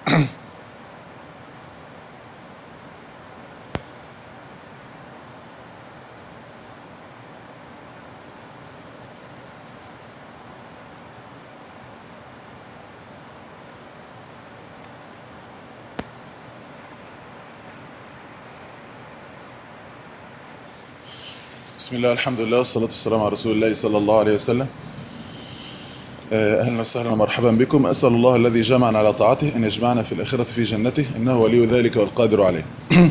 بسم الله الحمد لله والصلاة والسلام على رسول الله صلى الله عليه وسلم آه، أهلا وسهلا ومرحبا بكم أسأل الله الذي جمعنا على طاعته أن يجمعنا في الآخرة في جنته إنه ولي ذلك والقادر عليه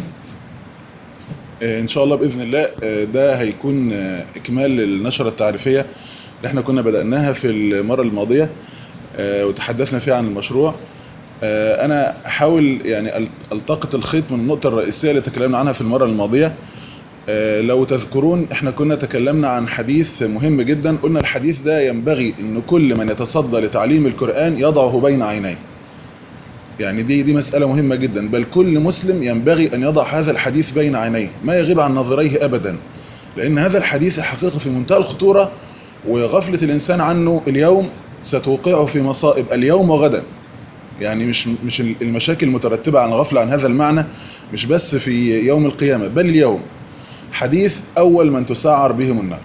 آه، إن شاء الله بإذن الله آه، ده هيكون آه، إكمال للنشرة التعريفية اللي احنا كنا بدأناها في المرة الماضية آه، وتحدثنا فيها عن المشروع آه، أنا أحاول يعني ألت- ألتقط الخيط من النقطة الرئيسية اللي تكلمنا عنها في المرة الماضية آه، لو تذكرون احنا كنا تكلمنا عن حديث مهم جدا قلنا الحديث ده ينبغي ان كل من يتصدى لتعليم القرآن يضعه بين عينيه يعني دي دي مسألة مهمة جدا بل كل مسلم ينبغي أن يضع هذا الحديث بين عينيه ما يغيب عن نظريه أبدا لأن هذا الحديث الحقيقة في منتهى الخطورة وغفلة الإنسان عنه اليوم ستوقعه في مصائب اليوم وغدا يعني مش مش المشاكل المترتبة عن الغفلة عن هذا المعنى مش بس في يوم القيامة بل اليوم حديث أول من تسعر بهم النار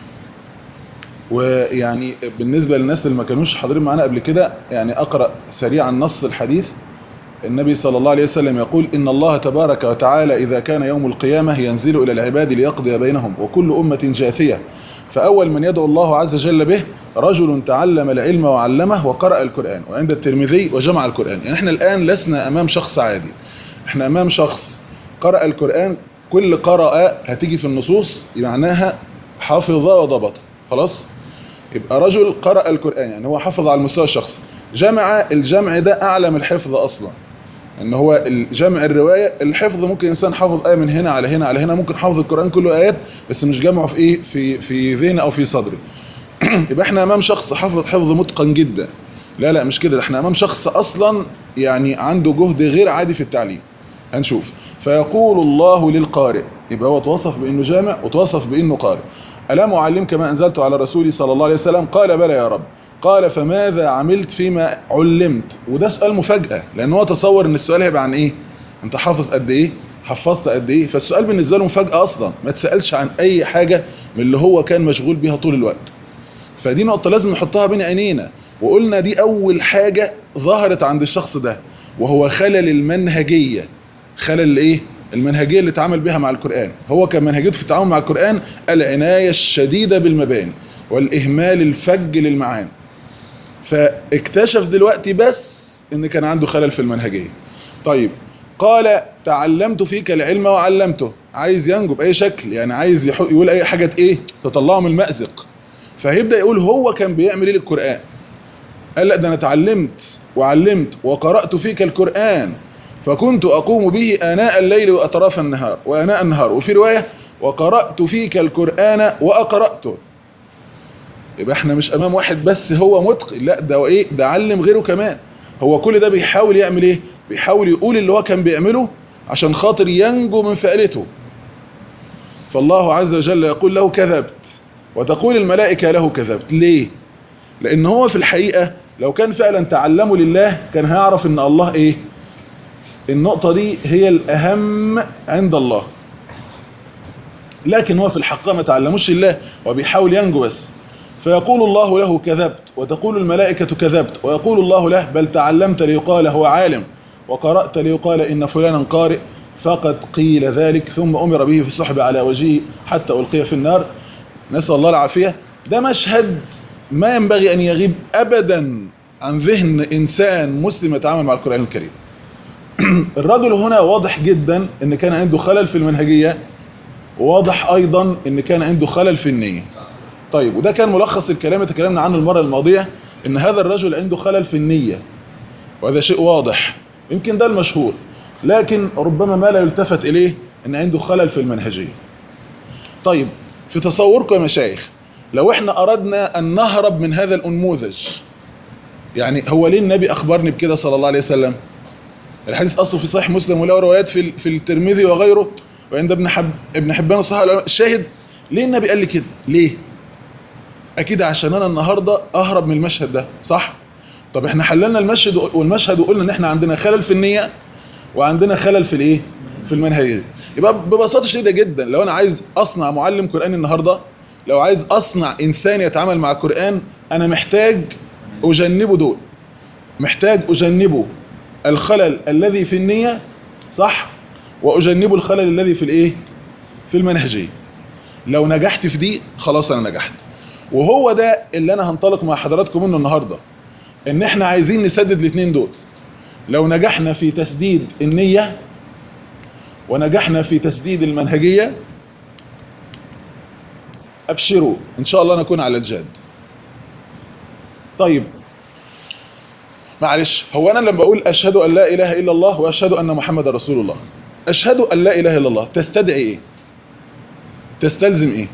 ويعني بالنسبة للناس اللي ما كانوش حاضرين معانا قبل كده يعني أقرأ سريعا نص الحديث النبي صلى الله عليه وسلم يقول إن الله تبارك وتعالى إذا كان يوم القيامة ينزل إلى العباد ليقضي بينهم وكل أمة جاثية فأول من يدعو الله عز وجل به رجل تعلم العلم وعلمه وقرأ القرآن وعند الترمذي وجمع القرآن يعني احنا الآن لسنا أمام شخص عادي احنا أمام شخص قرأ القرآن كل قرأ هتيجي في النصوص معناها حافظ وضبط خلاص يبقى رجل قرأ القرآن يعني هو حفظ على المستوى الشخصي جمع الجمع ده أعلى من الحفظ أصلا ان هو الجمع الروايه الحفظ ممكن انسان حافظ ايه من هنا على هنا على هنا ممكن حافظ القران كله ايات بس مش جمعه في ايه في في ذهنه او في صدره يبقى احنا امام شخص حافظ حفظ متقن جدا لا لا مش كده ده احنا امام شخص اصلا يعني عنده جهد غير عادي في التعليم هنشوف فيقول الله للقارئ يبقى هو توصف بانه جامع وتوصف بانه قارئ الم اعلمك ما انزلت على رسولي صلى الله عليه وسلم قال بلى يا رب قال فماذا عملت فيما علمت وده سؤال مفاجاه لان هو تصور ان السؤال هيبقى عن ايه انت حافظ قد ايه حفظت قد ايه فالسؤال بالنسبه له مفاجاه اصلا ما تسالش عن اي حاجه من اللي هو كان مشغول بيها طول الوقت فدي نقطة لازم نحطها بين عينينا وقلنا دي أول حاجة ظهرت عند الشخص ده وهو خلل المنهجية خلل إيه؟ المنهجية اللي اتعامل بها مع القرآن هو كان منهجيته في التعامل مع القرآن العناية الشديدة بالمباني والإهمال الفج للمعاني فاكتشف دلوقتي بس ان كان عنده خلل في المنهجيه طيب قال تعلمت فيك العلم وعلمته عايز ينجو باي شكل يعني عايز يحو- يقول اي حاجه ايه تطلعه من المأزق فهيبدا يقول هو كان بيعمل ايه للقران قال لا ده انا اتعلمت وعلمت وقرات فيك القران فكنت اقوم به اناء الليل واطراف النهار واناء النهار وفي روايه وقرات فيك القران واقراته يبقى احنا مش امام واحد بس هو متقن لا ده ايه ده علم غيره كمان هو كل ده بيحاول يعمل ايه بيحاول يقول اللي هو كان بيعمله عشان خاطر ينجو من فعلته فالله عز وجل يقول له كذبت وتقول الملائكة له كذبت ليه لان هو في الحقيقة لو كان فعلا تعلمه لله كان هيعرف ان الله ايه النقطة دي هي الاهم عند الله لكن هو في الحقيقة ما تعلموش الله وبيحاول ينجو بس فيقول الله له كذبت وتقول الملائكة كذبت ويقول الله له بل تعلمت ليقال هو عالم وقرأت ليقال إن فلانا قارئ فقد قيل ذلك ثم أمر به في السحب على وجهه حتى ألقي في النار نسأل الله العافية ده مشهد ما ينبغي أن يغيب أبدا عن ذهن إنسان مسلم يتعامل مع القرآن الكريم الرجل هنا واضح جدا ان كان عنده خلل في المنهجيه وواضح ايضا ان كان عنده خلل في النيه طيب وده كان ملخص الكلام اللي تكلمنا عنه المره الماضيه ان هذا الرجل عنده خلل في النيه وهذا شيء واضح يمكن ده المشهور لكن ربما ما لا يلتفت اليه ان عنده خلل في المنهجيه طيب في تصوركم يا مشايخ لو احنا اردنا ان نهرب من هذا الانموذج يعني هو ليه النبي اخبرني بكده صلى الله عليه وسلم الحديث اصله في صحيح مسلم وله روايات في في الترمذي وغيره وعند ابن حب ابن حبان الصحيح الشاهد ليه النبي قال لي كده؟ ليه؟ اكيد عشان انا النهارده اهرب من المشهد ده صح؟ طب احنا حللنا المشهد والمشهد وقلنا ان احنا عندنا خلل في النيه وعندنا خلل في الايه في المنهجيه يبقى ببساطه شديده جدا لو انا عايز اصنع معلم قراني النهارده لو عايز اصنع انسان يتعامل مع القران انا محتاج اجنبه دول محتاج اجنبه الخلل الذي في النيه صح واجنبه الخلل الذي في الايه في المنهجيه لو نجحت في دي خلاص انا نجحت وهو ده اللي انا هنطلق مع حضراتكم منه النهارده ان احنا عايزين نسدد الاثنين دول لو نجحنا في تسديد النيه ونجحنا في تسديد المنهجيه ابشروا ان شاء الله نكون على الجاد طيب معلش هو انا لما بقول اشهد ان لا اله الا الله واشهد ان محمد رسول الله اشهد ان لا اله الا الله تستدعي ايه تستلزم ايه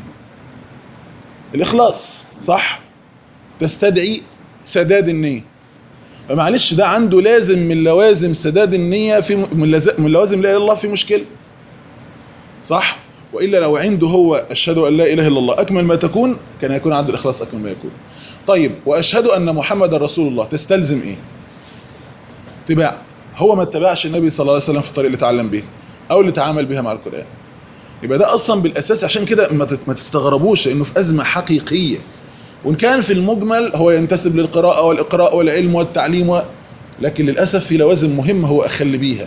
الاخلاص صح تستدعي سداد النيه فمعلش ده عنده لازم من لوازم سداد النيه في من لز- من لوازم لا اله الا الله في مشكله صح والا لو عنده هو اشهد ان لا اله الا الله اكمل ما تكون كان هيكون عنده الاخلاص اكمل ما يكون طيب واشهد ان محمد رسول الله تستلزم ايه اتباع هو ما اتبعش النبي صلى الله عليه وسلم في الطريق اللي اتعلم به او اللي تعامل بها مع القران يبقى ده اصلا بالاساس عشان كده ما تت- ما تستغربوش انه في ازمه حقيقيه وان كان في المجمل هو ينتسب للقراءه والاقراء والعلم والتعليم و... لكن للاسف في لوازم مهمه هو اخل بيها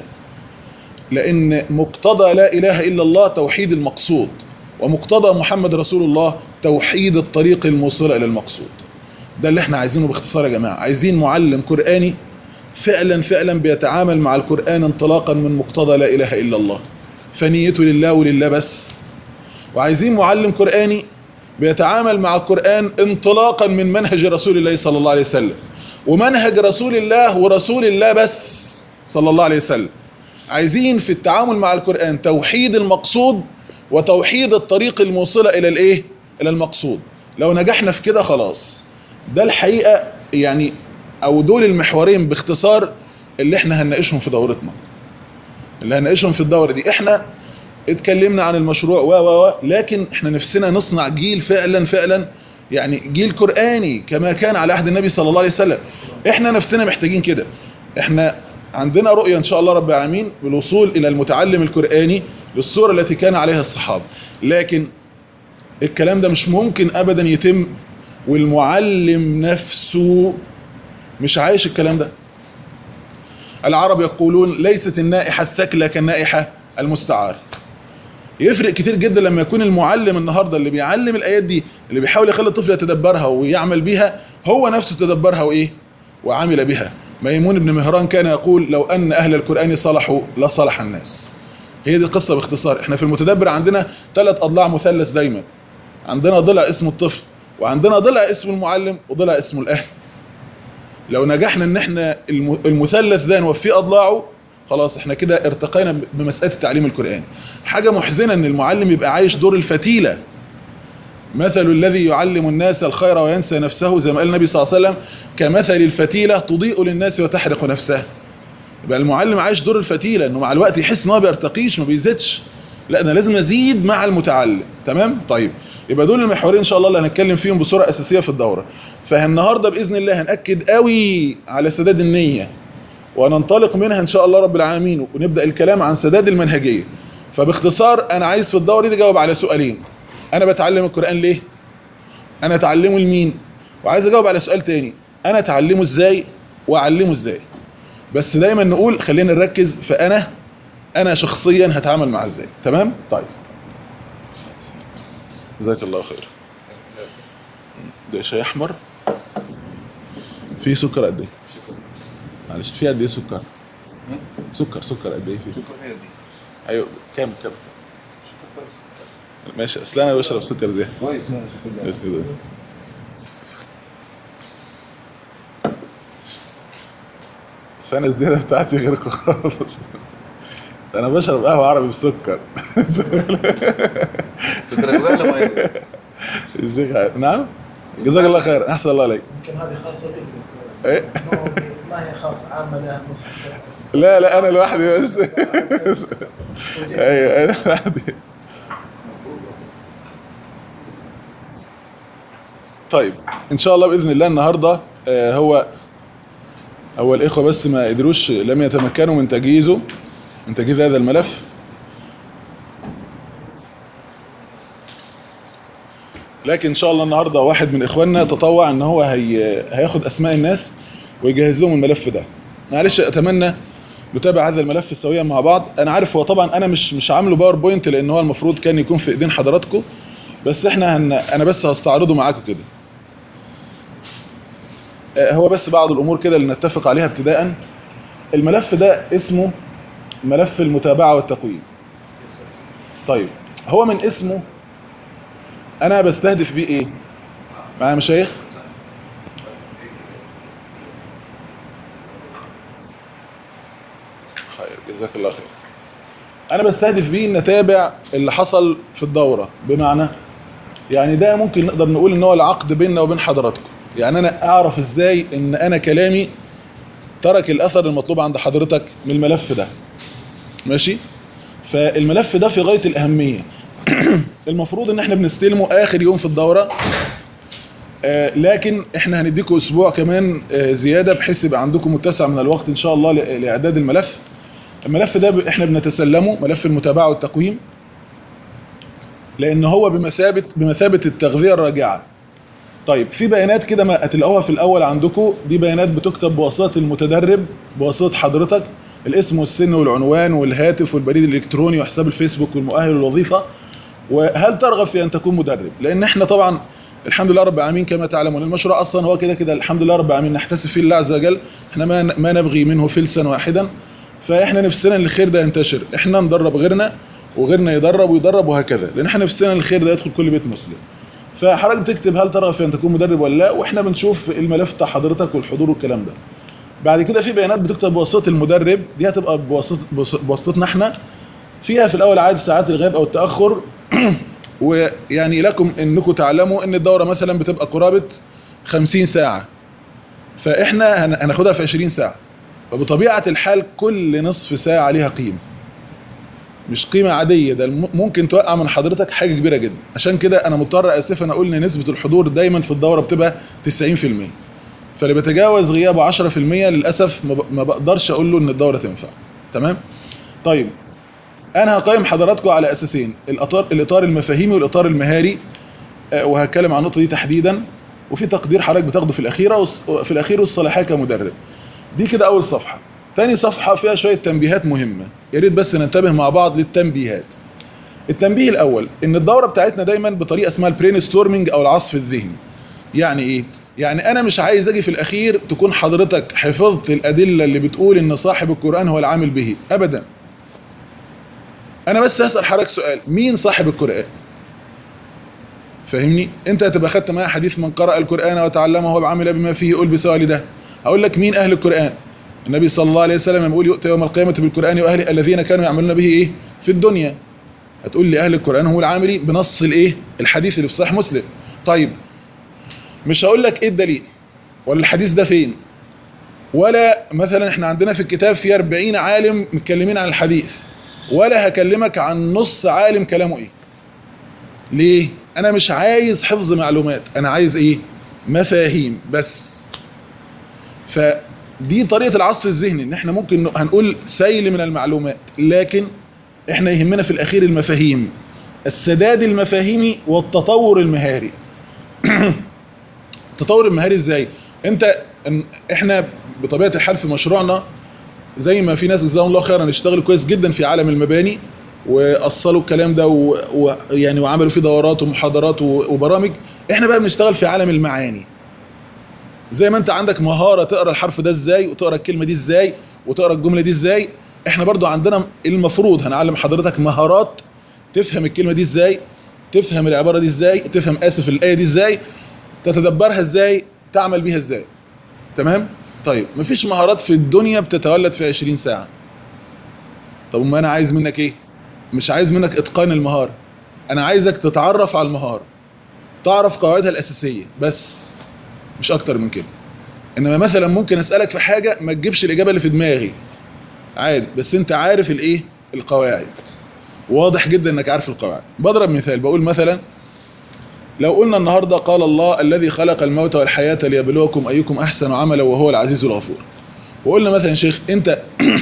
لان مقتضى لا اله الا الله توحيد المقصود ومقتضى محمد رسول الله توحيد الطريق الموصله الى المقصود ده اللي احنا عايزينه باختصار يا جماعه عايزين معلم قراني فعلا فعلا بيتعامل مع القران انطلاقا من مقتضى لا اله الا الله فنيته لله ولله بس وعايزين معلم قراني بيتعامل مع القران انطلاقا من منهج رسول الله صلى الله عليه وسلم ومنهج رسول الله ورسول الله بس صلى الله عليه وسلم عايزين في التعامل مع القرآن توحيد المقصود وتوحيد الطريق الموصلة إلى الإيه؟ إلى المقصود لو نجحنا في كده خلاص ده الحقيقة يعني أو دول المحورين باختصار اللي احنا هنناقشهم في دورتنا اللي هنناقشهم في الدورة دي احنا اتكلمنا عن المشروع و و و لكن احنا نفسنا نصنع جيل فعلا فعلا يعني جيل قرآني كما كان على عهد النبي صلى الله عليه وسلم احنا نفسنا محتاجين كده احنا عندنا رؤية ان شاء الله رب العالمين بالوصول الى المتعلم القرآني للصورة التي كان عليها الصحابة لكن الكلام ده مش ممكن ابدا يتم والمعلم نفسه مش عايش الكلام ده العرب يقولون ليست النائحة الثكلى كالنائحة المستعار يفرق كتير جدا لما يكون المعلم النهارده اللي بيعلم الايات دي اللي بيحاول يخلي الطفل يتدبرها ويعمل بيها هو نفسه تدبرها وايه وعمل بها ميمون بن مهران كان يقول لو ان اهل القران صلحوا لصلح الناس هي دي القصه باختصار احنا في المتدبر عندنا ثلاث اضلاع مثلث دايما عندنا ضلع اسمه الطفل وعندنا ضلع اسمه المعلم وضلع اسمه الاهل لو نجحنا ان احنا الم- المثلث ده نوفيه اضلاعه خلاص احنا كده ارتقينا بمساله التعليم القراني حاجه محزنه ان المعلم يبقى عايش دور الفتيله مثل الذي يعلم الناس الخير وينسى نفسه زي ما قال النبي صلى الله عليه وسلم كمثل الفتيله تضيء للناس وتحرق نفسها يبقى المعلم عايش دور الفتيله انه مع الوقت يحس ان هو ما بيرتقيش ما بيزيدش لا انا لازم ازيد مع المتعلم تمام طيب يبقى دول المحورين ان شاء الله اللي هنتكلم فيهم بصوره اساسيه في الدوره فالنهارده باذن الله هناكد قوي على سداد النيه وننطلق منها ان شاء الله رب العالمين ونبدا الكلام عن سداد المنهجيه فباختصار انا عايز في الدوره دي اجاوب على سؤالين انا بتعلم القران ليه انا اتعلمه لمين وعايز اجاوب على سؤال تاني انا اتعلمه ازاي واعلمه ازاي بس دايما نقول خلينا نركز في انا انا شخصيا هتعامل معاه ازاي تمام طيب جزاك الله خير ده شاي احمر فيه سكر قد ايه معلش فيه قد ايه سكر سكر سكر قد ايه فيه شكرا هي دي ايوه كام كام شكرا كويس ماشي اصل انا بشرب سكر زي كويس شكرا بس كده بس انا الزياده بتاعتي غير خالص انا بشرب قهوه عربي بسكر فكرة ولا ما الشيخ عارف. نعم جزاك الله خير احسن الله عليك يمكن هذه خاصة بك ايه مو- ما هي خاصة عامة لها نص لا لا انا لوحدي بس ايوه انا لوحدي طيب ان شاء الله باذن الله النهارده آه، هو هو الاخوه بس ما قدروش لم يتمكنوا من تجهيزه من تجهيز هذا الملف لكن ان شاء الله النهارده واحد من اخواننا تطوع ان هو هي هياخد اسماء الناس ويجهز لهم الملف ده معلش اتمنى نتابع هذا الملف سويا مع بعض انا عارف هو طبعا انا مش مش عامله باوربوينت لان هو المفروض كان يكون في ايدين حضراتكم بس احنا هن... انا بس هستعرضه معاكم كده آه، هو بس بعض الامور كده اللي نتفق عليها ابتداء الملف ده اسمه ملف المتابعه والتقويم طيب هو من اسمه انا بستهدف بيه ايه معايا مشايخ خير جزاك الله خير انا بستهدف بيه ان اتابع اللي حصل في الدوره بمعنى يعني ده ممكن نقدر نقول ان هو العقد بيننا وبين حضراتكم يعني انا اعرف ازاي ان انا كلامي ترك الاثر المطلوب عند حضرتك من الملف ده ماشي فالملف ده في غايه الاهميه المفروض ان احنا بنستلمه اخر يوم في الدوره آه، لكن احنا هنديكم اسبوع كمان آه، زياده بحيث يبقى عندكم متسع من الوقت ان شاء الله ل- لاعداد الملف الملف ده ب- احنا بنتسلمه ملف المتابعه والتقويم لان هو بمثابه بمثابه التغذيه الراجعه طيب في بيانات كده ما هتلاقوها في الاول عندكم دي بيانات بتكتب بواسطه المتدرب بواسطه حضرتك الاسم والسن والعنوان والهاتف والبريد الالكتروني وحساب الفيسبوك والمؤهل والوظيفه وهل ترغب في ان تكون مدرب لان احنا طبعا الحمد لله رب العالمين كما تعلمون المشروع اصلا هو كده كده الحمد لله رب العالمين نحتسب فيه الله عز وجل احنا ما ما نبغي منه فلسا واحدا فاحنا نفسنا ان الخير ده ينتشر احنا ندرب غيرنا وغيرنا يدرب ويدرب وهكذا لان احنا نفسنا ان الخير ده يدخل كل بيت مسلم فحضرتك تكتب هل ترغب في ان تكون مدرب ولا لا واحنا بنشوف الملف بتاع حضرتك والحضور والكلام ده بعد كده في بيانات بتكتب بواسطه المدرب دي هتبقى بواسطه بواسطتنا احنا فيها في الاول عدد ساعات الغياب او التاخر ويعني لكم انكم تعلموا ان الدوره مثلا بتبقى قرابه 50 ساعه فاحنا هن- هناخدها في 20 ساعه فبطبيعه الحال كل نصف ساعه ليها قيمه مش قيمه عاديه ده الم- ممكن توقع من حضرتك حاجه كبيره جدا عشان كده انا مضطر اسفا اقول ان نسبه الحضور دايما في الدوره بتبقى 90% فاللي بيتجاوز غيابه 10% للاسف ما ب- ما بقدرش اقول له ان الدوره تنفع تمام طيب انا هقيم حضراتكم على اساسين الاطار الاطار المفاهيمي والاطار المهاري آه، وهتكلم عن النقطه دي تحديدا وفي تقدير حضرتك بتاخده في الاخيره والص- في الاخير والصلاحيه كمدرب دي كده اول صفحه تاني صفحه فيها شويه تنبيهات مهمه يا ريت بس ننتبه مع بعض للتنبيهات التنبيه الاول ان الدوره بتاعتنا دايما بطريقه اسمها البرين ستورمنج او العصف الذهني يعني ايه يعني انا مش عايز اجي في الاخير تكون حضرتك حفظت الادله اللي بتقول ان صاحب القران هو العامل به ابدا انا بس هسال حضرتك سؤال مين صاحب القران فاهمني انت هتبقى خدت معايا حديث من قرأ القرآن وتعلمه وعمل بما فيه قل بسؤال ده هقول لك مين اهل القرآن النبي صلى الله عليه وسلم بيقول يؤتى يوم القيامة بالقرآن واهله الذين كانوا يعملون به ايه في الدنيا هتقول لي اهل القرآن هم العاملين بنص الايه الحديث اللي في صحيح مسلم طيب مش هقول لك ايه الدليل ولا الحديث ده فين ولا مثلا احنا عندنا في الكتاب في 40 عالم متكلمين عن الحديث ولا هكلمك عن نص عالم كلامه ايه ليه انا مش عايز حفظ معلومات انا عايز ايه مفاهيم بس فدي طريقه العصف الذهني ان احنا ممكن ن- هنقول سيل من المعلومات لكن احنا يهمنا في الاخير المفاهيم السداد المفاهيمي والتطور المهاري التطور المهاري ازاي انت ان- احنا بطبيعه الحال في مشروعنا زي ما في ناس جزاهم الله خيرا اشتغلوا كويس جدا في عالم المباني واصلوا الكلام ده ويعني و... يعني وعملوا فيه دورات ومحاضرات و... وبرامج احنا بقى بنشتغل في عالم المعاني زي ما انت عندك مهاره تقرا الحرف ده ازاي وتقرا الكلمه دي ازاي وتقرا الجمله دي ازاي احنا برضو عندنا المفروض هنعلم حضرتك مهارات تفهم الكلمه دي ازاي تفهم العباره دي ازاي تفهم اسف الايه دي ازاي تتدبرها ازاي تعمل بيها ازاي تمام طيب مفيش مهارات في الدنيا بتتولد في 20 ساعه طب ما انا عايز منك ايه مش عايز منك اتقان المهاره انا عايزك تتعرف على المهاره تعرف قواعدها الاساسيه بس مش اكتر من كده انما مثلا ممكن اسالك في حاجه ما تجيبش الاجابه اللي في دماغي عادي بس انت عارف الايه القواعد واضح جدا انك عارف القواعد بضرب مثال بقول مثلا لو قلنا النهارده قال الله الذي خلق الموت والحياه ليبلوكم ايكم احسن عملا وهو العزيز الغفور وقلنا مثلا يا شيخ انت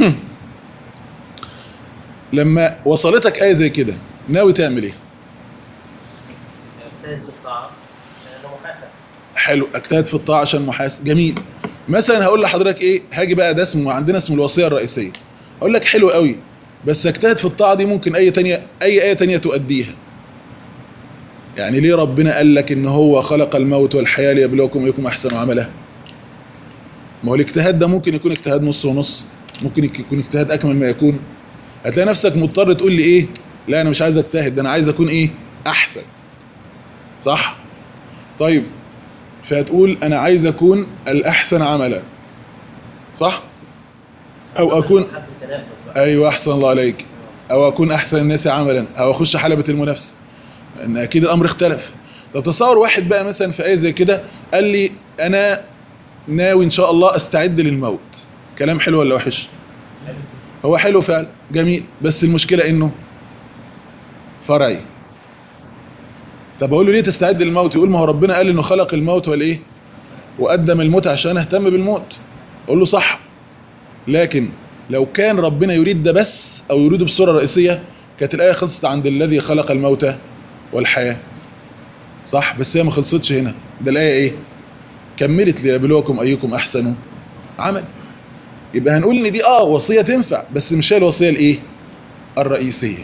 لما وصلتك ايه زي كده ناوي تعمل ايه يجتهد في الطاعة لأنه محاسب حلو اجتهد في الطاعه عشان محاسب جميل مثلا هقول لحضرتك ايه هاجي بقى ده اسمه عندنا اسمه الوصيه الرئيسيه اقول لك حلو قوي بس اجتهد في الطاعه دي ممكن اي تانية اي ايه تانية تؤديها يعني ليه ربنا قال لك ان هو خلق الموت والحياه ليبلوكم ايكم احسن عملا ما هو الاجتهاد ده ممكن يكون اجتهاد نص ونص ممكن يك- يكون اجتهاد اكمل ما يكون هتلاقي نفسك مضطر تقول لي ايه لا انا مش عايز اجتهد ده انا عايز اكون ايه احسن صح طيب فهتقول انا عايز اكون الاحسن عملا صح او اكون حد التنافس بقى ايوه احسن الله عليك او اكون احسن الناس عملا او اخش حلبة المنافسة ان اكيد الامر اختلف طب تصور واحد بقى مثلا في ايه زي كده قال لي انا ناوي ان شاء الله استعد للموت كلام حلو ولا وحش هو حلو فعلا جميل بس المشكلة انه فرعي طب اقول له ليه تستعد للموت يقول ما هو ربنا قال انه خلق الموت والايه وقدم الموت عشان اهتم بالموت اقول له صح لكن لو كان ربنا يريد ده بس او يريده بصوره رئيسيه كانت الايه خلصت عند الذي خلق الموت والحياه صح بس هي ما خلصتش هنا ده الايه ايه كملت ليبلوكم ايكم احسن عمل يبقى هنقول ان دي اه وصيه تنفع بس مش هي الوصيه الايه الرئيسيه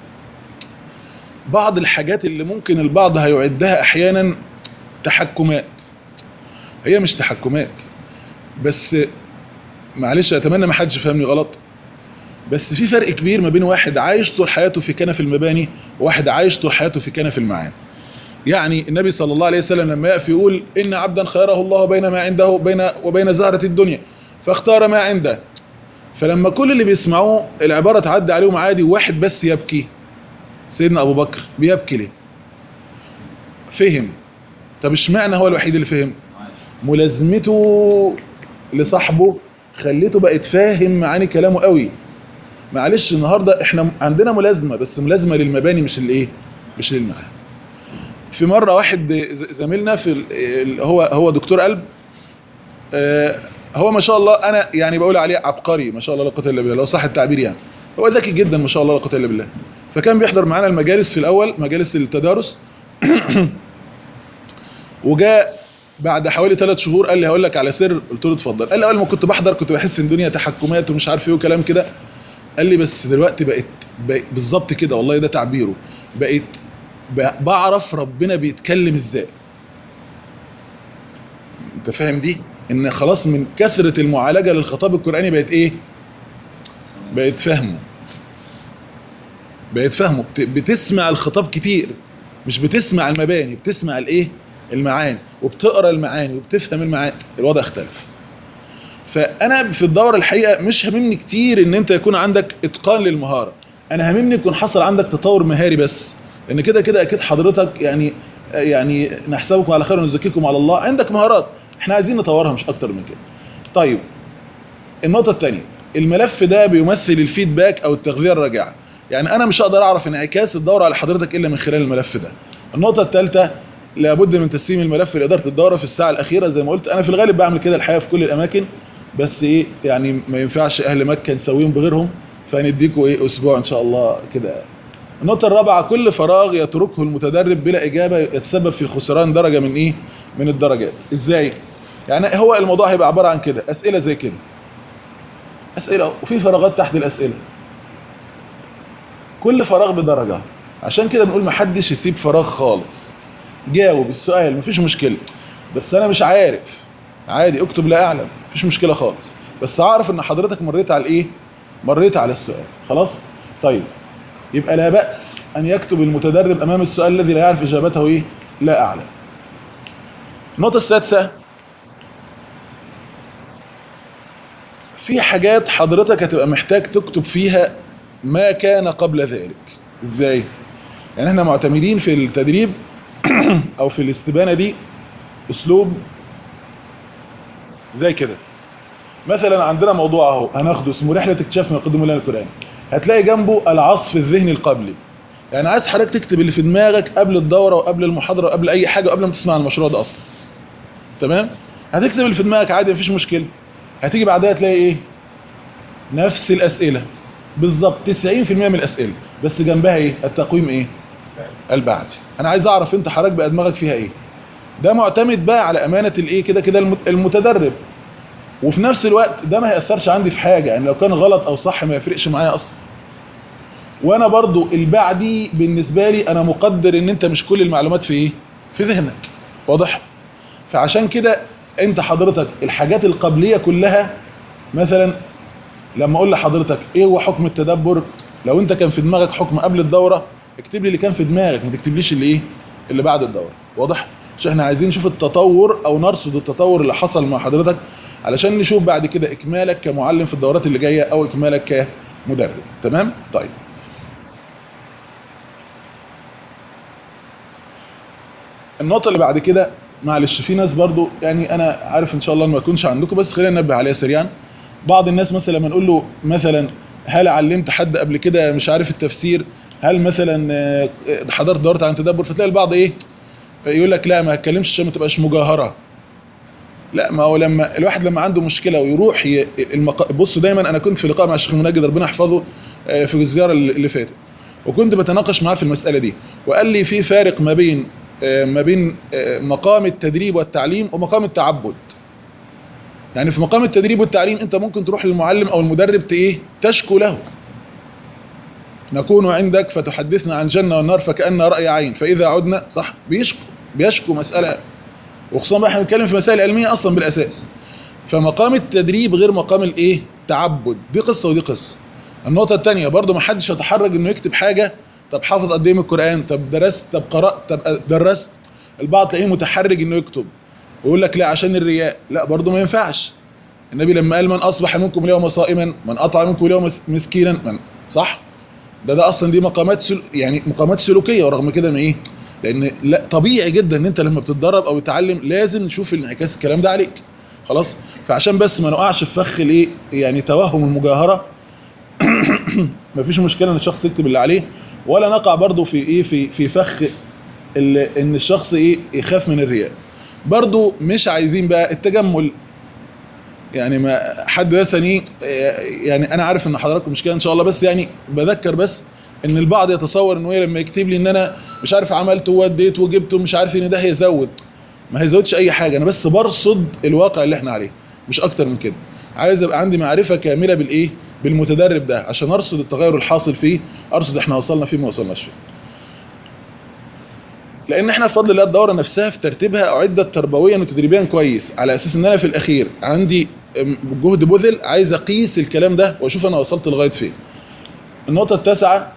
بعض الحاجات اللي ممكن البعض هيعدها احيانا تحكمات هي مش تحكمات بس معلش اتمنى ما حدش يفهمني غلط بس في فرق كبير ما بين واحد عايش طول حياته في كنف المباني وواحد عايش طول حياته في كنف المعاني يعني النبي صلى الله عليه وسلم لما يقف يقول ان عبدا خيره الله بين ما عنده بين وبين زهره الدنيا فاختار ما عنده فلما كل اللي بيسمعوه العباره تعدي عليهم عادي وواحد بس يبكي سيدنا ابو بكر بيبكي ليه فهم طب اشمعنى هو الوحيد اللي فهم ملازمته لصاحبه خليته بقى يتفاهم معاني كلامه قوي معلش النهارده احنا عندنا ملازمه بس ملازمه للمباني مش الايه مش للمعاني في مره واحد ز- زميلنا في ال- ال- هو هو دكتور قلب آه، هو ما شاء الله انا يعني بقول عليه عبقري ما شاء الله لا قوه الا بالله لو صح التعبير يعني هو ذكي جدا ما شاء الله لا قوه الا بالله فكان بيحضر معانا المجالس في الاول مجالس التدارس وجاء بعد حوالي ثلاث شهور قال لي هقول لك على سر قلت له اتفضل قال لي اول ما كنت بحضر كنت بحس ان الدنيا تحكمات ومش عارف ايه وكلام كده قال لي بس دلوقتي بقت, بقت بالظبط كده والله ده تعبيره بقيت ب- بعرف ربنا بيتكلم ازاي انت فاهم دي ان خلاص من كثرة المعالجة للخطاب القرآني بقت ايه بقت فاهمه بقت فاهمه بت- بتسمع الخطاب كتير مش بتسمع المباني بتسمع الايه المعاني وبتقرا المعاني وبتفهم المعاني الوضع اختلف فانا في الدوره الحقيقه مش هاممني كتير ان انت يكون عندك اتقان للمهاره انا هاممني يكون حصل عندك تطور مهاري بس لان كده كده اكيد حضرتك يعني يعني نحسبكم على خير ونزكيكم على الله عندك مهارات احنا عايزين نطورها مش اكتر من كده طيب النقطه الثانيه الملف ده بيمثل الفيدباك او التغذيه الراجعه يعني انا مش هقدر اعرف انعكاس الدوره على حضرتك الا من خلال الملف ده النقطه الثالثه لابد من تسليم الملف لاداره الدوره في الساعه الاخيره زي ما قلت انا في الغالب بعمل كده الحقيقه في كل الاماكن بس ايه يعني ما ينفعش اهل مكه نسويهم بغيرهم فنديكوا ايه اسبوع ان شاء الله كده النقطة الرابعة كل فراغ يتركه المتدرب بلا إجابة يتسبب في خسران درجة من إيه؟ من الدرجات. إزاي؟ يعني هو الموضوع هيبقى عبارة عن كده، أسئلة زي كده. أسئلة وفي فراغات تحت الأسئلة. كل فراغ بدرجة. عشان كده بنقول محدش يسيب فراغ خالص. جاوب السؤال مفيش مشكلة. بس أنا مش عارف. عادي اكتب لا أعلم، مفيش مشكلة خالص. بس أعرف إن حضرتك مريت على الإيه؟ مريت على السؤال، خلاص؟ طيب يبقى لا بأس أن يكتب المتدرب أمام السؤال الذي لا يعرف إجابته إيه؟ لا أعلم. النقطة السادسة في حاجات حضرتك هتبقى محتاج تكتب فيها ما كان قبل ذلك. إزاي؟ يعني احنا معتمدين في التدريب أو في الاستبانة دي أسلوب زي كده. مثلا عندنا موضوع اهو هناخده اسمه رحلة اكتشاف ما يقدمه لنا القرآن. هتلاقي جنبه العصف الذهني القبلي يعني عايز حضرتك تكتب اللي في دماغك قبل الدوره وقبل المحاضره وقبل اي حاجه وقبل ما تسمع المشروع ده اصلا تمام هتكتب اللي في دماغك عادي مفيش مشكله هتيجي بعدها تلاقي ايه نفس الاسئله بالظبط 90% من الاسئله بس جنبها ايه التقويم ايه البعدي انا عايز اعرف انت حضرتك بقى دماغك فيها ايه ده معتمد بقى على امانه الايه كده كده المت- المتدرب وفي نفس الوقت ده ما هيأثرش عندي في حاجه يعني لو كان غلط او صح ما يفرقش معايا اصلا وانا برضو البعدي بالنسبه لي انا مقدر ان انت مش كل المعلومات في ايه في ذهنك واضح فعشان كده انت حضرتك الحاجات القبليه كلها مثلا لما اقول لحضرتك ايه هو حكم التدبر لو انت كان في دماغك حكم قبل الدوره اكتب لي اللي كان في دماغك ما تكتبليش اللي ايه اللي بعد الدوره واضح عشان احنا عايزين نشوف التطور او نرصد التطور اللي حصل مع حضرتك علشان نشوف بعد كده اكمالك كمعلم في الدورات اللي جايه او اكمالك كمدرب تمام طيب النقطه اللي بعد كده معلش في ناس برضو يعني انا عارف ان شاء الله إن ما يكونش عندكم بس خلينا ننبه عليها سريعا بعض الناس مثلا لما نقول له مثلا هل علمت حد قبل كده مش عارف التفسير هل مثلا آه، حضرت دوره عن تدبر فتلاقي البعض ايه يقول لك لا ما اتكلمش عشان ما تبقاش مجاهره لا ما هو لما الواحد لما عنده مشكله ويروح ي... المق... بصوا دايما انا كنت في لقاء مع الشيخ منجد ربنا يحفظه آه، في الزياره اللي اللي فاتت وكنت بتناقش معاه في المساله دي وقال لي في فارق ما بين آه، ما بين آه، مقام التدريب والتعليم ومقام التعبد يعني في مقام التدريب والتعليم انت ممكن تروح للمعلم او المدرب ت- ايه تشكو له نكون عندك فتحدثنا عن جنة والنار فكأن رأي عين فإذا عدنا صح بيشكو بيشكو مسألة وخصوصا بقى احنا بنتكلم في مسائل علمية أصلا بالأساس فمقام التدريب غير مقام الإيه تعبد دي قصة ودي قصة النقطة الثانية برضو ما حدش يتحرج إنه يكتب حاجة طب حافظ قد إيه من القرآن طب درست طب قرأت طب درست البعض تلاقيه متحرج إنه يكتب ويقول لك لا عشان الرياء لا برضو ما ينفعش النبي لما قال من أصبح منكم اليوم صائما من قطع منكم اليوم مس- مسكينا من صح ده ده اصلا دي مقامات سل... يعني مقامات سلوكيه ورغم كده ما ايه لان لا طبيعي جدا ان انت لما بتتدرب او بتتعلم لازم نشوف انعكاس الكلام ده عليك خلاص فعشان بس ما نقعش في فخ الايه يعني توهم المجاهره مفيش مشكله ان الشخص يكتب اللي عليه ولا نقع برضو في ايه في في فخ ال- ان الشخص ايه يخاف من الرياء برضو مش عايزين بقى التجمل يعني ما حد مثلا ايه يعني انا عارف ان حضراتكم مش كده ان شاء الله بس يعني بذكر بس ان البعض يتصور انه ايه لما يكتب لي ان انا مش عارف عملت ووديت وجبت ومش عارف ان ده هيزود ما هيزودش اي حاجه انا بس برصد الواقع اللي احنا عليه مش اكتر من كده عايز ابقى عندي معرفه كامله بالايه بالمتدرب ده عشان ارصد التغير الحاصل فيه ارصد احنا وصلنا فيه ما وصلناش فيه لان احنا بفضل الله الدوره نفسها في ترتيبها اعدت تربويا وتدريبيا كويس على اساس ان انا في الاخير عندي ام، جهد بذل عايز اقيس الكلام ده واشوف انا وصلت لغايه فين النقطه التاسعه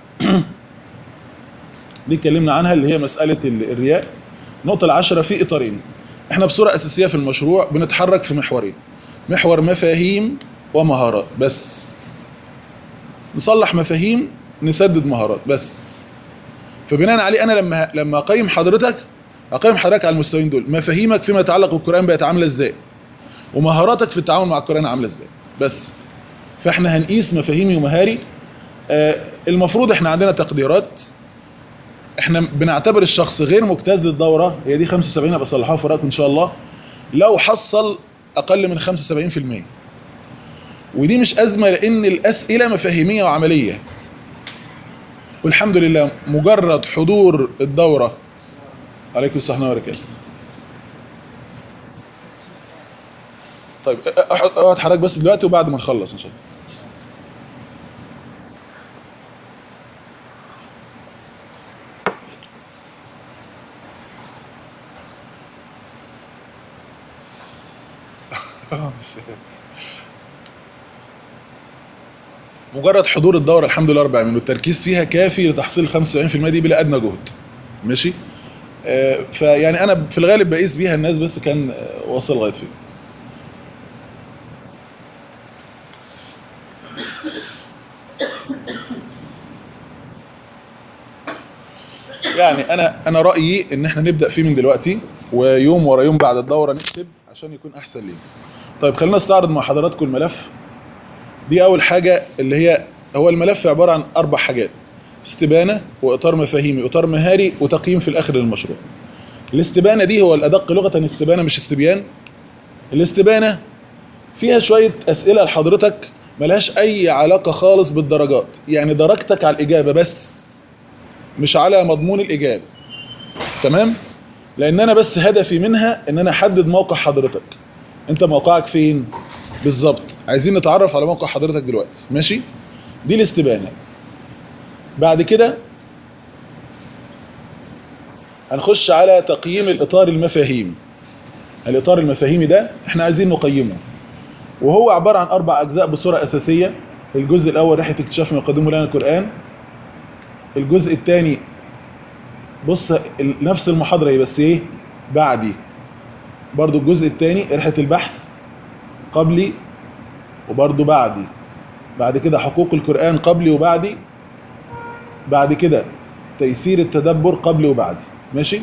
دي اتكلمنا عنها اللي هي مساله ال- الرياء النقطه العاشره في اطارين احنا بصوره اساسيه في المشروع بنتحرك في محورين محور مفاهيم ومهارات بس نصلح مفاهيم نسدد مهارات بس فبناء عليه انا لما لما اقيم حضرتك اقيم حضرتك على المستويين دول مفاهيمك فيما يتعلق بالقران بقت عامله ازاي ومهاراتك في التعامل مع القران عامله ازاي بس فاحنا هنقيس مفاهيمي ومهاري آه المفروض احنا عندنا تقديرات احنا بنعتبر الشخص غير مجتاز للدوره هي دي 75 ابقى اصلحها في وراك ان شاء الله لو حصل اقل من 75% ودي مش ازمه لان الاسئله مفاهيميه وعمليه والحمد لله مجرد حضور الدورة عليكم الصحة وبركاته طيب اقعد اقعد حضرتك بس دلوقتي وبعد ما نخلص ان شاء الله مجرد حضور الدورة الحمد لله رب العالمين والتركيز فيها كافي لتحصيل 75% دي بلا أدنى جهد ماشي آه، فيعني أنا في الغالب بقيس بيها الناس بس كان آه، واصل لغاية فين يعني انا انا رايي ان احنا نبدا فيه من دلوقتي ويوم ورا يوم بعد الدوره نكتب عشان يكون احسن لينا طيب خلينا نستعرض مع حضراتكم الملف دي اول حاجه اللي هي هو الملف عباره عن اربع حاجات استبانه واطار مفاهيمي واطار مهاري وتقييم في الاخر للمشروع الاستبانه دي هو الادق لغه استبانه مش استبيان الاستبانه فيها شويه اسئله لحضرتك ملهاش اي علاقه خالص بالدرجات يعني درجتك على الاجابه بس مش على مضمون الاجابه تمام لان انا بس هدفي منها ان انا احدد موقع حضرتك انت موقعك فين بالظبط عايزين نتعرف على موقع حضرتك دلوقتي ماشي دي الاستبانه بعد كده هنخش على تقييم الاطار المفاهيمي الاطار المفاهيمي ده احنا عايزين نقيمه وهو عباره عن اربع اجزاء بصوره اساسيه الجزء الاول رحله اكتشاف ما يقدمه لنا القران الجزء الثاني بص ال- نفس المحاضره هي بس ايه بعدي برضو الجزء الثاني رحله البحث قبلي وبرضو بعدي بعد كده حقوق القران قبلي وبعدي بعد كده تيسير التدبر قبلي وبعدي ماشي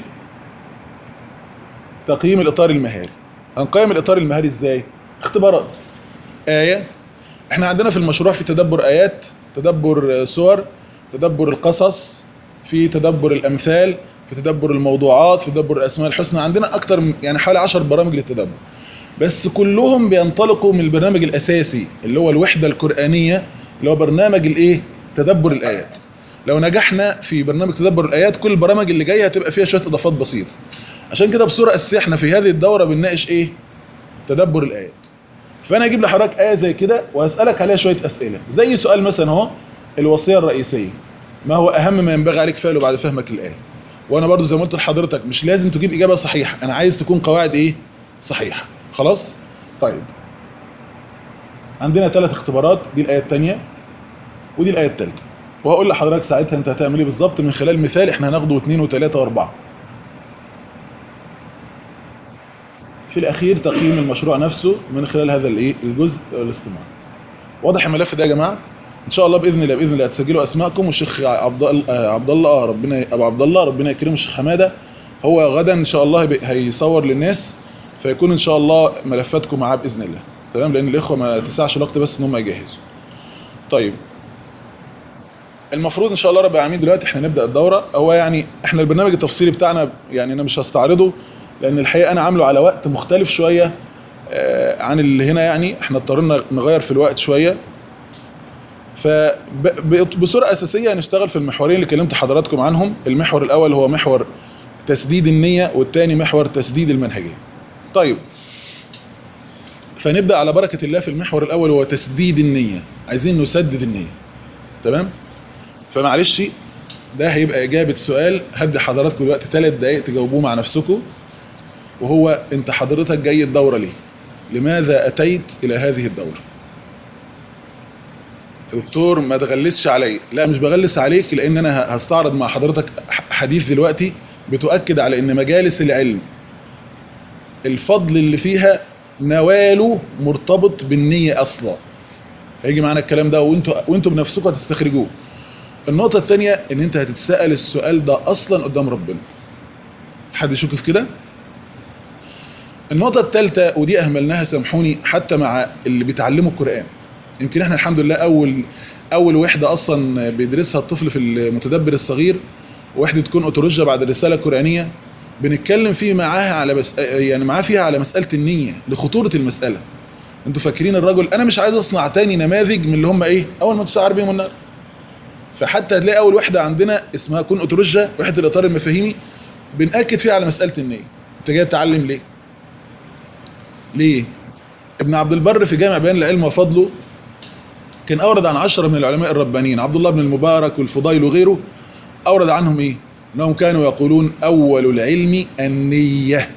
تقييم الاطار المهاري هنقيم الاطار المهاري ازاي اختبارات ايه احنا عندنا في المشروع في تدبر ايات تدبر آه، سور تدبر القصص في تدبر الامثال في تدبر الموضوعات في تدبر الاسماء الحسنى عندنا اكتر من يعني حوالي 10 برامج للتدبر بس كلهم بينطلقوا من البرنامج الاساسي اللي هو الوحده القرانيه اللي هو برنامج الايه تدبر الايات لو نجحنا في برنامج تدبر الايات كل البرامج اللي جايه هتبقى فيها شويه اضافات بسيطه عشان كده بصوره اساسيه احنا في هذه الدوره بنناقش ايه تدبر الايات فانا اجيب لحضرتك ايه زي كده واسالك عليها شويه اسئله زي سؤال مثلا اهو الوصيه الرئيسيه ما هو اهم ما ينبغي عليك فعله بعد فهمك الايه وانا برضو زي ما قلت لحضرتك مش لازم تجيب اجابه صحيحه انا عايز تكون قواعد ايه صحيحه خلاص طيب عندنا ثلاث اختبارات دي الايه الثانيه ودي الايه الثالثه وهقول لحضرتك ساعتها انت هتعمل ايه بالظبط من خلال مثال احنا هناخده اثنين وثلاثه واربعه في الاخير تقييم المشروع نفسه من خلال هذا الايه الجزء الاستماع واضح الملف ده يا جماعه ان شاء الله باذن الله باذن الله هتسجلوا اسماءكم والشيخ عبد الله آه، عبد الله آه، ربنا ابو عبد الله ربنا يكرمه الشيخ حماده هو غدا ان شاء الله هيبقى- هيصور للناس فيكون ان شاء الله ملفاتكم معاه باذن الله تمام لان الاخوه ما تسعش الوقت بس ان هم يجهزوا طيب المفروض ان شاء الله رب العالمين دلوقتي احنا نبدا الدوره هو يعني احنا البرنامج التفصيلي بتاعنا يعني انا مش هستعرضه لان الحقيقه انا عامله على وقت مختلف شويه آه، عن اللي هنا يعني احنا اضطرينا نغير في الوقت شويه فبصوره اساسيه هنشتغل في المحورين اللي كلمت حضراتكم عنهم المحور الاول هو محور تسديد النيه والثاني محور تسديد المنهجيه طيب فنبدا على بركه الله في المحور الاول هو تسديد النيه عايزين نسدد النيه تمام فمعلش ده هيبقى اجابه سؤال هدي حضراتكم دلوقتي ثلاث دقائق تجاوبوه مع نفسكم وهو انت حضرتك جاي الدوره ليه لماذا اتيت الى هذه الدوره دكتور ما تغلسش علي لا مش بغلس عليك لان انا هستعرض مع حضرتك ح- حديث دلوقتي بتؤكد على ان مجالس العلم الفضل اللي فيها نواله مرتبط بالنية اصلا هيجي معانا الكلام ده وانتوا وانتوا بنفسكم هتستخرجوه النقطة التانية ان انت هتتسأل السؤال ده اصلا قدام ربنا حد يشك في كده النقطة الثالثة ودي أهملناها سامحوني حتى مع اللي بيتعلموا القرآن يمكن احنا الحمد لله أول أول وحدة أصلا بيدرسها الطفل في المتدبر الصغير وحدة تكون أوتولوجيا بعد الرسالة القرآنية بنتكلم فيه معاها على بس يعني معاه فيها على مسألة النية لخطورة المسألة انتوا فاكرين الرجل انا مش عايز اصنع تاني نماذج من اللي هم ايه اول ما تسعر بيهم النار فحتى هتلاقي اول وحده عندنا اسمها كون اوتولوجيا وحده الاطار المفاهيمي بنأكد فيها على مسألة النية انت جاي تتعلم ليه ليه ابن عبد البر في جامع بيان العلم وفضله كان اورد عن عشرة من العلماء الربانيين عبد الله بن المبارك والفضيل وغيره اورد عنهم ايه انهم كانوا يقولون اول العلم النية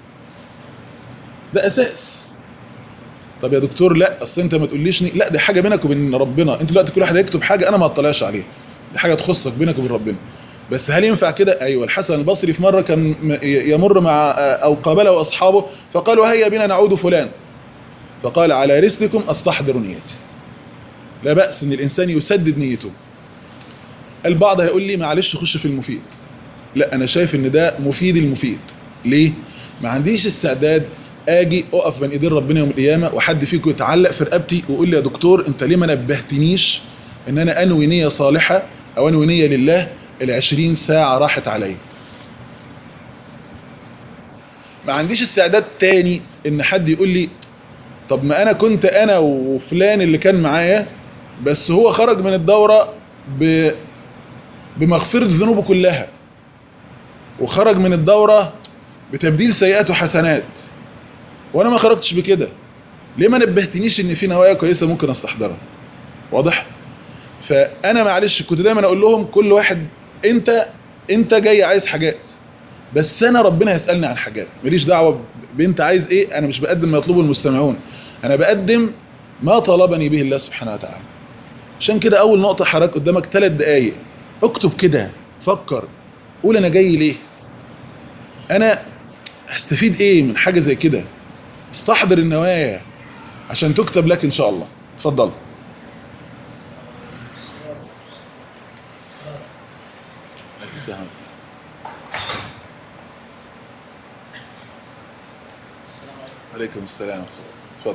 ده اساس طب يا دكتور لا اصل انت ما تقوليش ني... لا دي حاجه بينك وبين ربنا انت دلوقتي كل واحد هيكتب حاجه انا ما اطلعش عليها دي حاجه تخصك بينك وبين ربنا بس هل ينفع كده ايوه الحسن البصري في مره كان م- ي- يمر مع او قابله واصحابه فقالوا هيا بنا نعود فلان فقال على رسلكم استحضر نيتي لا باس ان الانسان يسدد نيته البعض هيقول لي معلش خش في المفيد لا انا شايف ان ده مفيد المفيد ليه ما عنديش استعداد اجي اقف بين ايدين ربنا يوم القيامه وحد فيكم يتعلق في رقبتي ويقول لي يا دكتور انت ليه ما نبهتنيش ان انا انوي نيه صالحه او انوي نيه لله ال 20 ساعه راحت عليا ما عنديش استعداد تاني ان حد يقول لي طب ما انا كنت انا وفلان اللي كان معايا بس هو خرج من الدورة ب بمغفرة ذنوبه كلها وخرج من الدورة بتبديل سيئات وحسنات وانا ما خرجتش بكده ليه ما نبهتنيش ان في نوايا كويسه ممكن استحضرها واضح فانا معلش كنت دايما اقول لهم كل واحد انت انت جاي عايز حاجات بس انا ربنا يسالني عن حاجات ماليش دعوه بانت عايز ايه انا مش بقدم ما يطلبه المستمعون انا بقدم ما طلبني به الله سبحانه وتعالى عشان كده اول نقطه حضرتك قدامك ثلاث دقايق اكتب كده فكر قول انا جاي ليه انا هستفيد ايه من حاجه زي كده استحضر النوايا عشان تكتب لك ان شاء الله اتفضل عليكم السلام اتفضل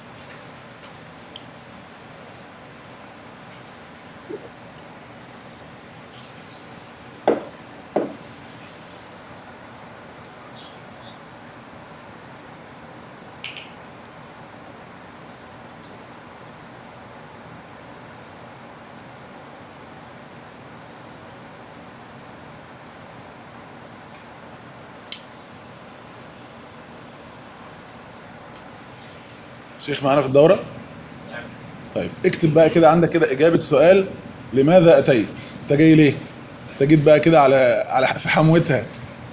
شيخ معانا في الدورة؟ نعم طيب اكتب بقى كده عندك كده إجابة سؤال لماذا أتيت؟ أنت جاي ليه؟ أنت جيت بقى كده على على في حموتها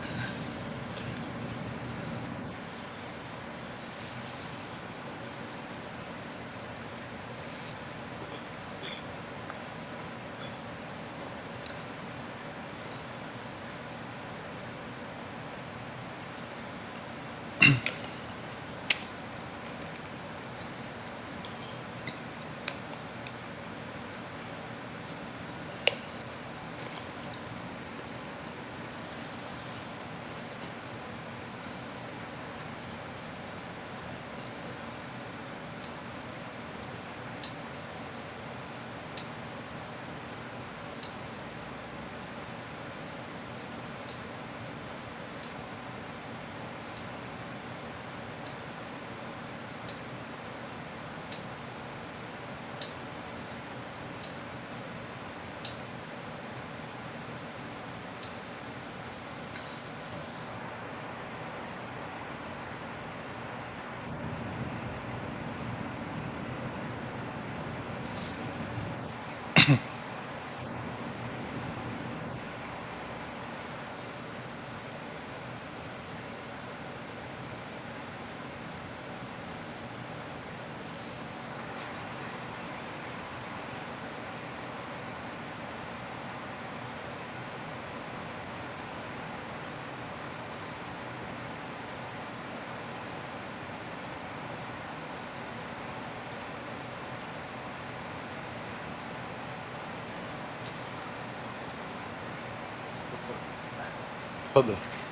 اتفضل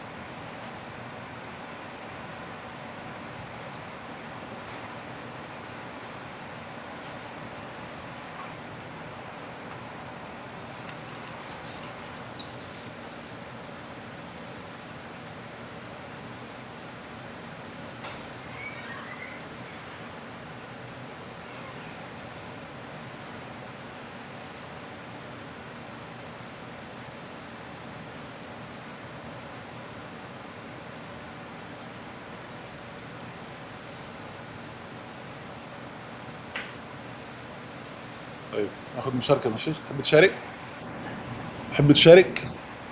طيب ناخد مشاركة يا شيخ تحب تشارك؟ تحب تشارك؟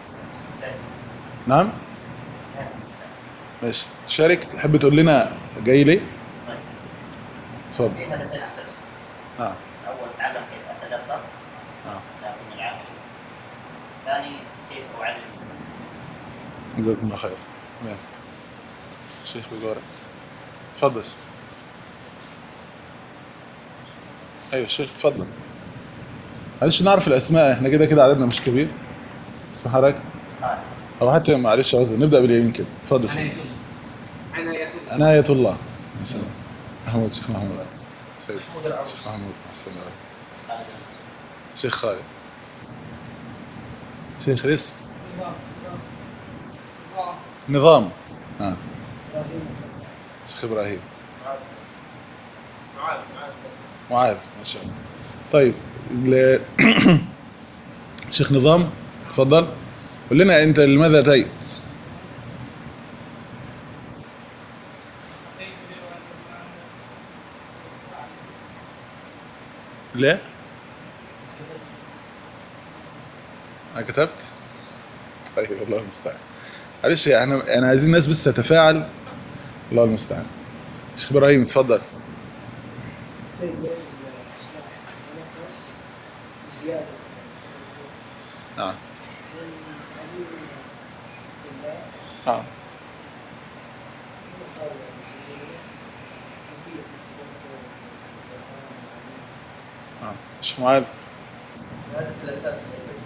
نعم؟ ماشي تشارك تحب تقول لنا جاي ليه؟ طيب اتفضل في هدفين اساسي نعم اول اتعلم كيف اتدبر نعم لا اكون العامل ثاني كيف اعلم جزاكم الله خير تمام شيخ بجارة اتفضل يا شيخ. ايوه الشيخ اتفضل معلش نعرف الاسماء احنا كده كده عددنا مش كبير اسم حضرتك خالد او حتى معلش عذر نبدا باليمين كده اتفضل يا شيخ عناية الله عناية الله ما شاء الله محمود شيخ محمود سيد شيخ محمود احسن الله خالد شيخ خالد شيخ الاسم نظام اه شيخ ابراهيم معاذ معاذ معاذ ما شاء الله طيب ل- شيخ نظام تفضل قول لنا انت لماذا اتيت لا ما كتبت طيب الله المستعان معلش احنا انا عايزين الناس بس تتفاعل الله المستعان شيخ ابراهيم اتفضل في الإصلاح والنقص زيادة نعم من قليل الله نعم كما قال المسلمون كيفية التدبر والقرآن نعم شيخ معاذ هذا في الاساس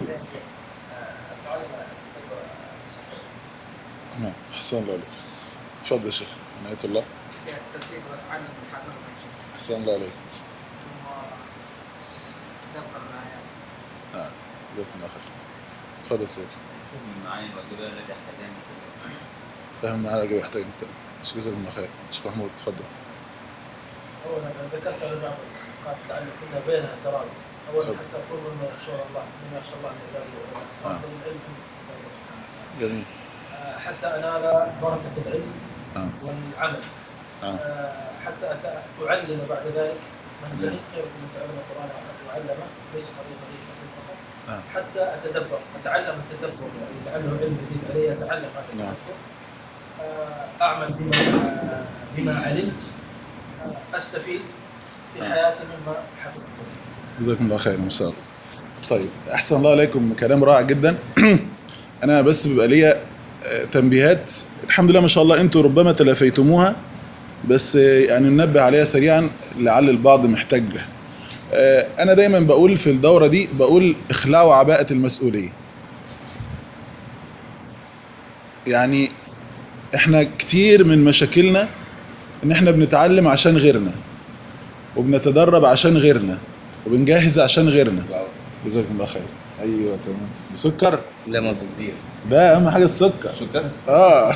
تعلم التدبر الصحيح نعم احسن الله عليك اتفضل يا شيخ عناية الله في استفيد واتعلم من حضرتك احسن الله عليك ثم تدبر الايات نعم جزاكم الله خير اتفضل يا سيدي فهم المعاني الواجبة التي يحتاجها المسلمون. فاهم معانا اجي يحتاج كتاب مش جزاكم الله خير شيخ محمود اتفضل اولا ذكرت انا بعض النقاط لان كنا بينها ترابط اولا تفضل. حتى يقول مما يخشون الله مما يخشى الله من عباده العلماء آه. افضل العلم كتاب الله سبحانه وتعالى جميل آه، حتى انال بركه العلم آه. والعمل آه. آه، حتى أت- اعلم بعد ذلك من جهل خيركم من تعلم القران وعلمه ليس قضيه قضيه تقليد فقط آه. حتى اتدبر اتعلم التدبر يعني لعله علم جديد علي اتعلم هذا نعم. التدبر آه، اعمل بما بما علمت آه، استفيد في نعم. حياتي مما حفظته جزاكم الله خير ما شاء الله طيب احسن الله عليكم كلام رائع جدا انا بس بيبقى ليا آه، تنبيهات الحمد لله ما شاء الله انتوا ربما تلافيتموها بس آه، يعني ننبه عليها سريعا لعل البعض محتاج لها آه، انا دايما بقول في الدوره دي بقول اخلعوا عباءه المسؤوليه يعني احنا كتير من مشاكلنا ان احنا بنتعلم عشان غيرنا وبنتدرب عشان غيرنا وبنجهز عشان غيرنا جزاكم الله خير ايوه تمام بسكر لا ما بكثير ده اهم حاجه السكر شكرا اه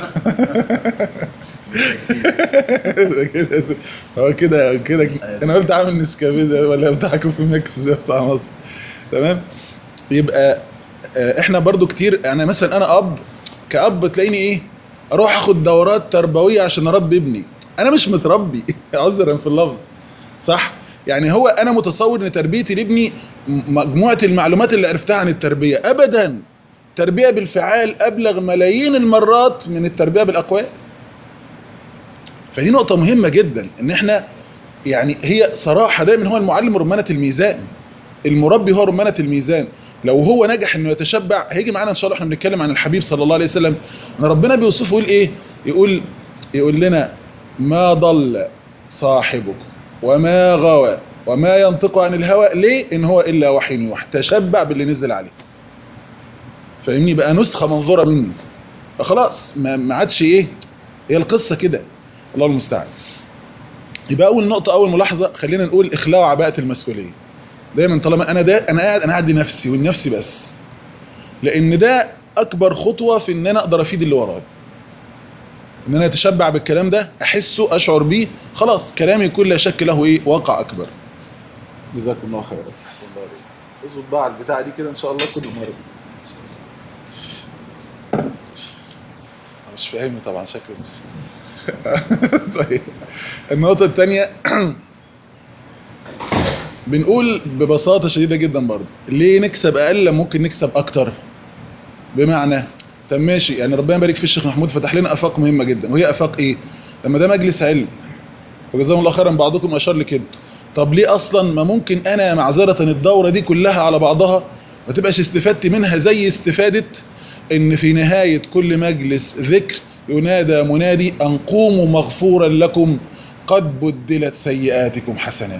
ده كده هو كده كده انا قلت عامل نسكافيه ده ولا بتاع كوفي ميكس زي بتاع مصر تمام يبقى آه، احنا برضو كتير يعني مثلا انا اب كاب تلاقيني ايه اروح اخد دورات تربويه عشان اربي ابني انا مش متربي عذرا في اللفظ صح يعني هو انا متصور ان تربيتي لابني م- مجموعه المعلومات اللي عرفتها عن التربيه ابدا تربيه بالفعال ابلغ ملايين المرات من التربيه بالاقوال فدي نقطه مهمه جدا ان احنا يعني هي صراحه دايما هو المعلم رمانه الميزان المربي هو رمانه الميزان لو هو نجح انه يتشبع هيجي معانا ان شاء الله احنا بنتكلم عن الحبيب صلى الله عليه وسلم ان ربنا بيوصفه يقول ايه يقول يقول لنا ما ضل صاحبكم وما غوى وما ينطق عن الهوى ليه ان هو الا وحي يوحى تشبع باللي نزل عليه فاهمني بقى نسخه منظوره منه فخلاص ما ما عادش ايه هي القصه كده الله المستعان يبقى اول نقطه اول ملاحظه خلينا نقول اخلاع عباءه المسؤوليه دايما طالما انا ده انا قاعد انا قاعد لنفسي ولنفسي بس لان ده اكبر خطوه في ان انا اقدر افيد اللي ورايا ان انا اتشبع بالكلام ده احسه اشعر بيه خلاص كلامي يكون لا شك له ايه واقع اكبر جزاكم الله خيرا احسن الله عليك اظبط بقى على البتاعه دي كده ان شاء الله كل مره مش فاهمني طبعا شكله بس طيب النقطة الثانية بنقول ببساطة شديدة جدا برضه ليه نكسب أقل لما ممكن نكسب أكتر بمعنى طب ماشي يعني ربنا يبارك في الشيخ محمود فتح لنا آفاق مهمة جدا وهي آفاق إيه؟ لما ده مجلس علم وجزاهم الله خيرا بعضكم أشار لكده طب ليه أصلا ما ممكن أنا معذرة الدورة دي كلها على بعضها ما تبقاش استفدت منها زي استفادة إن في نهاية كل مجلس ذكر ينادى منادي أن قوموا مغفورا لكم قد بدلت سيئاتكم حسنات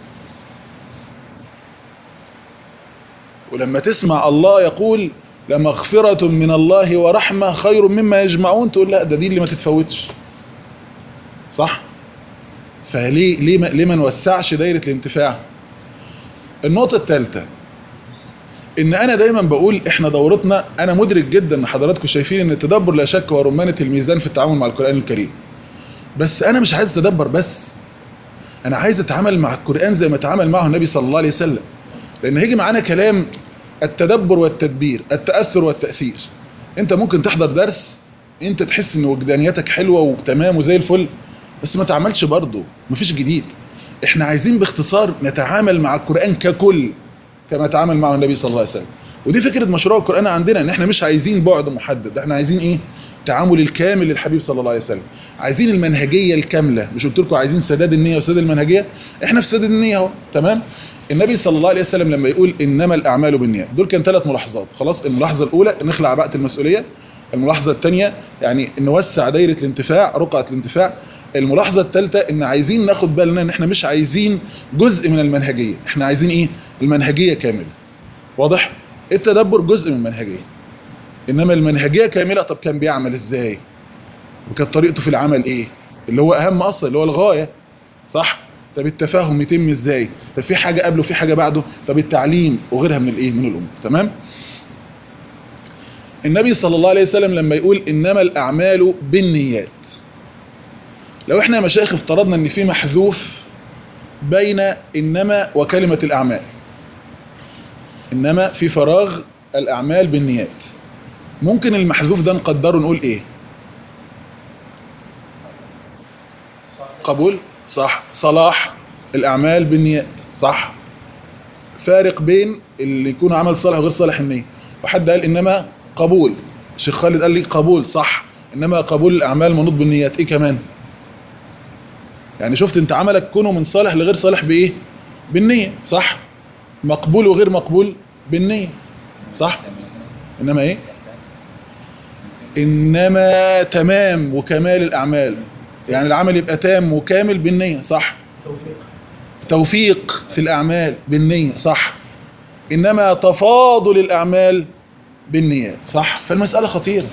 ولما تسمع الله يقول لمغفرة من الله ورحمة خير مما يجمعون تقول لا ده دي اللي ما تتفوتش صح فليه ليه ما, ليه ما نوسعش دايرة الانتفاع النقطة الثالثة ان انا دايما بقول احنا دورتنا انا مدرك جدا ان حضراتكم شايفين ان التدبر لا شك هو رمانة الميزان في التعامل مع القرآن الكريم بس انا مش عايز اتدبر بس انا عايز اتعامل مع القران زي ما اتعامل معه النبي صلى الله عليه وسلم لان هيجي معانا كلام التدبر والتدبير التاثر والتاثير انت ممكن تحضر درس انت تحس ان وجدانيتك حلوه وتمام وزي الفل بس ما تعملش برضه مفيش جديد احنا عايزين باختصار نتعامل مع القران ككل كما تعامل معه النبي صلى الله عليه وسلم ودي فكره مشروع القران عندنا ان احنا مش عايزين بعد محدد احنا عايزين ايه التعامل الكامل للحبيب صلى الله عليه وسلم عايزين المنهجيه الكامله مش قلت لكم عايزين سداد النيه وسداد المنهجيه احنا في سداد النيه اهو تمام النبي صلى الله عليه وسلم لما يقول انما الاعمال بالنيات دول كان ثلاث ملاحظات خلاص الملاحظه الاولى نخلع عباءه المسؤوليه الملاحظه الثانيه يعني نوسع دايره الانتفاع رقعه الانتفاع الملاحظه الثالثه ان عايزين ناخد بالنا ان احنا مش عايزين جزء من المنهجيه احنا عايزين ايه المنهجيه كامله واضح التدبر جزء من المنهجيه انما المنهجيه كامله طب كان بيعمل ازاي وكانت طريقته في العمل ايه اللي هو اهم اصلا اللي هو الغايه صح طب التفاهم يتم ازاي طب في حاجه قبله في حاجه بعده طب التعليم وغيرها من الايه من الامور تمام النبي صلى الله عليه وسلم لما يقول انما الاعمال بالنيات لو احنا يا مشايخ افترضنا ان في محذوف بين انما وكلمه الاعمال انما في فراغ الاعمال بالنيات ممكن المحذوف ده نقدره نقول ايه صالح قبول صح صلاح الاعمال بالنيات صح فارق بين اللي يكون عمل صالح وغير صالح النيه وحد قال انما قبول الشيخ خالد قال لي قبول صح انما قبول الاعمال منوط بالنيات ايه كمان يعني شفت انت عملك كونه من صالح لغير صالح بايه بالنيه صح مقبول وغير مقبول بالنيه صح انما ايه انما تمام وكمال الاعمال يعني العمل يبقى تام وكامل بالنيه صح توفيق توفيق في الاعمال بالنيه صح انما تفاضل الاعمال بالنيات صح فالمساله خطيره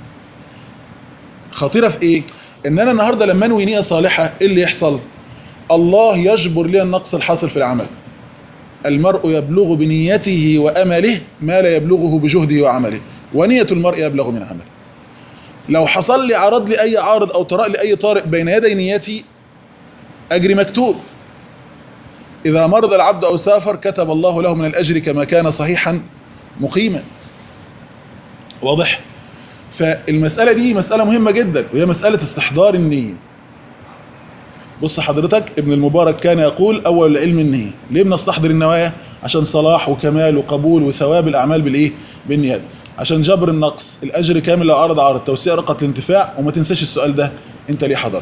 خطيره في ايه ان انا النهارده لما انوي نيه صالحه ايه اللي يحصل الله يجبر لي النقص الحاصل في العمل المرء يبلغ بنيته وامله ما لا يبلغه بجهده وعمله ونيه المرء يبلغ من عمله لو حصل لي عرض لي اي عارض او طرأ لي اي طارئ بين يدي نيتي اجري مكتوب اذا مرض العبد او سافر كتب الله له من الاجر كما كان صحيحا مقيما واضح فالمساله دي مساله مهمه جدا وهي مساله استحضار النيه بص حضرتك ابن المبارك كان يقول اول العلم النيه ليه بنستحضر النوايا عشان صلاح وكمال وقبول وثواب الاعمال بالايه بالنيات عشان جبر النقص الاجر كامل لو عرض عرض توسيع رقه الانتفاع وما تنساش السؤال ده انت ليه حضرت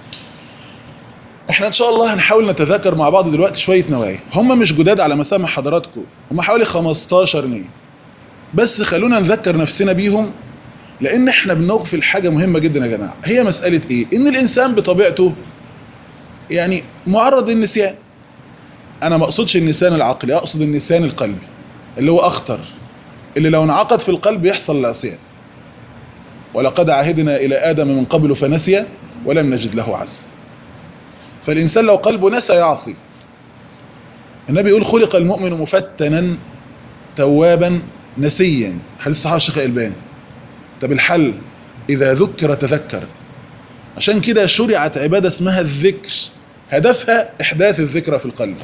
احنا ان شاء الله هنحاول نتذاكر مع بعض دلوقتي شويه نوايا هم مش جداد على مسامع حضراتكم هم حوالي 15 نيه بس خلونا نذكر نفسنا بيهم لان احنا بنغفل حاجه مهمه جدا يا جماعه هي مساله ايه ان الانسان بطبيعته يعني معرض للنسيان انا ما اقصدش النسيان العقلي اقصد النسيان القلبي اللي هو اخطر اللي لو انعقد في القلب يحصل العصيان ولقد عهدنا الى ادم من قبل فنسي ولم نجد له عزما فالانسان لو قلبه نسى يعصي النبي يقول خلق المؤمن مفتنا توابا نسيا حديث صحيح الشيخ الالباني طب الحل اذا ذكر تذكر عشان كده شرعت عباده اسمها الذكر هدفها احداث الذكرى في القلب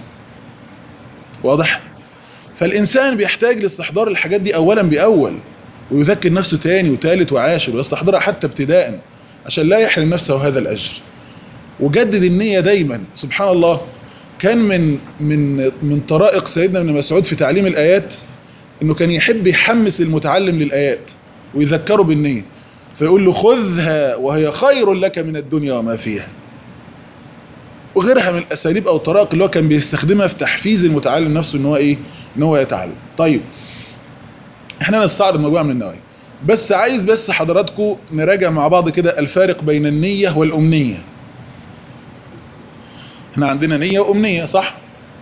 واضح فالانسان بيحتاج لاستحضار الحاجات دي اولا باول ويذكر نفسه تاني وتالت وعاشر ويستحضرها حتى ابتداء عشان لا يحرم نفسه هذا الاجر وجدد النيه دايما سبحان الله كان من من من طرائق سيدنا ابن مسعود في تعليم الايات انه كان يحب يحمس المتعلم للايات ويذكره بالنيه فيقول له خذها وهي خير لك من الدنيا وما فيها وغيرها من الاساليب او الطرائق اللي هو كان بيستخدمها في تحفيز المتعلم نفسه ان هو ايه ان هو يتعلم طيب احنا نستعرض مجموعه من النوايا بس عايز بس حضراتكم نراجع مع بعض كده الفارق بين النيه والامنيه احنا عندنا نيه وامنيه صح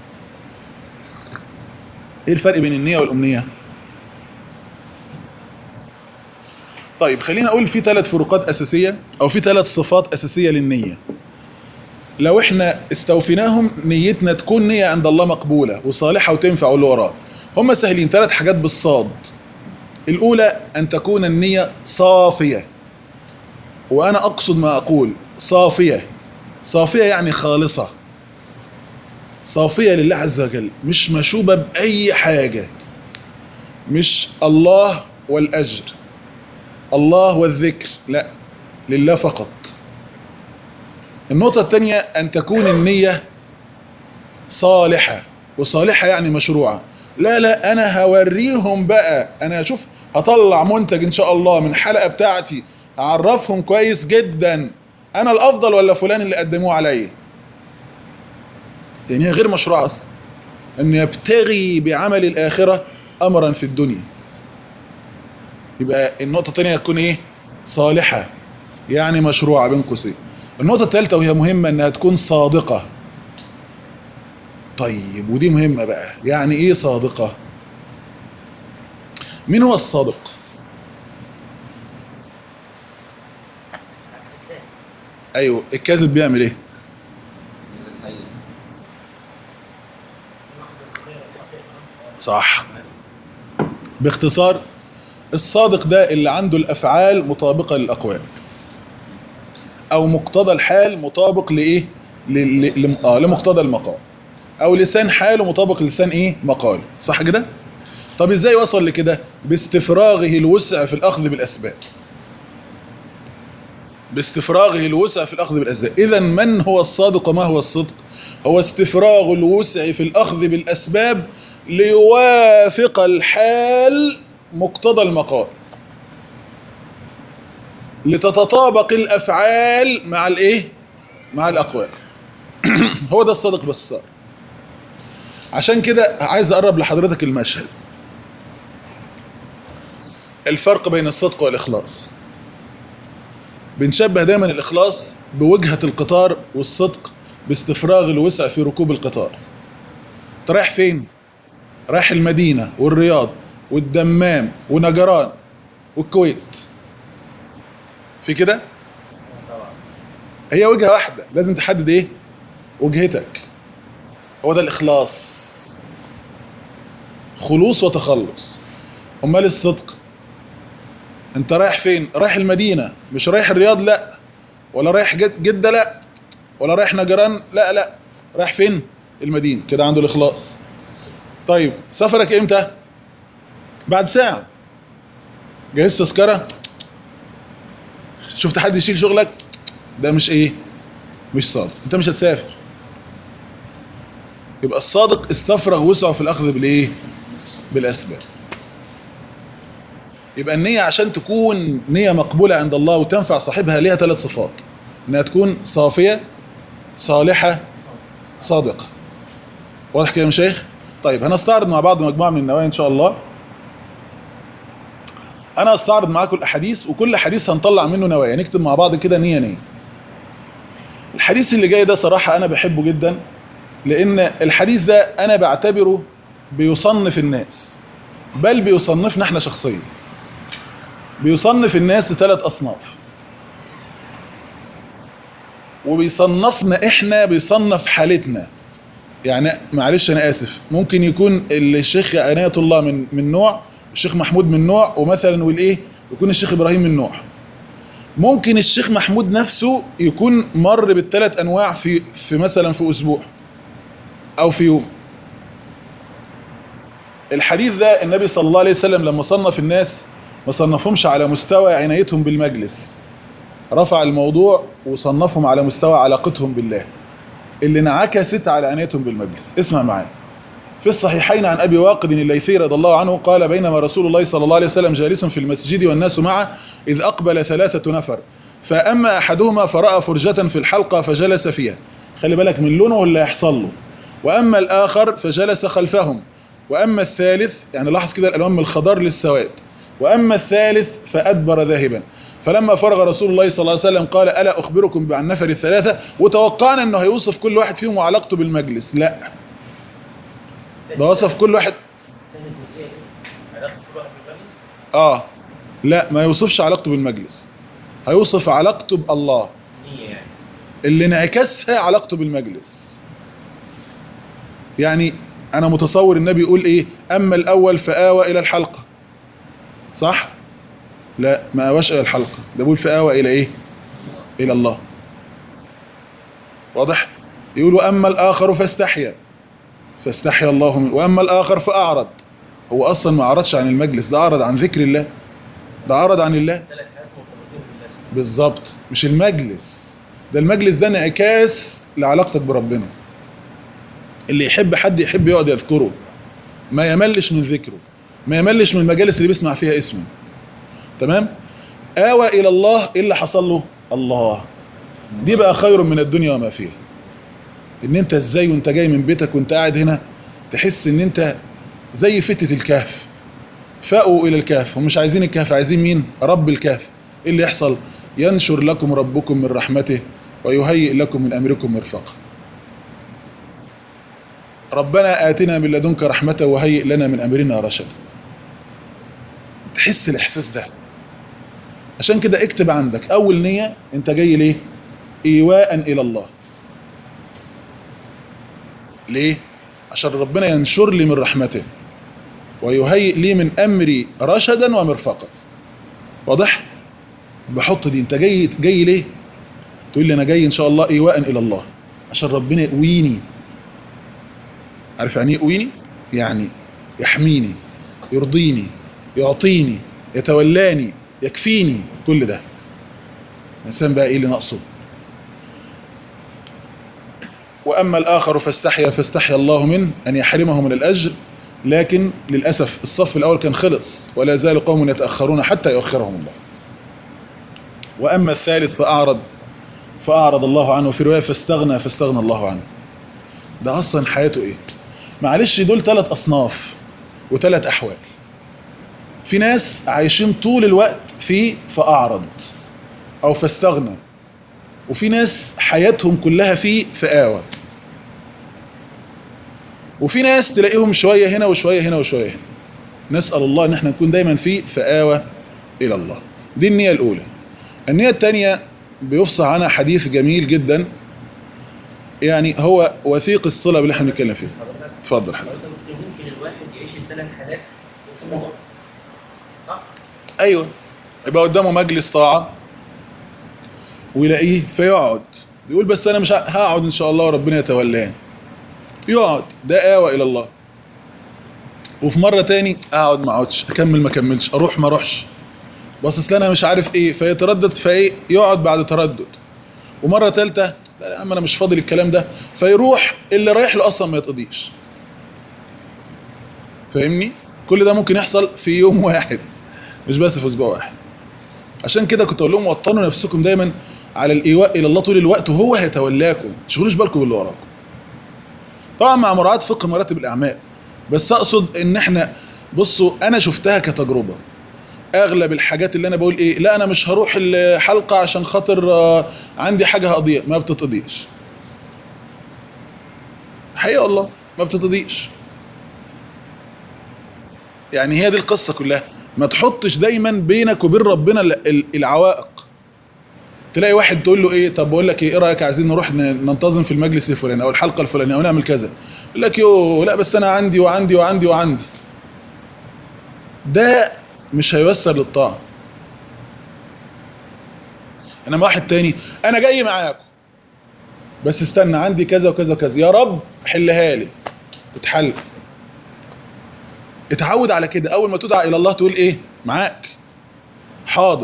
ايه الفرق بين النيه والامنيه طيب خلينا اقول في ثلاث فروقات اساسيه او في ثلاث صفات اساسيه للنيه لو احنا استوفيناهم نيتنا تكون نيه عند الله مقبوله وصالحه وتنفع واللي وراه هم سهلين ثلاث حاجات بالصاد الاولى ان تكون النيه صافيه وانا اقصد ما اقول صافيه صافيه يعني خالصه صافية لله عز وجل مش مشوبة بأي حاجة مش الله والأجر الله والذكر لا لله فقط النقطة الثانية أن تكون النية صالحة وصالحة يعني مشروعة لا لا أنا هوريهم بقى أنا أشوف هطلع منتج إن شاء الله من الحلقة بتاعتي أعرفهم كويس جدا أنا الأفضل ولا فلان اللي قدموه عليا يعني هي غير مشروعة أصلا أن يبتغي بعمل الآخرة أمرا في الدنيا يبقى النقطة الثانية تكون إيه صالحة يعني مشروعة بين قوسين النقطة الثالثة وهي مهمة انها تكون صادقة طيب ودي مهمة بقى يعني ايه صادقة مين هو الصادق عكس الكاذب ايوه الكاذب بيعمل ايه غير الحقيقة صح باختصار الصادق ده اللي عنده الافعال مطابقة للاقوال او مقتضى الحال مطابق لايه ل- ل- لم- آه لمقتضى المقال او لسان حاله مطابق لسان ايه مقال صح كده طب ازاي وصل لكده باستفراغه الوسع في الاخذ بالاسباب باستفراغه الوسع في الاخذ بالاسباب اذا من هو الصادق وما هو الصدق هو استفراغ الوسع في الاخذ بالاسباب ليوافق الحال مقتضى المقال لتتطابق الافعال مع الايه مع الاقوال هو ده الصادق باختصار عشان كده عايز اقرب لحضرتك المشهد الفرق بين الصدق والاخلاص بنشبه دايما الاخلاص بوجهة القطار والصدق باستفراغ الوسع في ركوب القطار انت رايح فين رايح المدينة والرياض والدمام ونجران والكويت في كده هي وجهة واحدة لازم تحدد ايه وجهتك هو ده الاخلاص خلوص وتخلص امال الصدق انت رايح فين رايح المدينة مش رايح الرياض لا ولا رايح جد جدة لا ولا رايح نجران لا لا رايح فين المدينة كده عنده الاخلاص طيب سفرك امتى بعد ساعة جهزت تذكرة شفت حد يشيل شغلك ده مش ايه مش صادق انت مش هتسافر يبقى الصادق استفرغ وسعه في الاخذ بالايه بالاسباب يبقى النية عشان تكون نية مقبولة عند الله وتنفع صاحبها ليها ثلاث صفات انها تكون صافية صالحة صادقة واضح كده يا مشايخ طيب هنستعرض مع بعض مجموعة من النوايا ان شاء الله انا استعرض معاكم الاحاديث وكل حديث هنطلع منه نوايا نكتب مع بعض كده نية نية الحديث اللي جاي ده صراحة انا بحبه جدا لان الحديث ده انا بعتبره بيصنف الناس بل بيصنفنا احنا شخصيا بيصنف الناس ثلاث اصناف وبيصنفنا احنا بيصنف حالتنا يعني معلش انا اسف ممكن يكون الشيخ عناية الله من من نوع الشيخ محمود من نوع ومثلا والايه يكون الشيخ ابراهيم من نوع ممكن الشيخ محمود نفسه يكون مر بالثلاث انواع في في مثلا في اسبوع او في يوم الحديث ده النبي صلى الله عليه وسلم لما صنف الناس ما صنفهمش على مستوى عنايتهم بالمجلس رفع الموضوع وصنفهم على مستوى علاقتهم بالله اللي انعكست على عنايتهم بالمجلس اسمع معايا في الصحيحين عن ابي واقد الليثي رضي الله عنه قال بينما رسول الله صلى الله عليه وسلم جالس في المسجد والناس معه اذ اقبل ثلاثه نفر فاما احدهما فراى فرجه في الحلقه فجلس فيها خلي بالك من لونه اللي هيحصل له واما الاخر فجلس خلفهم واما الثالث يعني لاحظ كده الالوان من الخضار للسواد واما الثالث فادبر ذاهبا فلما فرغ رسول الله صلى الله عليه وسلم قال الا اخبركم عن نفر الثلاثه وتوقعنا انه هيوصف كل واحد فيهم وعلاقته بالمجلس لا ده وصف كل واحد تاني الجزئية دي علاقة كل واحد بالمجلس اه لا ما يوصفش علاقته بالمجلس هيوصف علاقته بالله نية يعني اللي انعكسها علاقته بالمجلس يعني انا متصور النبي يقول ايه اما الاول فاوى الى الحلقه صح لا ما اوش الى الحلقه ده بيقول فاوى الى ايه الى الله واضح يقول اما الاخر فاستحيا فاستحيا الله منه واما الاخر فاعرض هو اصلا ما اعرضش عن المجلس ده اعرض عن ذكر الله ده اعرض عن الله ثلاث حاجات مرتبطين بالله بالظبط مش المجلس ده المجلس ده انعكاس لعلاقتك بربنا اللي يحب حد يحب يقعد يذكره ما يملش من ذكره ما يملش من المجالس اللي بيسمع فيها اسمه تمام آوى إلى الله إيه اللي حصل له الله دي بقى خير من الدنيا وما فيها ان انت ازاي وانت جاي من بيتك وانت قاعد هنا تحس ان انت زي فتة الكهف فاقوا الى الكهف ومش عايزين الكهف عايزين مين رب الكهف ايه اللي يحصل ينشر لكم ربكم من رحمته ويهيئ لكم من امركم مرفقا ربنا آتنا من لدنك رحمة وهيئ لنا من أمرنا رشدا تحس الإحساس ده عشان كده اكتب عندك أول نية أنت جاي ليه إيواء إلى الله ليه عشان ربنا ينشر لي من رحمته ويهيئ لي من أمري رشدا ومرفقا واضح بحط دي أنت جاي جاي ليه تقول لي أنا جاي إن شاء الله إيواء إلى الله عشان ربنا يقويني عارف يعني ايه يقويني؟ يعني يحميني يرضيني يعطيني يتولاني يكفيني كل ده الانسان بقى ايه اللي ناقصه واما الاخر فاستحيا فاستحيا الله منه ان يحرمه من الاجر لكن للاسف الصف الاول كان خلص ولا زال قوم يتاخرون حتى يؤخرهم الله واما الثالث فاعرض فاعرض الله عنه في روايه فاستغنى فاستغنى الله عنه ده اصلا حياته ايه معلش دول ثلاث اصناف وثلاث احوال في ناس عايشين طول الوقت في فاعرض او فاستغنى وفي ناس حياتهم كلها في فآوى وفي ناس تلاقيهم شويه هنا وشويه هنا وشويه هنا نسال الله ان احنا نكون دايما في فآوى الى الله دي النيه الاولى النيه الثانيه بيفصح عنها حديث جميل جدا يعني هو وثيق الصله باللي احنا بنتكلم فيه حضرتك اتفضل حضرتك حضرتك قلت ممكن الواحد يعيش الثلاث حالات في اسبوع صح؟ ايوه يبقى قدامه مجلس طاعه ويلاقيه فيقعد يقول بس انا مش ه- هقعد ان شاء الله وربنا يتولاني يقعد ده آوى الى الله وفي مره تاني اقعد ما اقعدش اكمل ما اكملش اروح ما اروحش بس اصل انا مش عارف ايه فيتردد فايه يقعد بعد تردد ومره تالته لا يا عم انا مش فاضي الكلام ده فيروح اللي رايح له اصلا ما يتقضيش فاهمني كل ده ممكن يحصل في يوم واحد مش بس في اسبوع واحد عشان كده كنت اقول لهم وطنوا نفسكم دايما على الايواء الى الله طول الوقت وهو هيتولاكم ما تشغلوش بالكم باللي وراكم طبعا مع مراعاه فقه مراتب الاعمال بس اقصد ان احنا بصوا انا شفتها كتجربه اغلب الحاجات اللي انا بقول ايه لا انا مش هروح الحلقه عشان خاطر آه، عندي حاجه هقضيها ما بتتقضيش حقيقه والله ما بتتقضيش يعني هي دي القصه كلها ما تحطش دايما بينك وبين ربنا ال- ال- العوائق تلاقي واحد تقول له ايه طب بقول لك ايه ايه رايك عايزين نروح ن- ننتظم في المجلس الفلاني او الحلقه الفلانيه او نعمل كذا يقول لك يو لا بس انا عندي وعندي وعندي وعندي ده مش هيوصل للطاعه انما واحد تاني انا جاي معاكم بس استنى عندي كذا وكذا وكذا يا رب حلها لي تتحل اتعود على كده اول ما تدعى الى الله تقول ايه معاك حاضر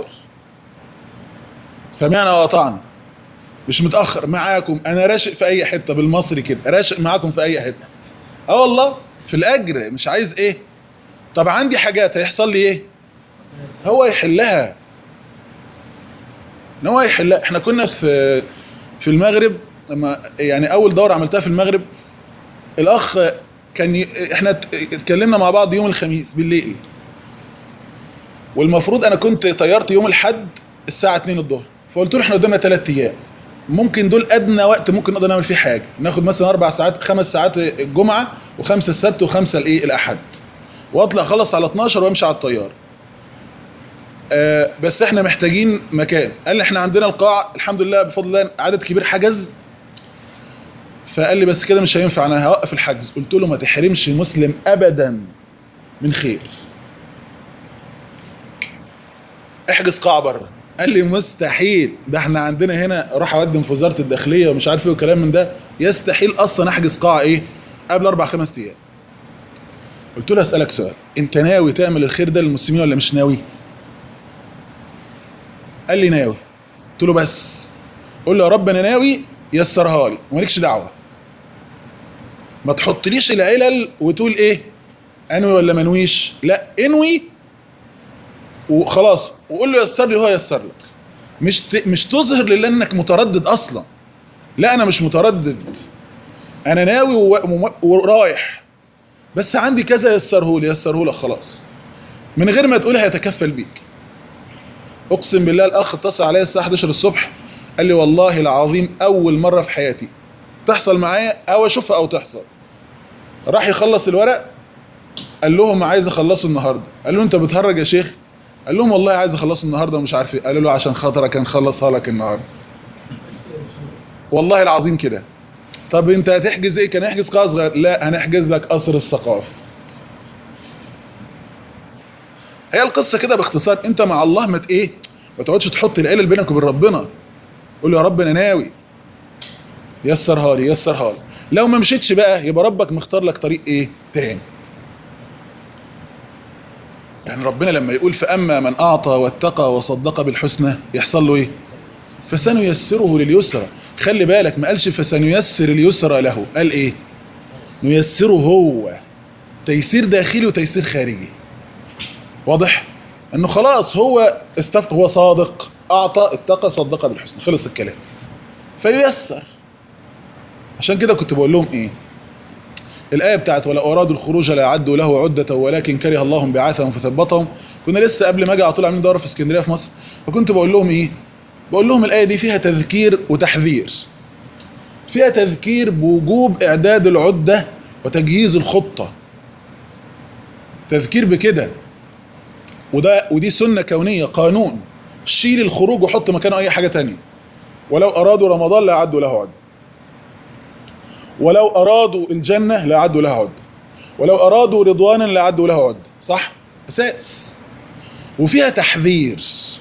سمعنا واطعنا مش متاخر معاكم انا راشق في اي حته بالمصري كده راشق معاكم في اي حته اه والله في الاجر مش عايز ايه طب عندي حاجات هيحصل لي ايه هو يحلها ان هو يحلها احنا كنا في في المغرب لما يعني اول دوره عملتها في المغرب الاخ كان ي... احنا ات- اتكلمنا مع بعض يوم الخميس بالليل والمفروض انا كنت طيرت يوم الاحد الساعه 2 الظهر فقلت له احنا قدامنا ثلاث ايام ممكن دول ادنى وقت ممكن نقدر نعمل فيه حاجه ناخد مثلا اربع ساعات خمس ساعات الجمعه وخمسه السبت وخمسه الايه الاحد واطلع خلص على 12 وامشي على الطياره آه بس احنا محتاجين مكان قال لي احنا عندنا القاعه الحمد لله بفضل الله عدد كبير حجز فقال لي بس كده مش هينفع انا هوقف الحجز قلت له ما تحرمش مسلم ابدا من خير احجز قاعه بره قال لي مستحيل ده احنا عندنا هنا اروح اقدم في وزاره الداخليه ومش عارف ايه وكلام من ده يستحيل اصلا احجز قاعه ايه قبل اربع خمس ايام قلت له اسالك سؤال انت ناوي تعمل الخير ده للمسلمين ولا مش ناوي قال لي ناوي قلت له بس قول له يا رب انا ناوي يسرها لي ومالكش دعوه ما تحطليش العلل وتقول ايه انوي ولا منويش لا انوي وخلاص وقول له يسر لي وهو يسر لك مش ت... مش تظهر لله انك متردد اصلا لا انا مش متردد انا ناوي و... وم- ورايح بس عندي كذا يسره لي يسره لك خلاص من غير ما تقول هيتكفل بيك اقسم بالله الاخ اتصل عليا الساعه 11 الصبح قال لي والله العظيم اول مره في حياتي تحصل معايا او اشوفها او تحصل راح يخلص الورق قال لهم عايز اخلصه النهارده قال له انت بتهرج يا شيخ قال لهم والله عايز اخلصه النهارده ومش عارف ايه قالوا له عشان خاطرك هنخلصها لك النهارده والله العظيم كده طب انت هتحجز ايه كان يحجز قاعه صغير لا هنحجز لك قصر الثقافه هي القصه كده باختصار انت مع الله ما ت- ايه ما تقعدش تحط العلل بينك وبين ربنا قول له يا رب انا ناوي يسرها لي يسرها لي لو ما مشيتش بقى يبقى ربك مختار لك طريق ايه تاني يعني ربنا لما يقول فاما من اعطى واتقى وصدق بالحسنى يحصل له ايه فسنيسره لليسرى خلي بالك ما قالش فسنيسر اليسرى له قال ايه نيسره هو تيسير داخلي وتيسير خارجي واضح انه خلاص هو استف هو صادق اعطى اتقى صدق بالحسنى خلص الكلام فييسر عشان كده كنت بقول لهم ايه الآية بتاعت ولا أرادوا الخروج لا أعدوا له عدة ولكن كره الله بعاثهم فثبطهم كنا لسه قبل ما أجي على طول عاملين دورة في اسكندرية في مصر فكنت بقول لهم إيه؟ بقول لهم الآية دي فيها تذكير وتحذير فيها تذكير بوجوب إعداد العدة وتجهيز الخطة تذكير بكده وده ودي سنة كونية قانون شيل الخروج وحط مكانه أي حاجة تانية ولو أرادوا رمضان لا أعدوا له عدة ولو أرادوا الجنة لأعدوا لها عدة ولو أرادوا رضوانا لأعدوا لها عدة صح؟ أساس وفيها تحذير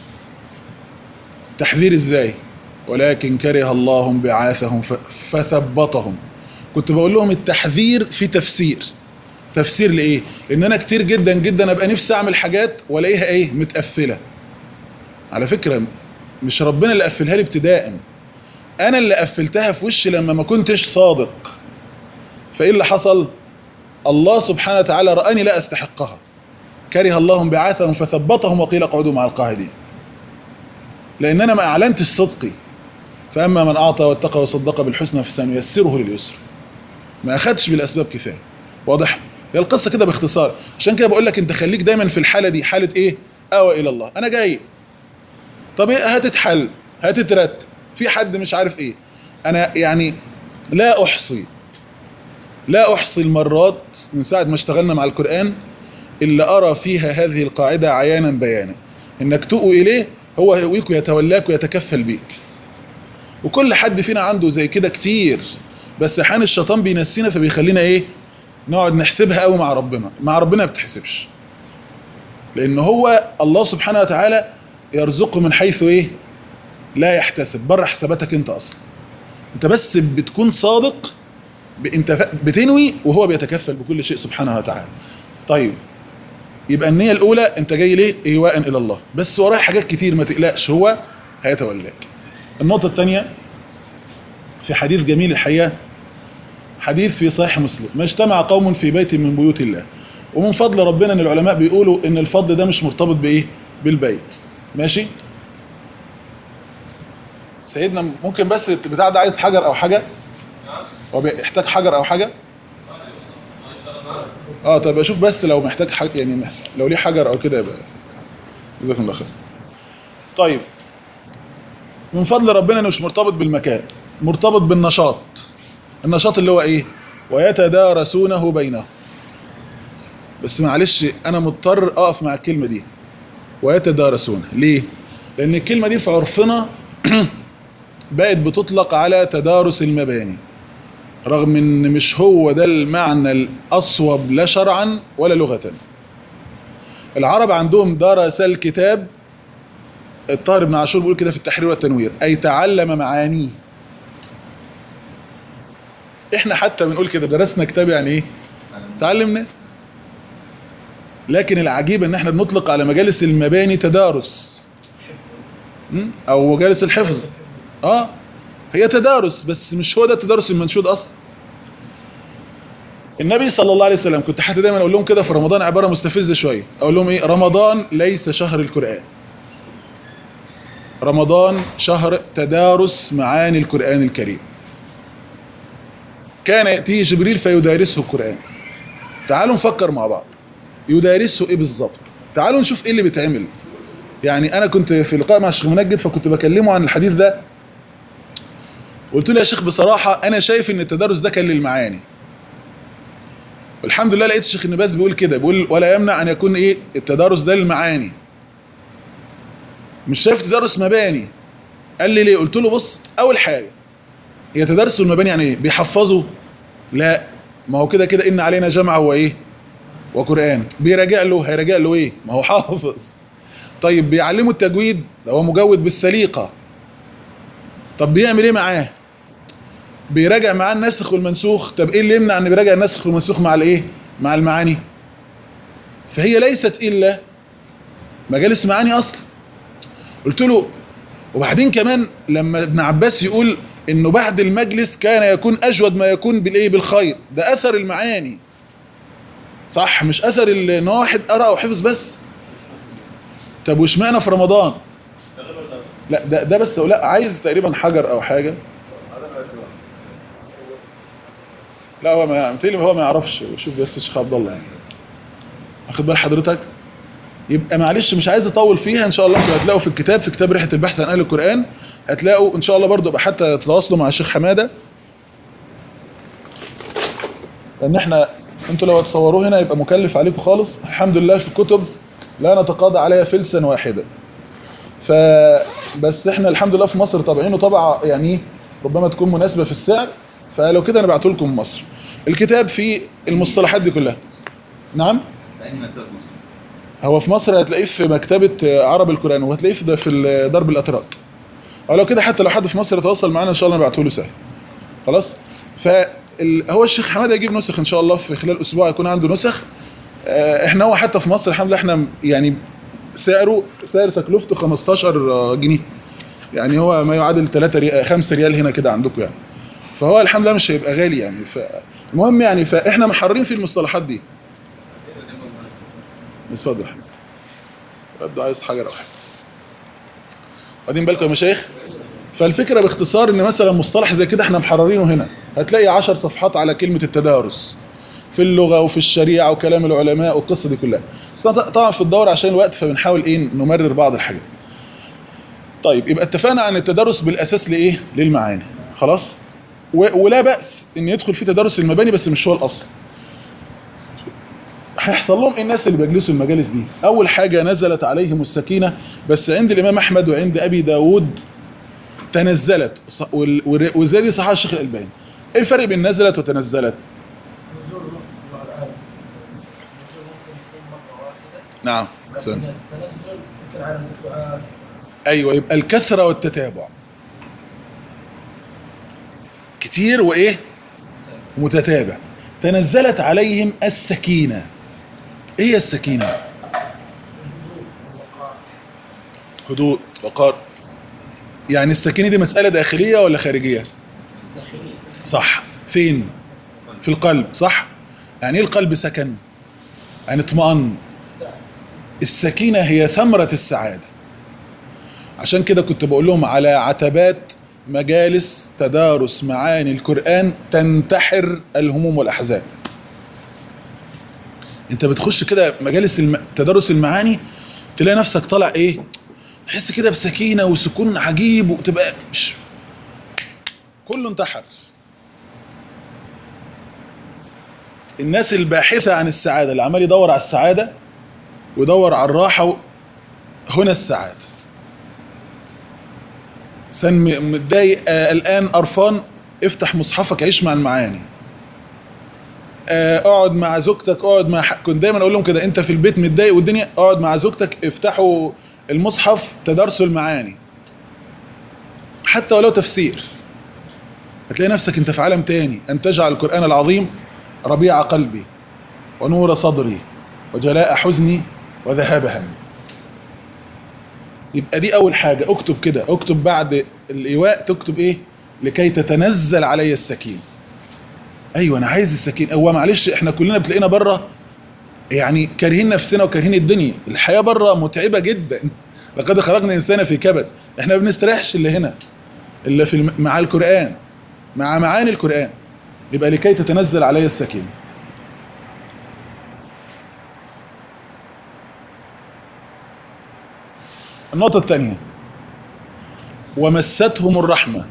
تحذير إزاي؟ ولكن كره الله بعاثهم ف- فثبطهم كنت بقول لهم التحذير في تفسير تفسير لإيه؟ إن أنا كتير جدا جدا أبقى نفسي أعمل حاجات وألاقيها إيه؟ متقفلة على فكرة مش ربنا اللي قفلها لي ابتداءً انا اللي قفلتها في وشي لما ما كنتش صادق فايه اللي حصل الله سبحانه وتعالى رآني لا استحقها كره الله بعاثهم فثبطهم وقيل اقعدوا مع القاعدين لان انا ما اعلنتش صدقي فاما من اعطى واتقى وصدق بالحسنى فسنيسره لليسر ما اخدش بالاسباب كفايه واضح هي القصه كده باختصار عشان كده بقول لك انت خليك دايما في الحاله دي حاله ايه اوى الى الله انا جاي طب ايه هتتحل هتترتب في حد مش عارف ايه انا يعني لا احصي لا احصي المرات من ساعه ما اشتغلنا مع القران اللي ارى فيها هذه القاعده عيانا بيانا انك تؤوي اليه هو يؤويك ويتولاك ويتكفل بيك وكل حد فينا عنده زي كده كتير بس احيانا الشيطان بينسينا فبيخلينا ايه نقعد نحسبها قوي مع ربنا مع ربنا ما بتحسبش لان هو الله سبحانه وتعالى يرزقه من حيث ايه لا يحتسب بره حساباتك انت اصلا انت بس بتكون صادق ب... انت ف... بتنوي وهو بيتكفل بكل شيء سبحانه وتعالى طيب يبقى النية الأولى أنت جاي ليه؟ إيواء إلى الله، بس ورايا حاجات كتير ما تقلقش هو هيتولاك. النقطة الثانية في حديث جميل الحقيقة حديث في صحيح مسلم، ما اجتمع قوم في بيت من بيوت الله. ومن فضل ربنا إن العلماء بيقولوا إن الفضل ده مش مرتبط بإيه؟ بالبيت. ماشي؟ سيدنا ممكن بس البتاع ده عايز حجر أو حاجة؟ هو بيحتاج حجر أو حاجة؟ اه طب اشوف بس لو محتاج حاجه يعني مح- لو ليه حجر او كده يبقى جزاكم الله خير. طيب من فضل ربنا انه مش مرتبط بالمكان مرتبط بالنشاط النشاط اللي هو ايه؟ ويتدارسونه بينهم بس معلش انا مضطر اقف مع الكلمه دي ويتدارسونه ليه؟ لان الكلمه دي في عرفنا بقت بتطلق على تدارس المباني رغم ان مش هو ده المعنى الاصوب لا شرعا ولا لغه العرب عندهم درس الكتاب الطاهر بن عاشور بيقول كده في التحرير والتنوير اي تعلم معانيه احنا حتى بنقول كده درسنا كتاب يعني ايه تعلمنا لكن العجيب ان احنا بنطلق على مجالس المباني تدارس م? او مجالس الحفظ اه هي تدارس بس مش هو ده التدارس المنشود اصلا النبي صلى الله عليه وسلم كنت حتى دايما اقول لهم كده في رمضان عباره مستفزه شويه اقول لهم ايه رمضان ليس شهر القران رمضان شهر تدارس معاني القران الكريم كان ياتيه جبريل فيدارسه القران تعالوا نفكر مع بعض يدارسه ايه بالظبط تعالوا نشوف ايه اللي بيتعمل يعني انا كنت في لقاء مع الشيخ منجد فكنت بكلمه عن الحديث ده قلت له يا شيخ بصراحه انا شايف ان التدرس ده كان للمعاني والحمد لله لقيت الشيخ ابن باز بيقول كده بيقول ولا يمنع ان يكون ايه التدرس ده للمعاني مش شايف تدرس مباني قال لي ليه قلت له بص اول حاجه هي تدرس المباني يعني ايه بيحفظوا لا ما هو كده كده ان علينا جمع وايه وقران بيراجع له هيراجع له ايه ما هو حافظ طيب بيعلمه التجويد ده هو مجود بالسليقه طب بيعمل ايه معاه بيراجع معاه الناسخ والمنسوخ طب ايه اللي يمنع ان بيراجع الناسخ والمنسوخ مع الايه مع المعاني فهي ليست الا مجالس معاني اصلا قلت له وبعدين كمان لما ابن عباس يقول انه بعد المجلس كان يكون اجود ما يكون بالايه بالخير ده اثر المعاني صح مش اثر ال- ان هو واحد قرا وحفظ بس طب واشمعنى في رمضان لا ده ده بس لا عايز تقريبا حجر او حاجه لا هو ما متهيألي هو ما يعرفش شوف بس الشيخ عبد الله يعني واخد بال حضرتك يبقى معلش مش عايز اطول فيها ان شاء الله انتوا هتلاقوا في الكتاب في كتاب ريحه البحث عن اهل القران هتلاقوا ان شاء الله برضو يبقى حتى تتواصلوا مع الشيخ حماده لان احنا انتوا لو هتصوروه هنا يبقى مكلف عليكم خالص الحمد لله في الكتب لا نتقاضى عليها فلسا واحدا فبس احنا الحمد لله في مصر طابعينه طبعه يعني ربما تكون مناسبه في السعر فلو كده انا بعته لكم من مصر الكتاب فيه المصطلحات دي كلها نعم في أي منطقة مصر؟ هو في مصر هتلاقيه في مكتبة عرب القرآن وهتلاقيه في في درب الأتراك أو لو كده حتى لو حد في مصر يتواصل معانا إن شاء الله نبعته له سهل خلاص فهو الشيخ حماد هيجيب نسخ إن شاء الله في خلال أسبوع يكون عنده نسخ آه، إحنا هو حتى في مصر الحمد لله إحنا يعني سعره سعر تكلفته 15 جنيه يعني هو ما يعادل 3 ريال 5 ريال هنا كده عندكم يعني فهو الحمد لله مش هيبقى غالي يعني فالمهم يعني فاحنا محررين في المصطلحات دي اتفضل يا حبيبي يبدو عايز حجر او حاجه واخدين بالكم يا مشايخ فالفكره باختصار ان مثلا مصطلح زي كده احنا محررينه هنا هتلاقي عشر صفحات على كلمه التدارس في اللغه وفي الشريعه وكلام العلماء والقصه دي كلها بس أنا طبعا في الدور عشان الوقت فبنحاول ايه نمرر بعض الحاجات طيب يبقى اتفقنا عن التدرس بالاساس لايه للمعاني خلاص و- ولا باس ان يدخل في تدرس المباني بس مش هو الاصل هيحصل لهم ايه الناس اللي بيجلسوا المجالس دي اول حاجه نزلت عليهم السكينه بس عند الامام احمد وعند ابي داود تنزلت ص- وال- وال- وزي دي صحيح الشيخ الالباني ايه الفرق بين نزلت وتنزلت نزول الله العالم النزول ممكن يكون مرة واحدة نعم لكن أحسن. التنزل يمكن على دفعات ايوه يبقى الكثره والتتابع كتير وايه متتابع تنزلت عليهم السكينه ايه هي السكينه هدوء وقار يعني السكينه دي مساله داخليه ولا خارجيه داخلية صح فين في القلب صح يعني ايه القلب سكن يعني اطمئن السكينه هي ثمره السعاده عشان كده كنت بقول لهم على عتبات مجالس تدارس معاني القرآن تنتحر الهموم والأحزان انت بتخش كده مجالس الم... تدارس المعاني تلاقي نفسك طالع ايه تحس كده بسكينة وسكون عجيب وتبقى مش كله انتحر الناس الباحثة عن السعادة اللي عمال يدور على السعادة ويدور على الراحة و... هنا السعادة سن م- متضايق آه، قلقان قرفان افتح مصحفك عيش مع المعاني آه، اقعد مع زوجتك اقعد مع ح- كنت دايما اقول لهم كده انت في البيت متضايق والدنيا اقعد مع زوجتك افتحوا المصحف تدارسوا المعاني حتى ولو تفسير هتلاقي نفسك انت في عالم تاني ان تجعل القران العظيم ربيع قلبي ونور صدري وجلاء حزني وذهاب همي يبقى دي اول حاجه اكتب كده اكتب بعد الايواء تكتب ايه لكي تتنزل علي السكينه ايوه انا عايز السكينه هو معلش احنا كلنا بتلاقينا بره يعني كارهين نفسنا وكارهين الدنيا الحياه بره متعبه جدا لقد خلقنا الانسان في كبد احنا ما بنستريحش الا هنا الا في الم... مع القران مع معاني القران يبقى لكي تتنزل علي السكينه النقطة الثانية ومستهم الرحمة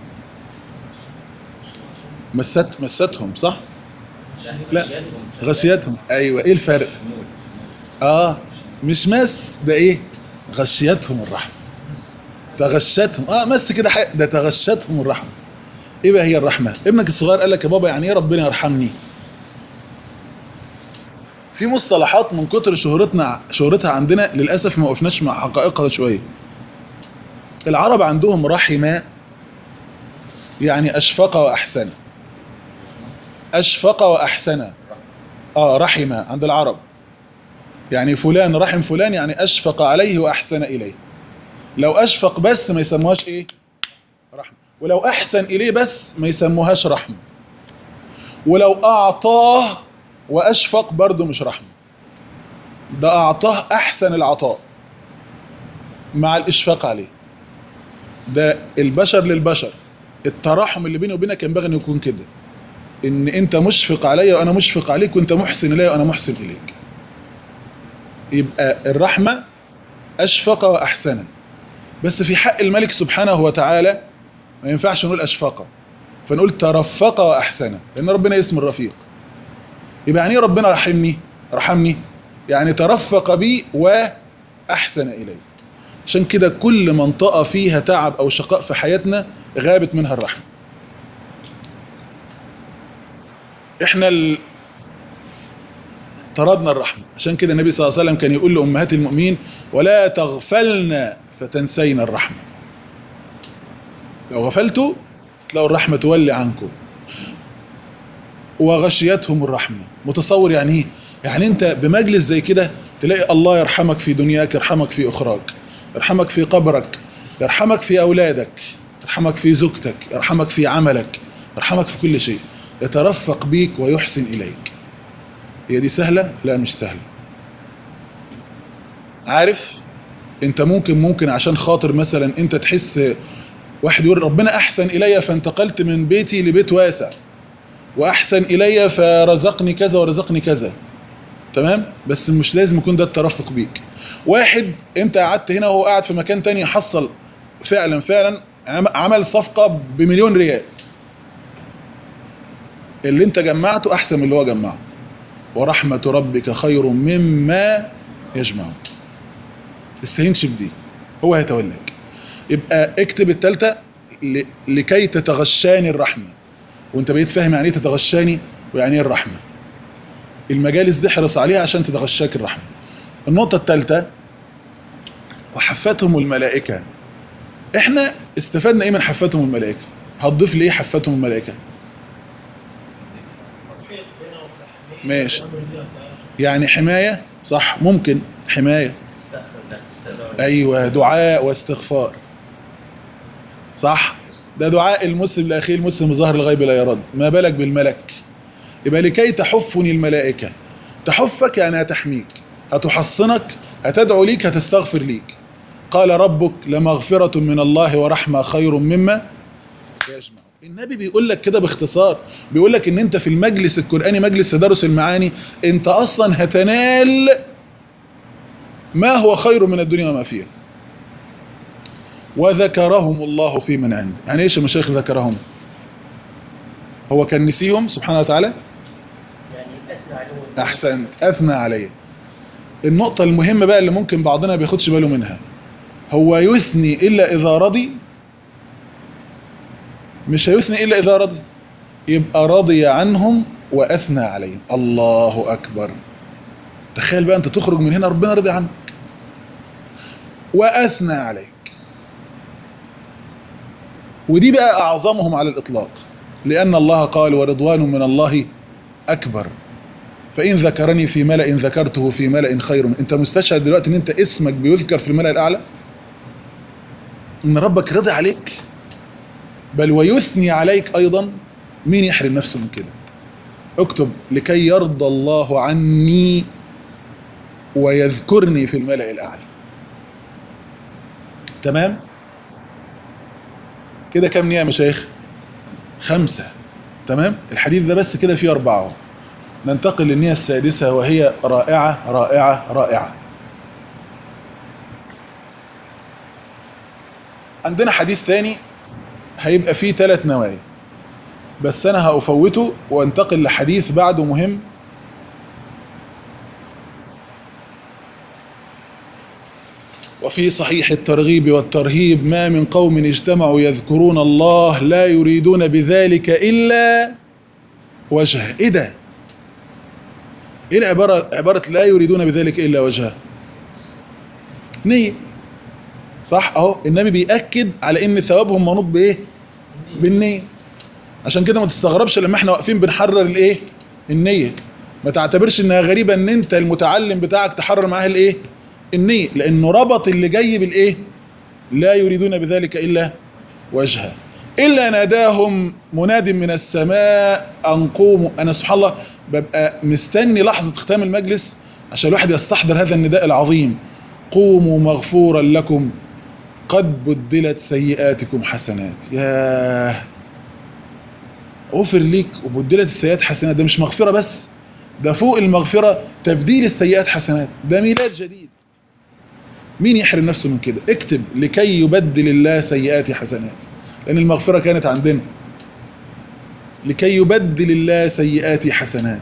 مست مستهم صح؟ لا غشيتهم ايوه ايه الفرق؟ اه مش مس ده ايه؟ غشيتهم الرحمة تغشتهم اه مس كده حاجة ده تغشتهم الرحمة ايه بقى هي الرحمة؟ ابنك الصغير قال لك يا بابا يعني ايه ربنا يرحمني؟ في مصطلحات من كتر شهرتنا شهرتها عندنا للاسف ما وقفناش مع حقائقها شويه العرب عندهم رحم يعني اشفق واحسن اشفق واحسن اه رحم عند العرب يعني فلان رحم فلان يعني اشفق عليه واحسن اليه لو اشفق بس ما يسموهاش ايه رحمه ولو احسن اليه بس ما يسموهاش رحمه ولو اعطاه واشفق برضه مش رحمه ده اعطاه احسن العطاء مع الاشفاق عليه ده البشر للبشر التراحم اللي بيني وبينك ينبغي ان يكون كده ان انت مشفق عليا وانا مشفق عليك وانت محسن الي وانا محسن اليك يبقى الرحمه اشفق واحسن بس في حق الملك سبحانه وتعالى ما ينفعش نقول اشفق فنقول ترفق واحسن لان ربنا اسم الرفيق يبقى يعني ايه ربنا رحمني رحمني يعني ترفق بي واحسن الي عشان كده كل منطقه فيها تعب او شقاء في حياتنا غابت منها الرحمه احنا ال... طردنا الرحمه عشان كده النبي صلى الله عليه وسلم كان يقول لامهات المؤمنين ولا تغفلن فتنسين الرحمه لو غفلتوا تلاقوا الرحمه تولي عنكم وغشيتهم الرحمه متصور يعني ايه يعني انت بمجلس زي كده تلاقي الله يرحمك في دنياك يرحمك في اخراك يرحمك في قبرك يرحمك في اولادك يرحمك في زوجتك يرحمك في عملك يرحمك في كل شيء يترفق بيك ويحسن اليك هي دي سهله لا مش سهله عارف انت ممكن ممكن عشان خاطر مثلا انت تحس واحد يقول ربنا احسن الي فانتقلت من بيتي لبيت واسع واحسن الي فرزقني كذا ورزقني كذا تمام بس مش لازم يكون ده الترفق بيك واحد انت قعدت هنا وهو قاعد في مكان تاني حصل فعلا فعلا عم- عمل صفقة بمليون ريال اللي انت جمعته احسن من اللي هو جمعه ورحمة ربك خير مما يجمعون استهينش بدي هو هيتولاك يبقى اكتب التالتة ل- لكي تتغشاني الرحمة وانت بقيت فاهم يعني ايه تتغشاني ويعني ايه الرحمة المجالس دي احرص عليها عشان تتغشاك الرحمة النقطة الثالثة وحفتهم الملائكة احنا استفدنا ايه من حفتهم الملائكة هتضيف لي ايه حفتهم الملائكة تحيط بينهم تحميل ماشي. أمر الله تعالى. يعني حماية صح ممكن حماية استغفر الله استغفر ايوه دعاء واستغفار صح ده دعاء المسلم لاخيه المسلم ظهر الغيب لا يرد ما بالك بالملك يبقى لكي تحفني الملائكه تحفك يعني هتحميك هتحصنك هتدعو ليك هتستغفر ليك قال ربك لمغفرة من الله ورحمة خير مما يجمع النبي بيقول لك كده باختصار بيقول لك ان انت في المجلس القرآني مجلس تدرس المعاني انت اصلا هتنال ما هو خير من الدنيا وما فيها وذكرهم الله في من عنده يعني ايش المشايخ ذكرهم هو كان نسيهم سبحانه وتعالى يعني اثنى عليهم احسنت اثنى عليه النقطة المهمة بقى اللي ممكن بعضنا ما بياخدش باله منها هو يثني الا اذا رضي مش هيثني الا اذا رضي يبقى رضي عنهم واثنى عليهم الله اكبر تخيل بقى انت تخرج من هنا ربنا رضي عنك واثنى عليك ودي بقى اعظمهم على الاطلاق لأن الله قال ورضوان من الله أكبر فإن ذكرني في ملأ ذكرته في ملأ خير من- أنت مستشهد دلوقتي إن أنت اسمك بيذكر في الملأ الأعلى إن ربك رضي عليك بل ويثني عليك أيضا مين يحرم نفسه من كده اكتب لكي يرضى الله عني ويذكرني في الملأ الأعلى تمام كده كام نية يا مشايخ خمسة تمام الحديث ده بس كده فيه أربعة ننتقل للنية السادسة وهي رائعة رائعة رائعة عندنا حديث ثاني هيبقى فيه ثلاث نوايا بس أنا هأفوته وانتقل لحديث بعده مهم وفي صحيح الترغيب والترهيب ما من قوم اجتمعوا يذكرون الله لا يريدون بذلك إلا وجهه إيه ده؟ إيه العبارة عبارة لا يريدون بذلك إلا وجهه نية صح أهو النبي بيأكد على إن ثوابهم منوط بإيه؟ بالنية عشان كده ما تستغربش لما احنا واقفين بنحرر الإيه؟ النية ما تعتبرش إنها غريبة إن أنت المتعلم بتاعك تحرر معاه الإيه؟ النية لأنه ربط اللي جاي بالإيه؟ لا يريدون بذلك إلا وجهه إلا ناداهم مناد من السماء أن قوموا أنا سبحان الله ببقى مستني لحظة ختام المجلس عشان الواحد يستحضر هذا النداء العظيم قوموا مغفورا لكم قد بدلت سيئاتكم حسنات ياه غفر ليك وبدلت السيئات حسنات ده مش مغفرة بس ده فوق المغفرة تبديل السيئات حسنات ده ميلاد جديد مين يحرم نفسه من كده اكتب لكي يبدل الله سيئاتي حسنات لأن المغفرة كانت عندنا لكي يبدل الله سيئاتي حسنات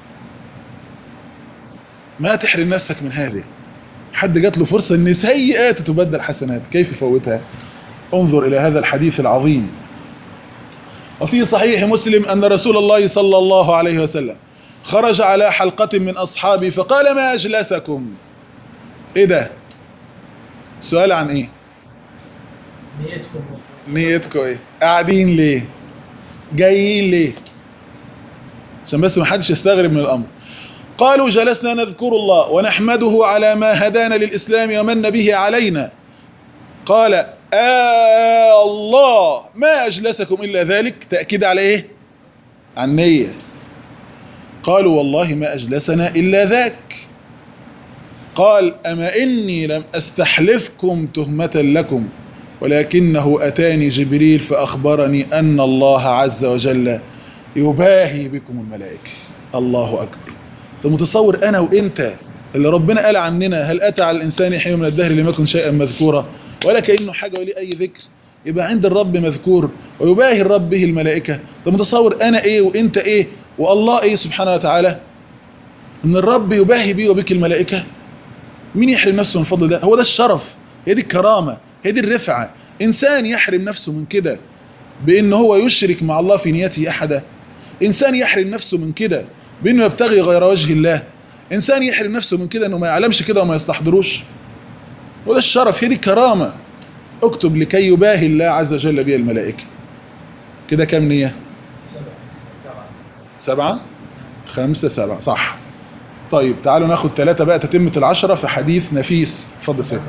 ما تحرم نفسك من هذه حد جات له فرصة ان سيئاته تبدل حسنات كيف يفوتها انظر الى هذا الحديث العظيم وفي صحيح مسلم ان رسول الله صلى الله عليه وسلم خرج على حلقة من اصحابه فقال ما اجلسكم ايه ده سؤال عن ايه نيتكم نيتكم ايه قاعدين ليه جايين ليه عشان بس ما حدش يستغرب من الامر قالوا جلسنا نذكر الله ونحمده على ما هدانا للاسلام ومن به علينا قال آه الله ما اجلسكم الا ذلك تاكيد على ايه عن النيه قالوا والله ما اجلسنا الا ذاك قال اما اني لم استحلفكم تهمه لكم ولكنه أتاني جبريل فأخبرني أن الله عز وجل يباهي بكم الملائكة الله أكبر أنت متصور أنا وإنت اللي ربنا قال عننا هل أتى على الإنسان حين من الدهر لم يكن شيئا مذكورا ولا كأنه حاجة ولي أي ذكر يبقى عند الرب مذكور ويباهي الرب به الملائكة أنت متصور أنا إيه وإنت إيه والله إيه سبحانه وتعالى إن الرب يباهي بي وبك الملائكة مين يحرم نفسه من الفضل ده هو ده الشرف هي دي الكرامة هي دي الرفعة إنسان يحرم نفسه من كده بأن هو يشرك مع الله في نيته أحدا إنسان يحرم نفسه من كده بأنه يبتغي غير وجه الله إنسان يحرم نفسه من كده أنه ما يعلمش كده وما يستحضروش وده الشرف هي دي الكرامة اكتب لكي يباهي الله عز وجل به الملائكة كده كام نية سبعة خمسة سبعة صح طيب تعالوا ناخد ثلاثة بقى تتمة العشرة في حديث نفيس اتفضل سيدي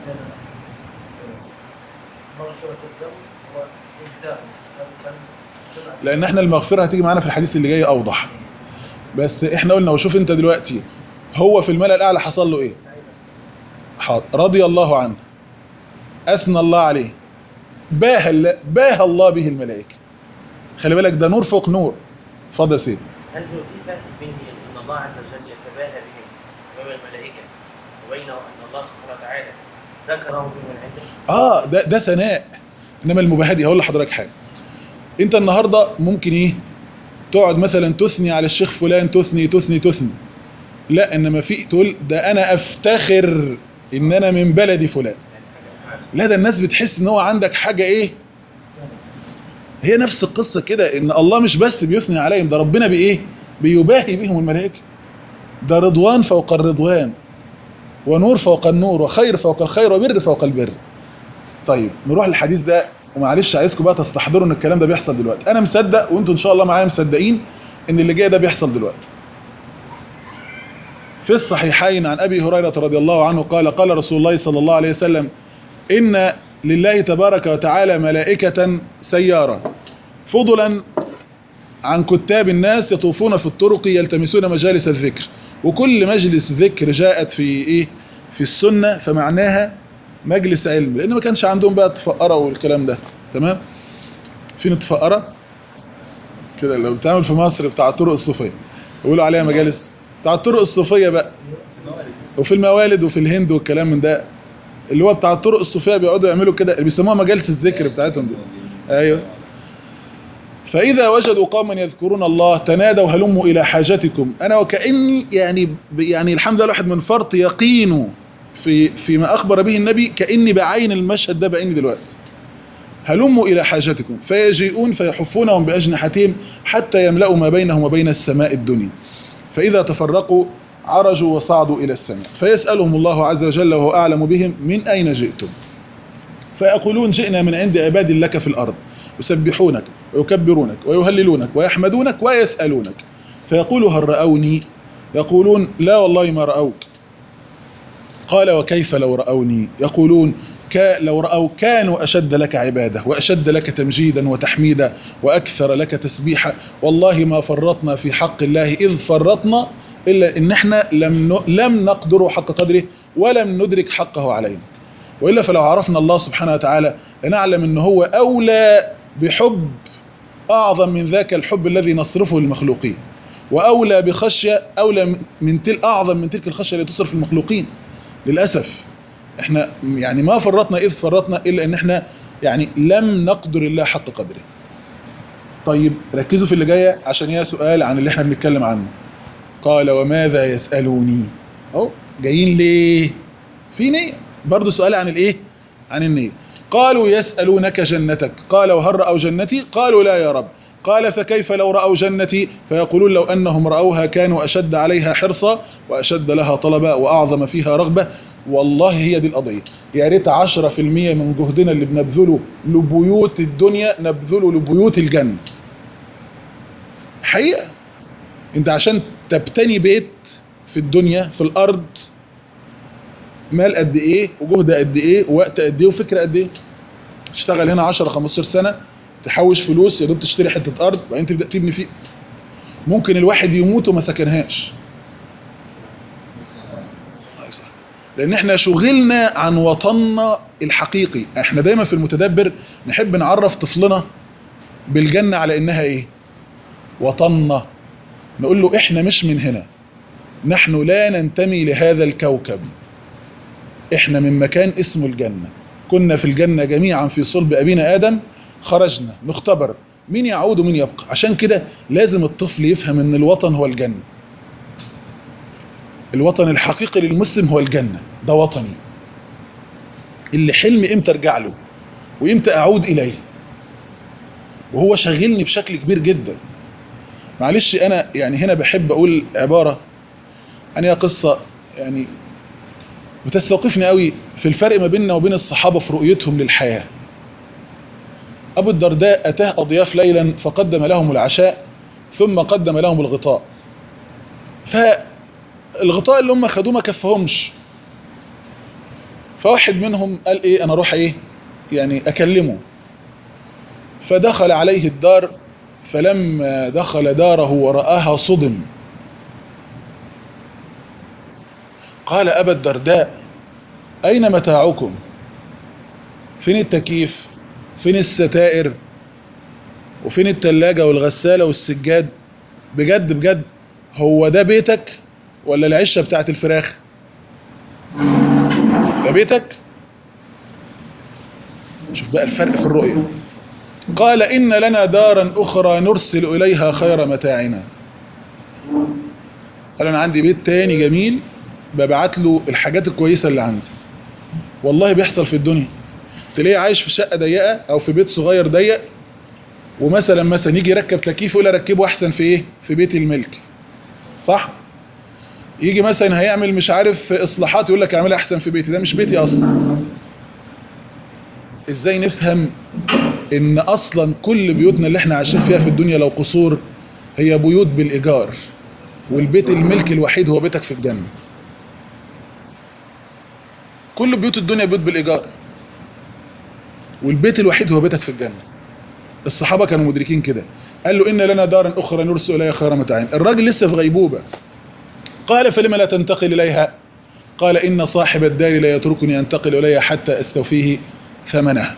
مغفرة الذنب وإبداء كان جمع لان احنا المغفره هتيجي معانا في الحديث اللي جاي اوضح بس احنا قلنا وشوف انت دلوقتي هو في الملأ الاعلى حصل له ايه حاضر رضي الله عنه اثنى الله عليه باه الله باه الله به الملائكه خلي بالك ده نور فوق نور اتفضل يا سيدي هل هو في فرق بين ان الله عز وجل يتباهى بهم وهو الملائكه وبين ان الله سبحانه وتعالى ذكرهم بمن عنده؟ اه ده ده ثناء انما المباهاه دي هقول لحضرتك حاجه انت النهارده ممكن ايه تقعد مثلا تثني على الشيخ فلان تثني تثني تثني لا انما في تقول ده انا افتخر ان انا من بلدي فلان لا ده الناس بتحس ان هو عندك حاجه ايه هي نفس القصه كده ان الله مش بس بيثني عليهم ده ربنا بايه بيباهي بهم الملائكه ده رضوان فوق الرضوان ونور فوق النور وخير فوق الخير وبر فوق البر طيب نروح للحديث ده ومعلش عايزكم بقى تستحضروا ان الكلام ده بيحصل دلوقتي انا مصدق وانتوا ان شاء الله معايا مصدقين ان اللي جاي ده بيحصل دلوقتي في الصحيحين عن ابي هريره رضي الله عنه قال قال رسول الله صلى الله عليه وسلم ان لله تبارك وتعالى ملائكه سياره فضلا عن كتاب الناس يطوفون في الطرق يلتمسون مجالس الذكر وكل مجلس ذكر جاءت في ايه في السنه فمعناها مجلس علم لان ما كانش عندهم بقى تفقره والكلام ده تمام فين تفقره كده لو بتعمل في مصر بتاع الطرق الصوفيه يقولوا عليها مجالس بتاع الطرق الصوفيه بقى وفي الموالد وفي الهند والكلام من ده اللي هو بتاع الطرق الصوفيه بيقعدوا يعملوا كده اللي بيسموها مجالس الذكر بتاعتهم دي ايوه فإذا وجدوا قوما يذكرون الله تنادوا هلموا إلى حاجتكم أنا وكأني يعني يعني الحمد لله الواحد من فرط يقينه في فيما أخبر به النبي كأني بعين المشهد ده بعيني دلوقتي هلموا إلى حاجتكم فيجيئون فيحفونهم بأجنحتهم حتى يملأوا ما بينهم وبين السماء الدنيا فإذا تفرقوا عرجوا وصعدوا إلى السماء فيسألهم الله عز وجل وهو أعلم بهم من أين جئتم فيقولون جئنا من عند عباد لك في الأرض يسبحونك ويكبرونك ويهللونك ويحمدونك ويسألونك فيقول هل رأوني يقولون لا والله ما رأوك قال وكيف لو رأوني يقولون كا لو رأوا كانوا أشد لك عبادة وأشد لك تمجيدا وتحميدا وأكثر لك تسبيحا والله ما فرطنا في حق الله إذ فرطنا إلا إن احنا لم ن- لم نقدر حق قدره ولم ندرك حقه علينا وإلا فلو عرفنا الله سبحانه وتعالى لنعلم أنه هو أولى بحب أعظم من ذاك الحب الذي نصرفه للمخلوقين وأولى بخشية أولى من تل أعظم من تلك الخشية التي تصرف المخلوقين للأسف احنا يعني ما فرطنا إذ فرطنا إلا أن احنا يعني لم نقدر الله حق قدره طيب ركزوا في اللي جاية عشان هي سؤال عن اللي احنا بنتكلم عنه قال وماذا يسألوني اهو جايين ليه في نية برضه سؤال عن الايه عن النية قالوا يسألونك جنتك قال وهل رأوا جنتي قالوا لا يا رب قال فكيف لو رأوا جنتي فيقولون لو أنهم رأوها كانوا أشد عليها حرصا وأشد لها طلبا وأعظم فيها رغبة والله هي دي القضية يا ريت 10% من جهدنا اللي بنبذله لبيوت الدنيا نبذله لبيوت الجنة حقيقة انت عشان تبتني بيت في الدنيا في الارض مال قد ايه وجهد قد ايه ووقت قد ايه وفكره قد ايه تشتغل هنا 10 15 سنه تحوش فلوس يا دوب تشتري حته ارض وبعدين تبدا تبني فيه ممكن الواحد يموت وما سكنهاش صح. لان احنا شغلنا عن وطننا الحقيقي احنا دايما في المتدبر نحب نعرف طفلنا بالجنه على انها ايه وطننا نقول له احنا مش من هنا نحن لا ننتمي لهذا الكوكب احنا من مكان اسمه الجنة كنا في الجنة جميعا في صلب أبينا آدم خرجنا نختبر مين يعود ومين يبقى عشان كده لازم الطفل يفهم ان الوطن هو الجنة الوطن الحقيقي للمسلم هو الجنة ده وطني اللي حلمي امتى ارجع له وامتى اعود اليه وهو شاغلني بشكل كبير جدا معلش انا يعني هنا بحب اقول عباره يعني هي قصه يعني بتستوقفني قوي في الفرق ما بيننا وبين الصحابه في رؤيتهم للحياه ابو الدرداء اتاه اضياف ليلا فقدم لهم العشاء ثم قدم لهم الغطاء فالغطاء اللي هم خدوه ما كفهمش فواحد منهم قال ايه انا اروح ايه يعني اكلمه فدخل عليه الدار فلما دخل داره ورآها صدم قال أبا الدرداء أين متاعكم فين التكييف فين الستائر وفين التلاجة والغسالة والسجاد بجد بجد هو ده بيتك ولا العشة بتاعت الفراخ ده بيتك شوف بقى الفرق في الرؤية قال إن لنا دارا أخرى نرسل إليها خير متاعنا قال أنا عندي بيت تاني جميل ببعت له الحاجات الكويسة اللي عندي والله بيحصل في الدنيا تلاقيه عايش في شقة ضيقة أو في بيت صغير ضيق ومثلا مثلا يجي يركب تكييف يقول اركبه احسن في ايه في بيت الملك صح يجي مثلا هيعمل مش عارف اصلاحات يقول لك اعملها احسن في بيتي ده مش بيتي اصلا ازاي نفهم ان اصلا كل بيوتنا اللي احنا عايشين فيها في الدنيا لو قصور هي بيوت بالايجار والبيت الملك الوحيد هو بيتك في الجنه كل بيوت الدنيا بيوت بالايجار والبيت الوحيد هو بيتك في الجنه الصحابه كانوا مدركين كده قال له ان لنا دارا اخرى نرسل اليها خير متاعين الراجل لسه في غيبوبه قال فلم لا تنتقل اليها قال ان صاحب الدار لا يتركني انتقل اليها حتى استوفيه ثمنها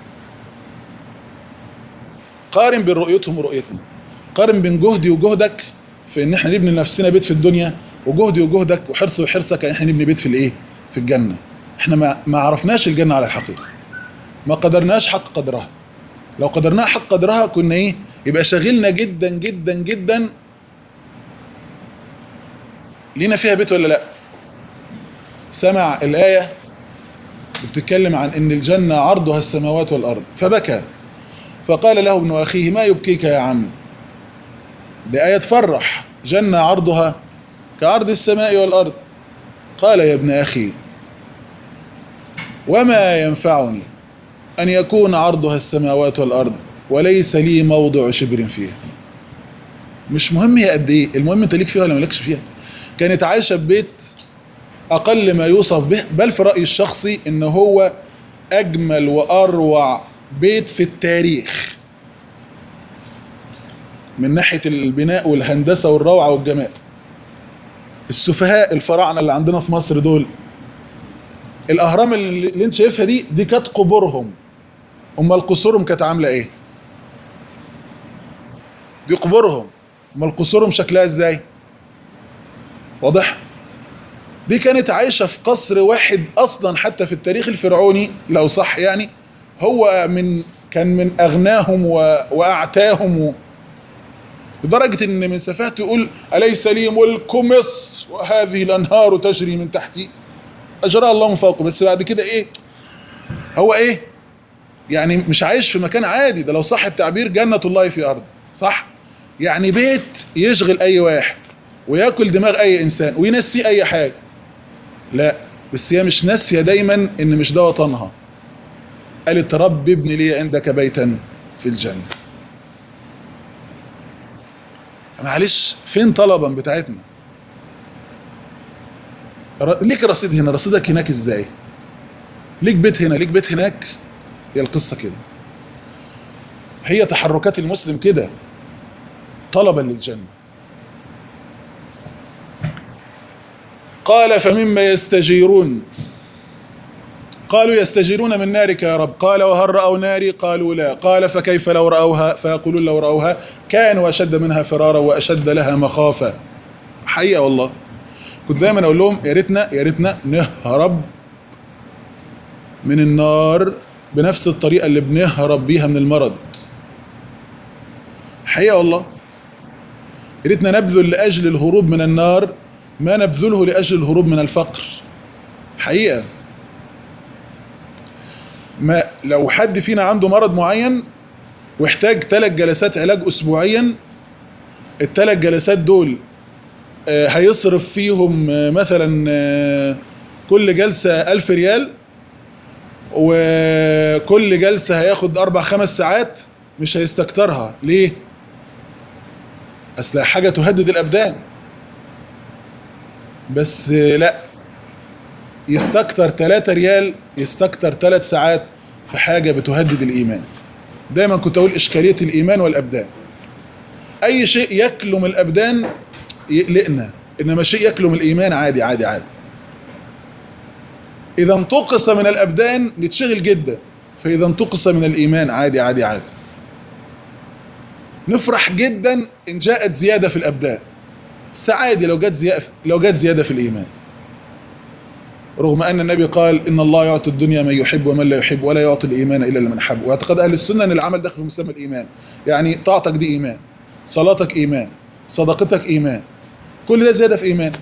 قارن بين رؤيتهم ورؤيتنا قارن بين جهدي وجهدك في ان احنا نبني لنفسنا بيت في الدنيا وجهدي وجهدك وحرصي وحرصك ان احنا نبني بيت في الايه في الجنه احنا ما ما عرفناش الجنه على الحقيقه ما قدرناش حق قدرها لو قدرناها حق قدرها كنا ايه يبقى شاغلنا جدا جدا جدا لينا فيها بيت ولا لا سمع الآية بتتكلم عن ان الجنة عرضها السماوات والأرض فبكى فقال له ابن أخيه ما يبكيك يا عم دي آية تفرح جنة عرضها كعرض السماء والأرض قال يا ابن أخي وما ينفعني أن يكون عرضها السماوات والأرض وليس لي موضع شبر فيها مش مهم هي قد ايه المهم انت ليك فيها ولا مالكش فيها كانت عايشه في بيت اقل ما يوصف به بل في رايي الشخصي ان هو اجمل واروع بيت في التاريخ من ناحيه البناء والهندسه والروعه والجمال السفهاء الفراعنه اللي عندنا في مصر دول الاهرام اللي, اللي انت شايفها دي دي كانت قبورهم امال قصورهم كانت عامله ايه دي قبورهم امال قصورهم شكلها ازاي واضح دي كانت عايشه في قصر واحد اصلا حتى في التاريخ الفرعوني لو صح يعني هو من كان من اغناهم و... واعتاهم و... لدرجه ان من سفاهته يقول اليس لي ملك مصر وهذه الانهار تجري من تحتي اجراها الله من فوقه بس بعد كده ايه هو ايه يعني مش عايش في مكان عادي ده لو صح التعبير جنة الله في أرض صح يعني بيت يشغل أي واحد وياكل دماغ أي إنسان وينسيه أي حاجة لا بس هي مش ناسية دايما إن مش ده وطنها قالت رب ابن لي عندك بيتا في الجنة معلش فين طلبا بتاعتنا ر- ليك رصيد هنا رصيدك هناك ازاي ليك بيت هنا ليك بيت هناك هي القصة كده هي تحركات المسلم كده طلبا للجنة قال فمما يستجيرون قالوا يستجيرون من نارك يا رب قال وهل رأوا ناري قالوا لا قال فكيف لو رأوها فيقولون لو رأوها كانوا أشد منها فرارا وأشد لها مخافة حقيقة والله كنت دايما أقول لهم يا ريتنا يا ريتنا نهرب من النار بنفس الطريقة اللي بنهرب بيها من المرض حقيقة والله يا ريتنا نبذل لأجل الهروب من النار ما نبذله لأجل الهروب من الفقر حقيقة ما لو حد فينا عنده مرض معين واحتاج ثلاث جلسات علاج أسبوعيا الثلاث جلسات دول آه، هيصرف فيهم آه، مثلا آه، كل جلسة ألف ريال وكل جلسة هياخد أربع خمس ساعات مش هيستكترها ليه؟ أصل حاجة تهدد الأبدان بس لا يستكتر 3 ريال يستكتر 3 ساعات في حاجة بتهدد الإيمان دايما كنت أقول إشكالية الإيمان والأبدان أي شيء يكلم الأبدان يقلقنا إنما شيء يكلم الإيمان عادي عادي عادي إذا انتقص من الأبدان نتشغل جدا فإذا انتقص من الإيمان عادي عادي عادي نفرح جدا إن جاءت زيادة في الأبدان بس عادي لو جت زيادة لو جت زيادة في الإيمان رغم أن النبي قال إن الله يعطي الدنيا من يحب ومن لا يحب ولا يعطي الإيمان إلا لمن حب واعتقاد أهل السنة أن العمل داخل في مسمى الإيمان يعني طاعتك دي إيمان صلاتك إيمان صدقتك إيمان كل ده زيادة في إيمانك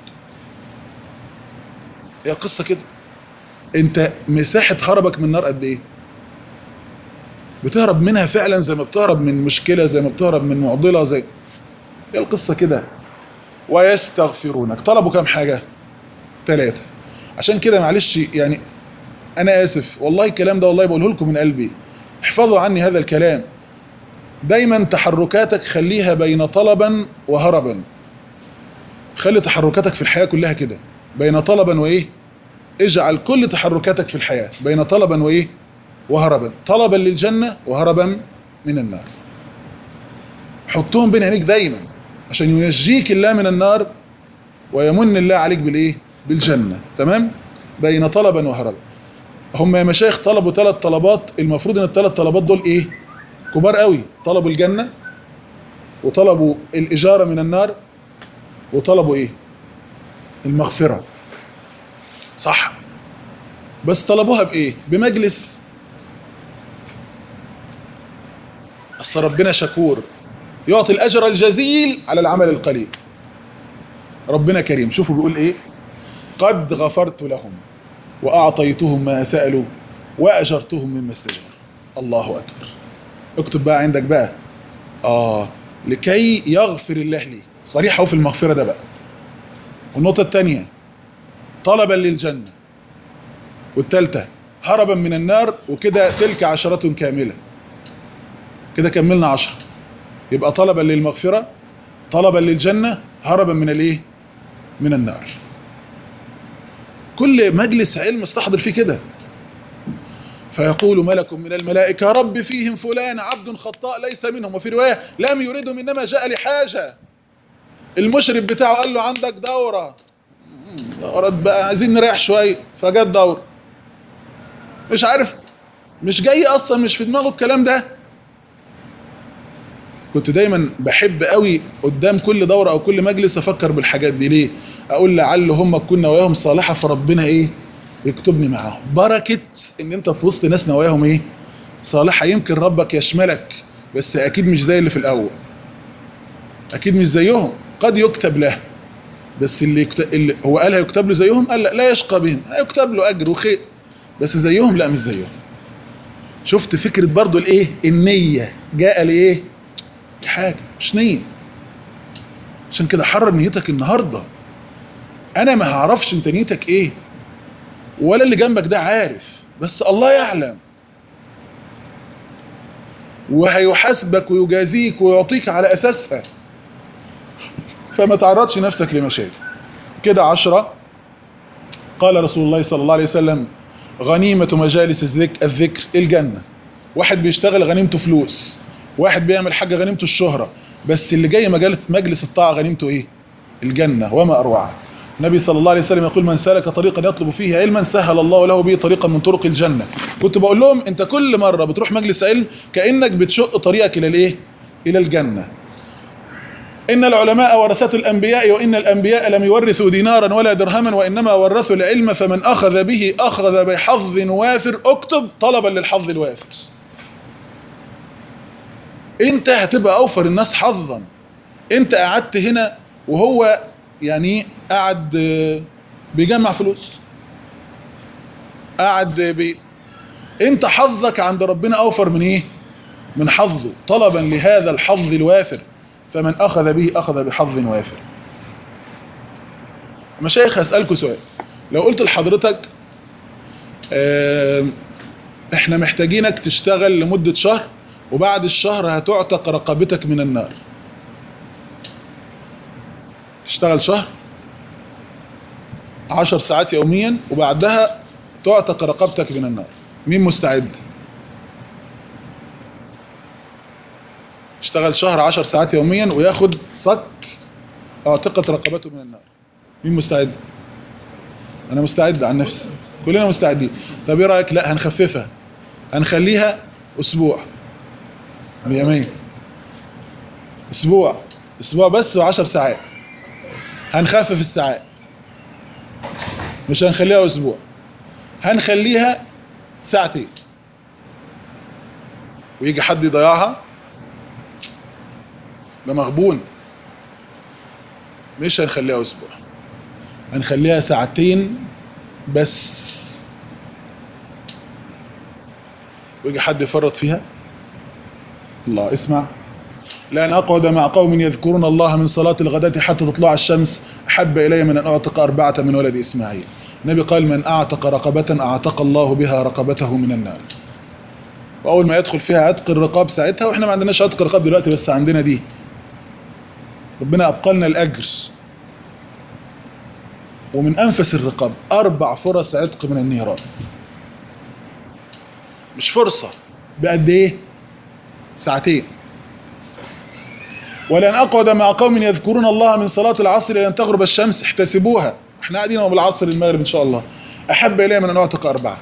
هي قصة كده انت مساحة هربك من النار قد ايه بتهرب منها فعلا زي ما بتهرب من مشكلة زي ما بتهرب من معضلة زي هي القصة كده ويستغفرونك طلبوا كام حاجة ثلاثة عشان كده معلش يعني انا اسف والله الكلام ده والله بقوله لكم من قلبي احفظوا عني هذا الكلام دايما تحركاتك خليها بين طلبا وهربا خلي تحركاتك في الحياة كلها كده بين طلبا وايه اجعل كل تحركاتك في الحياة بين طلبا وايه وهربا طلبا للجنة وهربا من النار حطهم بين عينيك دايما عشان ينجيك الله من النار ويمن الله عليك بالايه بالجنة تمام بين طلبا وهربا هم يا مشايخ طلبوا ثلاث طلبات المفروض ان الثلاث طلبات دول ايه كبار قوي طلبوا الجنة وطلبوا الإجارة من النار وطلبوا ايه المغفرة صح بس طلبوها بايه بمجلس اصل ربنا شكور يعطي الاجر الجزيل على العمل القليل ربنا كريم شوفوا بيقول ايه قد غفرت لهم واعطيتهم ما سالوا واجرتهم مما استجار الله اكبر اكتب بقى عندك بقى اه لكي يغفر الله لي صريح اهو في المغفره ده بقى والنقطه الثانيه طلبا للجنه والثالثه هربا من النار وكده تلك عشرة كاملة كده كملنا عشرة يبقى طلبا للمغفرة طلبا للجنة هربا من الايه من النار كل مجلس علم استحضر فيه كده فيقول ملك من الملائكة رب فيهم فلان عبد خطاء ليس منهم وفي رواية لم يردهم إنما جاء لحاجة المشرف بتاعه قال له عندك دورة دورة بقى عايزين نريح شوية فجت دورة مش عارف مش جاي أصلا مش في دماغه الكلام ده كنت دايما بحب قوي قدام كل دورة أو كل مجلس أفكر بالحاجات دي ليه أقول لعل هم تكون نواياهم صالحة فربنا إيه يكتبني معاهم بركة ان انت في وسط ناس نواياهم ايه صالحة يمكن ربك يشملك بس اكيد مش زي اللي في الاول اكيد مش زيهم قد يكتب له بس اللي, يكتب اللي هو قال هيكتب له زيهم قال لا, لا يشقى بهم هيكتب له اجر وخير بس زيهم لا مش زيهم شفت فكرة برضو الايه النية جاء لايه حاجة مش نية عشان كده حرر نيتك النهاردة انا ما هعرفش انت نيتك ايه ولا اللي جنبك ده عارف بس الله يعلم وهيحاسبك ويجازيك ويعطيك على اساسها فما تعرضش نفسك لمشاكل كده عشرة قال رسول الله صلى الله عليه وسلم غنيمة مجالس الذكر, الذكر الجنة واحد بيشتغل غنيمته فلوس واحد بيعمل حاجة غنيمته الشهرة بس اللي جاي مجالس مجلس الطاعة غنيمته ايه الجنة وما أروعها النبي صلى الله عليه وسلم يقول من سلك طريقا يطلب فيه علما سهل الله له به طريقا من طرق الجنة كنت بقول لهم انت كل مرة بتروح مجلس علم كأنك بتشق طريقك الى الايه الى الجنة إن العلماء ورثة الأنبياء وإن الأنبياء لم يورثوا دينارا ولا درهما وإنما ورثوا العلم فمن أخذ به أخذ بحظ وافر اكتب طلبا للحظ الوافر انت هتبقى أوفر الناس حظا انت قعدت هنا وهو يعني قاعد بيجمع فلوس قاعد بي انت حظك عند ربنا اوفر من ايه من حظه طلبا لهذا الحظ الوافر فمن اخذ به اخذ بحظ وافر مشايخ هسألكوا سؤال لو قلت لحضرتك اه احنا محتاجينك تشتغل لمدة شهر وبعد الشهر هتعتق رقبتك من النار تشتغل شهر عشر ساعات يوميا وبعدها تعتق رقبتك من النار مين مستعد اشتغل شهر عشر ساعات يوميا وياخد صك اعتقت رقبته من النار مين مستعد انا مستعد عن نفسي كلنا مستعدين طب ايه رايك لا هنخففها هنخليها اسبوع مية مية اسبوع اسبوع بس وعشر ساعات هنخفف الساعات مش هنخليها اسبوع هنخليها ساعتين ويجي حد يضيعها ده مغبون مش هنخليها اسبوع هنخليها ساعتين بس ويجي حد يفرط فيها الله اسمع لأن أقعد مع قوم يذكرون الله من صلاة الغداة حتى تطلع الشمس أحب إلي من أن أعتق أربعة من ولد إسماعيل النبي قال من أعتق رقبة أعتق الله بها رقبته من النار واول ما يدخل فيها عتق الرقاب ساعتها واحنا ما عندناش عتق رقاب دلوقتي بس عندنا دي ربنا ابقى لنا الاجر ومن انفس الرقاب اربع فرص عتق من النيران مش فرصه بقد ايه ساعتين ولن اقعد مع قوم يذكرون الله من صلاه العصر الى ان تغرب الشمس احتسبوها احنا قاعدين يوم العصر المغرب ان شاء الله احب الي من ان اعتق اربعه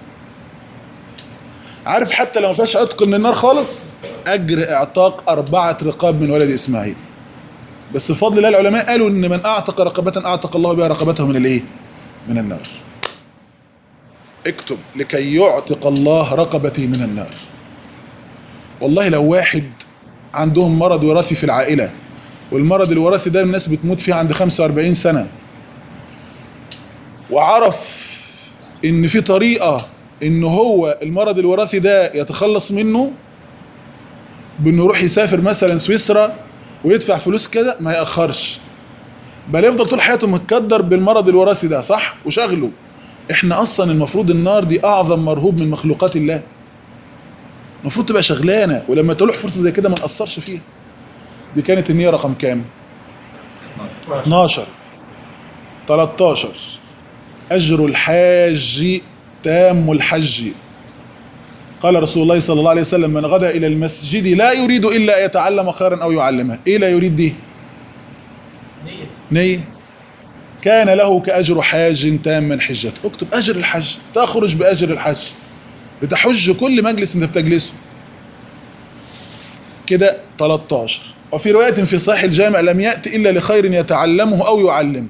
عارف حتى لو ما فيهاش عتق من النار خالص اجر اعتاق اربعه رقاب من ولد اسماعيل بس بفضل الله العلماء قالوا ان من اعتق رقبه اعتق الله بها رقبته من الايه من النار اكتب لكي يعتق الله رقبتي من النار والله لو واحد عندهم مرض وراثي في العائله والمرض الوراثي ده الناس بتموت فيه عند 45 سنه وعرف ان في طريقه ان هو المرض الوراثي ده يتخلص منه بانه يروح يسافر مثلا سويسرا ويدفع فلوس كده ما ياخرش بل يفضل طول حياته متكدر بالمرض الوراثي ده صح وشغله احنا اصلا المفروض النار دي اعظم مرهوب من مخلوقات الله المفروض تبقى شغلانه ولما تلوح فرصه زي كده ما ناثرش فيها دي كانت النيه رقم كام 12 13 اجر الحاج تام الحج قال رسول الله صلى الله عليه وسلم من غدا الى المسجد لا يريد الا ان يتعلم خيرا او يعلمه ايه لا يريد دي نية نية كان له كأجر حاج تام من حجته اكتب أجر الحج تخرج بأجر الحج بتحج كل مجلس انت بتجلسه كده 13 وفي رواية في صحيح الجامع لم يأتي إلا لخير يتعلمه أو يعلمه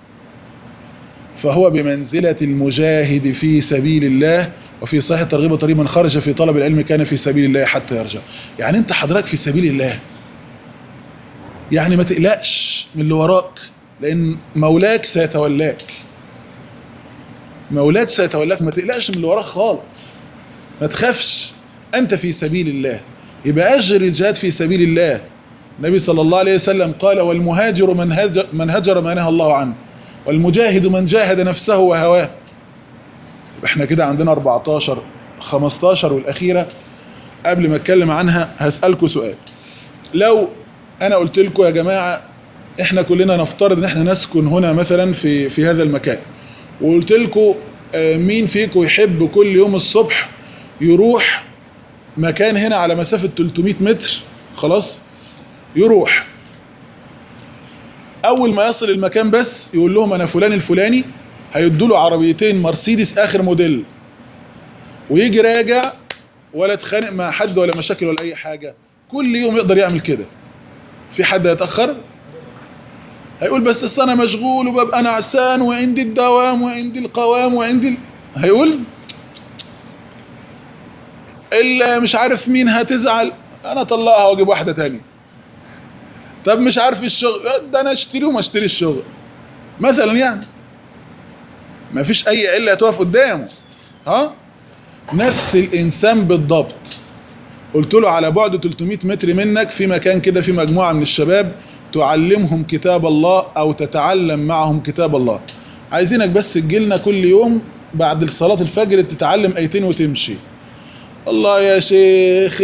فهو بمنزلة المجاهد في سبيل الله وفي صحيح الترغيب والترهيب من خرج في طلب العلم كان في سبيل الله حتى يرجع يعني انت حضرتك في سبيل الله يعني ما تقلقش من اللي وراك لان مولاك سيتولاك مولاك سيتولاك ما تقلقش من اللي وراك خالص ما تخافش انت في سبيل الله يبقى اجر الجهاد في سبيل الله النبي صلى الله عليه وسلم قال والمهاجر من هجر, من هجر ما نهى الله عنه والمجاهد من جاهد نفسه وهواه يبقى احنا كده عندنا 14 15 والاخيره قبل ما اتكلم عنها هسالكم سؤال لو انا قلت لكم يا جماعه احنا كلنا نفترض ان احنا نسكن هنا مثلا في في هذا المكان وقلت لكم آه، مين فيكم يحب كل يوم الصبح يروح مكان هنا على مسافه 300 متر خلاص يروح اول ما يصل المكان بس يقول لهم انا فلان الفلاني هيدوا له عربيتين مرسيدس اخر موديل ويجي راجع ولا اتخانق مع حد ولا مشاكل ولا اي حاجه كل يوم يقدر يعمل كده في حد هيتاخر هيقول بس اصل انا مشغول وببقى نعسان وعندي الدوام وعندي القوام وعندي ال... هيقول اللي مش عارف مين هتزعل انا اطلقها واجيب واحده تانية طب مش عارف الشغل ده انا اشتري وما اشتري الشغل مثلا يعني ما فيش اي عله هتقف قدامه ها نفس الانسان بالضبط قلت له على بعد 300 متر منك في مكان كده في مجموعه من الشباب تعلمهم كتاب الله او تتعلم معهم كتاب الله عايزينك بس تجيلنا كل يوم بعد صلاة الفجر تتعلم ايتين وتمشي الله يا شيخ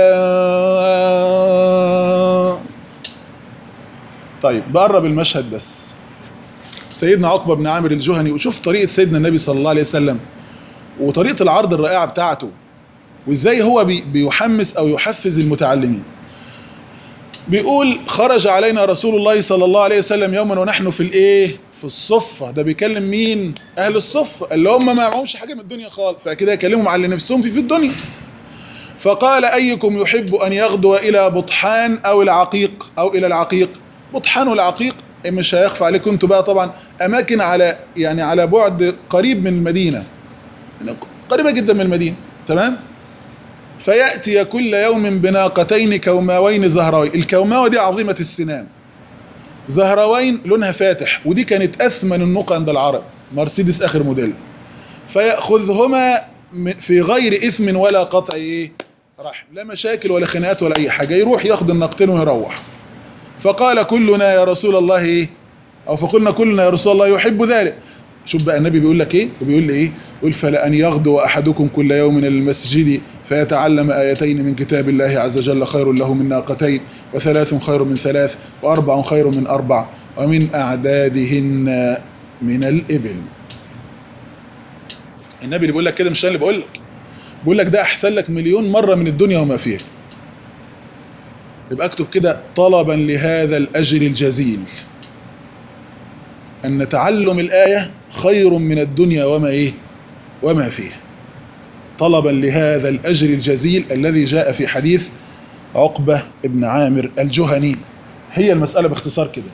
الله طيب بقرب المشهد بس سيدنا عقبة بن عامر الجهني وشوف طريقة سيدنا النبي صلى الله عليه وسلم وطريقة العرض الرائعة بتاعته وازاي هو بي بيحمس او يحفز المتعلمين بيقول خرج علينا رسول الله صلى الله عليه وسلم يوما ونحن في الايه في الصفة ده بيكلم مين اهل الصفة اللي هم ما معهمش حاجة من الدنيا خالص فكده يكلمهم على اللي نفسهم في في الدنيا فقال ايكم يحب ان يغدو الى بطحان او العقيق او الى العقيق بطحان والعقيق مش هيخفى عليكم انتوا بقى طبعا اماكن على يعني على بعد قريب من المدينة يعني قريبة جدا من المدينة تمام فيأتي كل يوم بناقتين كوماوين زهراوين الكوماوة دي عظيمة السنام زهراوين لونها فاتح ودي كانت أثمن النقى عند العرب مرسيدس آخر موديل فيأخذهما من- في غير إثم ولا قطع إيه رحم لا مشاكل ولا خناقات ولا أي حاجة يروح ياخد الناقتين ويروح فقال كلنا يا رسول الله إيه أو فقلنا كلنا يا رسول الله يحب ذلك شوف بقى النبي بيقول لك ايه وبيقول لي ايه يقول فلان يغدو احدكم كل يوم الى المسجد فيتعلم ايتين من كتاب الله عز وجل خير له من ناقتين وثلاث خير من ثلاث واربع خير من اربع ومن اعدادهن من الابل النبي اللي بيقول لك كده مش انا اللي بقول لك بيقول لك ده احسن لك مليون مره من الدنيا وما فيها يبقى اكتب كده طلبا لهذا الاجر الجزيل ان تعلم الايه خير من الدنيا وما ايه وما فيها طلبا لهذا الاجر الجزيل الذي جاء في حديث عقبه بن عامر الجهني هي المساله باختصار كده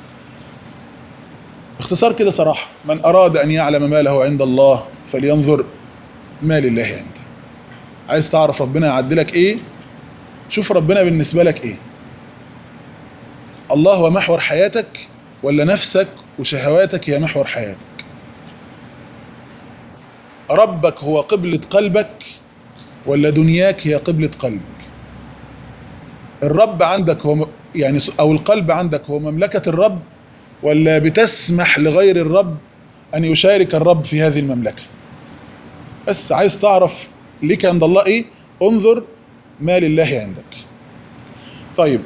باختصار كده صراحه من اراد ان يعلم ما له عند الله فلينظر ما لله عنده عايز تعرف ربنا يعدلك ايه شوف ربنا بالنسبه لك ايه الله هو محور حياتك ولا نفسك وشهواتك هي محور حياتك ربك هو قبلة قلبك ولا دنياك هي قبلة قلبك الرب عندك هو م- يعني س- او القلب عندك هو مملكة الرب ولا بتسمح لغير الرب ان يشارك الرب في هذه المملكة بس عايز تعرف ليك عند الله ايه انظر ما لله عندك طيب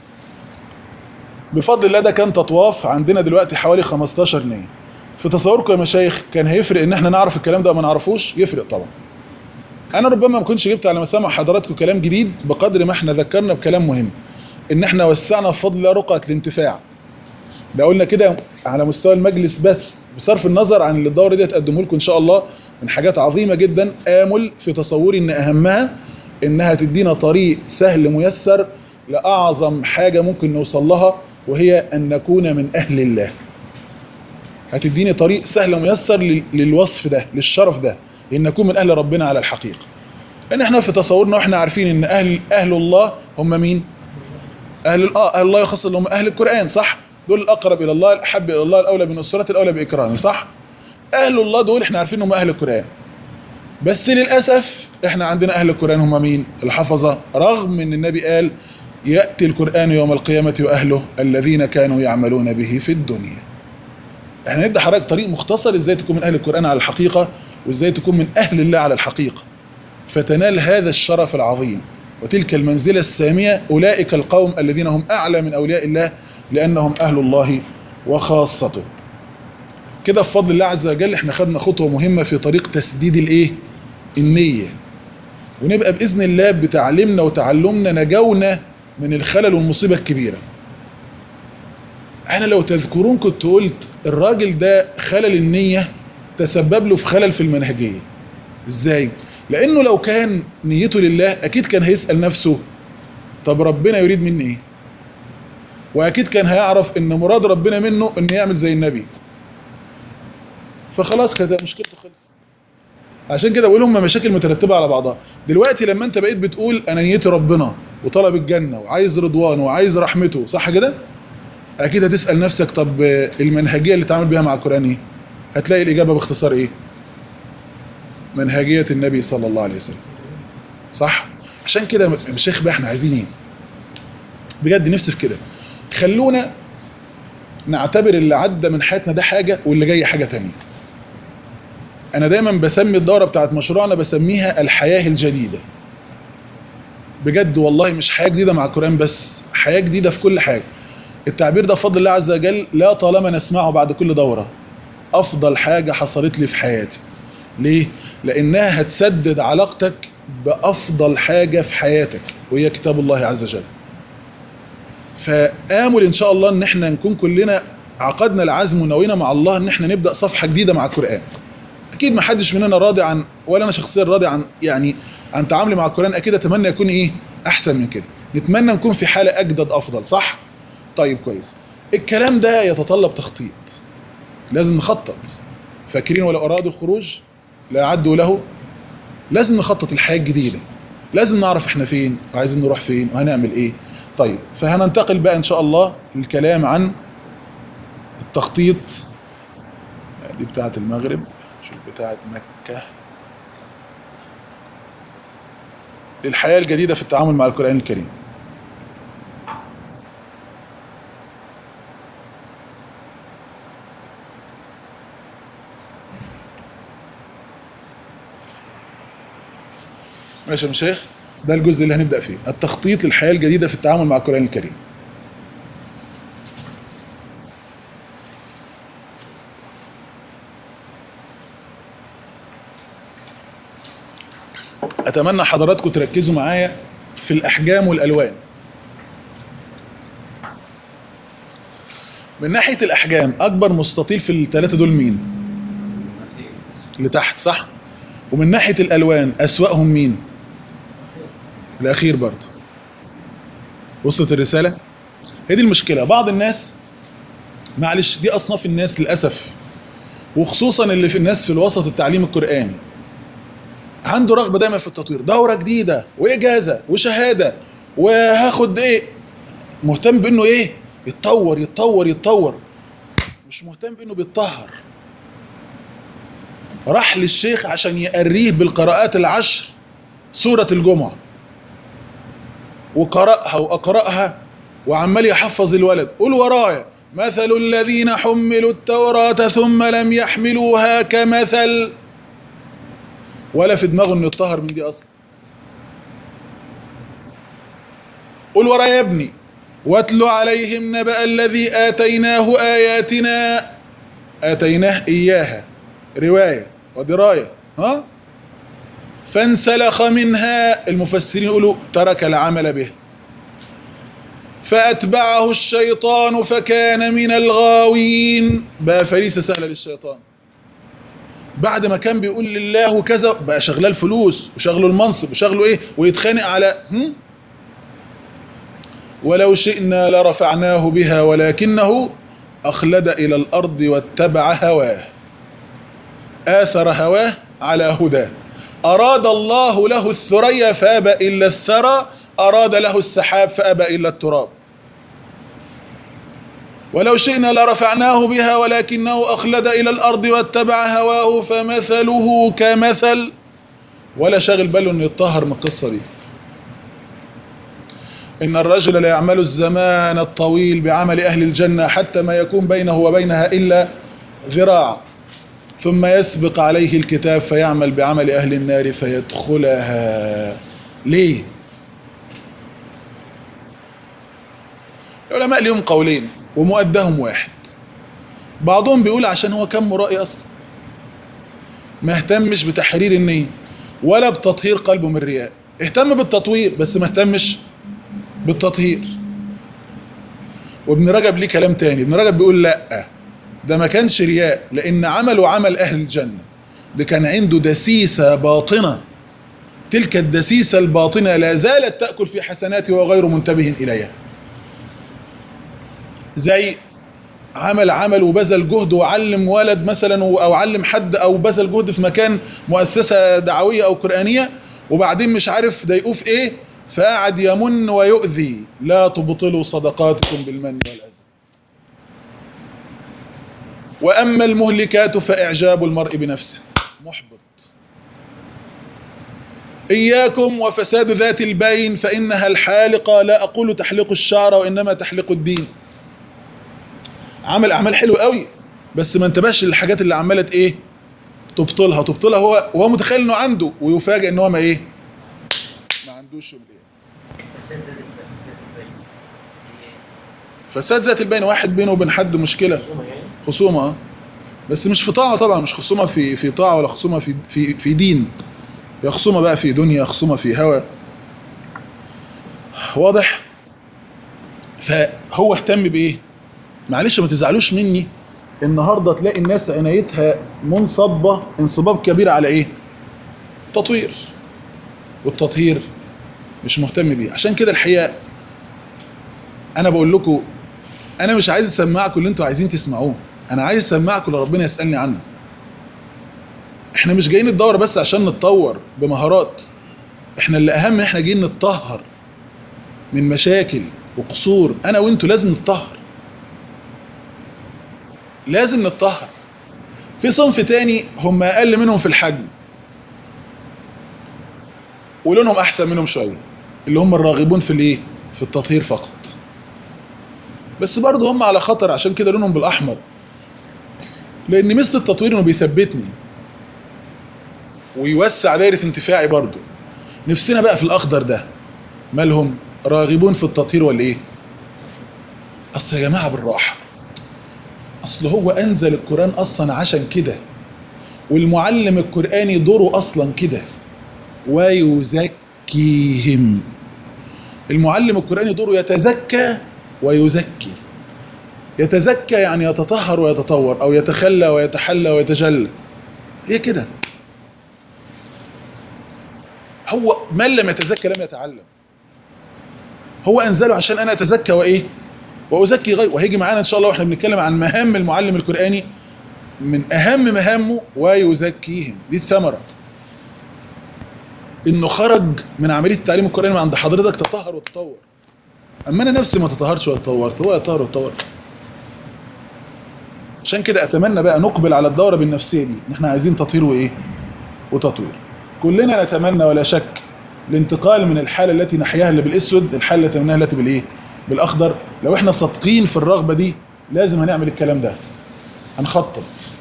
بفضل الله ده كان تطواف عندنا دلوقتي حوالي 15 نية في تصوركم يا مشايخ كان هيفرق ان احنا نعرف الكلام ده وما نعرفوش يفرق طبعا انا ربما ما كنتش جبت على مسامع حضراتكم كلام جديد بقدر ما احنا ذكرنا بكلام مهم ان احنا وسعنا بفضل الله رقعة الانتفاع ده قلنا كده على مستوى المجلس بس بصرف النظر عن اللي الدورة دي تقدمه لكم ان شاء الله من حاجات عظيمة جدا آمل في تصوري ان اهمها انها تدينا طريق سهل ميسر لاعظم حاجة ممكن نوصل لها وهي ان نكون من اهل الله هتديني طريق سهل وميسر لل- للوصف ده للشرف ده ان نكون من اهل ربنا على الحقيقه لان احنا في تصورنا واحنا عارفين ان اهل اهل الله هم مين اهل ال- اه اهل الله يخص اللي هم اهل القران صح دول الاقرب الى الله الاحب الى الله الاولى بنصرته الاولى باكرامه صح اهل الله دول احنا عارفين هم اهل القران بس للاسف احنا عندنا اهل القران هم مين الحفظه رغم ان النبي قال ياتي القران يوم القيامه واهله الذين كانوا يعملون به في الدنيا احنا نبدا حضرتك طريق مختصر ازاي تكون من اهل القران على الحقيقه وازاي تكون من اهل الله على الحقيقه فتنال هذا الشرف العظيم وتلك المنزله الساميه اولئك القوم الذين هم اعلى من اولياء الله لانهم اهل الله وخاصته كده بفضل الله عز وجل احنا خدنا خطوه مهمه في طريق تسديد الايه النيه ونبقى باذن الله بتعليمنا وتعلمنا نجونا من الخلل والمصيبه الكبيره انا لو تذكرون كنت قلت الراجل ده خلل النية تسبب له في خلل في المنهجية ازاي لانه لو كان نيته لله اكيد كان هيسأل نفسه طب ربنا يريد مني ايه واكيد كان هيعرف ان مراد ربنا منه انه يعمل زي النبي فخلاص كده مشكلته خلص عشان كده بقول هم مشاكل مترتبه على بعضها دلوقتي لما انت بقيت بتقول انا نيتي ربنا وطلب الجنه وعايز رضوانه وعايز رحمته صح كده اكيد هتسال نفسك طب المنهجيه اللي اتعامل بيها مع القران ايه هتلاقي الاجابه باختصار ايه منهجيه النبي صلى الله عليه وسلم صح عشان كده يا شيخ بقى احنا عايزين ايه بجد نفسي في كده خلونا نعتبر اللي عدى من حياتنا ده حاجه واللي جاي حاجه تانية انا دايما بسمي الدوره بتاعت مشروعنا بسميها الحياه الجديده بجد والله مش حياه جديده مع القران بس حياه جديده في كل حاجه التعبير ده بفضل الله عز وجل لا طالما نسمعه بعد كل دوره افضل حاجه حصلت لي في حياتي ليه لانها هتسدد علاقتك بافضل حاجه في حياتك وهي كتاب الله عز وجل فامل ان شاء الله ان احنا نكون كلنا عقدنا العزم ونوينا مع الله ان احنا نبدا صفحه جديده مع القران اكيد ما حدش مننا راضي عن ولا انا شخصيا راضي عن يعني عن تعاملي مع القران اكيد اتمنى يكون ايه احسن من كده نتمنى نكون في حاله اجدد افضل صح طيب كويس الكلام ده يتطلب تخطيط لازم نخطط فاكرين ولو ارادوا الخروج لا عدوا له لازم نخطط الحياه الجديده لازم نعرف احنا فين وعايزين نروح فين وهنعمل ايه طيب فهننتقل بقى ان شاء الله للكلام عن التخطيط دي بتاعه المغرب شوف بتاعه مكه للحياه الجديده في التعامل مع القران الكريم ماشي يا مشايخ ده الجزء اللي هنبدا فيه التخطيط للحياه الجديده في التعامل مع القران الكريم اتمنى حضراتكم تركزوا معايا في الاحجام والالوان من ناحيه الاحجام اكبر مستطيل في الثلاثه دول مين اللي تحت صح ومن ناحيه الالوان اسواهم مين الاخير برضه وصلت الرساله هي دي المشكله بعض الناس معلش دي اصناف الناس للاسف وخصوصا اللي في الناس في الوسط التعليم القراني عنده رغبه دايما في التطوير دوره جديده واجازه وشهاده وهاخد ايه مهتم بانه ايه يتطور يتطور يتطور مش مهتم بانه بيتطهر راح للشيخ عشان يقريه بالقراءات العشر سورة الجمعة وقرأها وأقرأها وعمال يحفظ الولد قول ورايا مثل الذين حملوا التوراة ثم لم يحملوها كمثل ولا في دماغه انه يتطهر من دي اصلا قول ورايا يا ابني واتل عليهم نبأ الذي آتيناه آياتنا آتيناه إياها رواية ودراية ها فانسلخ منها المفسرين يقولوا ترك العمل به فأتبعه الشيطان فكان من الغاوين بقى فريسة سهلة للشيطان بعد ما كان بيقول لله كذا بقى شغلاه الفلوس وشغله المنصب وشغله ايه ويتخانق على هم؟ ولو شئنا لرفعناه بها ولكنه أخلد إلى الأرض واتبع هواه آثر هواه على هداه أراد الله له الثريا فأبى إلا الثرى أراد له السحاب فأبى إلا التراب ولو شئنا لرفعناه بها ولكنه أخلد إلى الأرض واتبع هواه فمثله كمثل ولا شاغل باله إنه يتطهر من القصة دي إن الرجل لا يعمل الزمان الطويل بعمل أهل الجنة حتى ما يكون بينه وبينها إلا ذراع ثم يسبق عليه الكتاب فيعمل بعمل أهل النار فيدخلها ليه؟ العلماء ليهم قولين ومؤدهم واحد بعضهم بيقول عشان هو كان مرائي أصلا ما اهتمش بتحرير النية ولا بتطهير قلبه من الرياء اهتم بالتطوير بس ما اهتمش بالتطهير وابن رجب ليه كلام تاني ابن رجب بيقول لا ده ما كانش رياء لان عمله عمل اهل الجنه ده كان عنده دسيسه باطنه تلك الدسيسه الباطنه لا زالت تاكل في حسناته وغير منتبه اليها زي عمل عمل وبذل جهد وعلم ولد مثلا او علم حد او بذل جهد في مكان مؤسسه دعويه او قرانيه وبعدين مش عارف ضايقوه في ايه فقعد يمن ويؤذي لا تبطلوا صدقاتكم بالمن والاذى واما المهلكات فاعجاب المرء بنفسه محبط اياكم وفساد ذات البين فانها الحالقه لا اقول تحلق الشعر وانما تحلق الدين عمل اعمال حلوه قوي بس ما انتبهش للحاجات اللي عماله ايه تبطلها تبطلها هو وهو متخيل انه عنده ويفاجئ ان هو ما ايه ما عندوش شغل ايه فساد ذات البين هي فساد ذات البين واحد بينه وبين حد مشكله خصومة يعني خصومه اه بس مش في طاعه طبعا مش خصومه في في طاعه ولا خصومه في في في دين يا خصومه بقى في دنيا خصومه في هوى واضح فهو اهتم بايه معلش ما تزعلوش مني النهارده تلاقي الناس عنايتها منصبه انصباب كبير على ايه تطوير والتطهير مش مهتم بيه عشان كده الحقيقه انا بقول لكم انا مش عايز اسمعكم اللي انتوا عايزين تسمعوه انا عايز اسمعكم اللي ربنا يسالني عنه احنا مش جايين ندور بس عشان نتطور بمهارات احنا اللي اهم احنا جايين نتطهر من مشاكل وقصور انا وانتوا لازم نتطهر لازم نتطهر في صنف تاني هم اقل منهم في الحجم ولونهم احسن منهم شويه اللي هم الراغبون في الايه في التطهير فقط بس برضه هم على خطر عشان كده لونهم بالاحمر لان مثل التطوير انه بيثبتني ويوسع دايره انتفاعي برضه نفسنا بقى في الاخضر ده مالهم راغبون في التطهير ولا ايه اصل يا جماعه بالراحه اصل هو انزل القران اصلا عشان كده والمعلم القراني دوره اصلا كده ويزكيهم المعلم القراني دوره يتزكى ويزكي يتزكى يعني يتطهر ويتطور او يتخلى ويتحلى ويتجلى هي كده هو من لم يتزكى لم يتعلم هو انزله عشان انا اتزكى وايه وازكي غير وهيجي معانا ان شاء الله واحنا بنتكلم عن مهام المعلم القراني من اهم مهامه ويزكيهم دي الثمره انه خرج من عمليه التعليم القراني من عند حضرتك تطهر وتطور اما انا نفسي ما تطهرش واتطورت هو يطهر ويتطور عشان كده اتمنى بقى نقبل على الدوره بالنفسيه دي ان احنا عايزين تطهير وايه وتطوير كلنا نتمنى ولا شك الانتقال من الحاله التي نحياها اللي بالاسود الحاله اللي نتمناها التي بالايه بالاخضر لو احنا صادقين في الرغبه دي لازم هنعمل الكلام ده هنخطط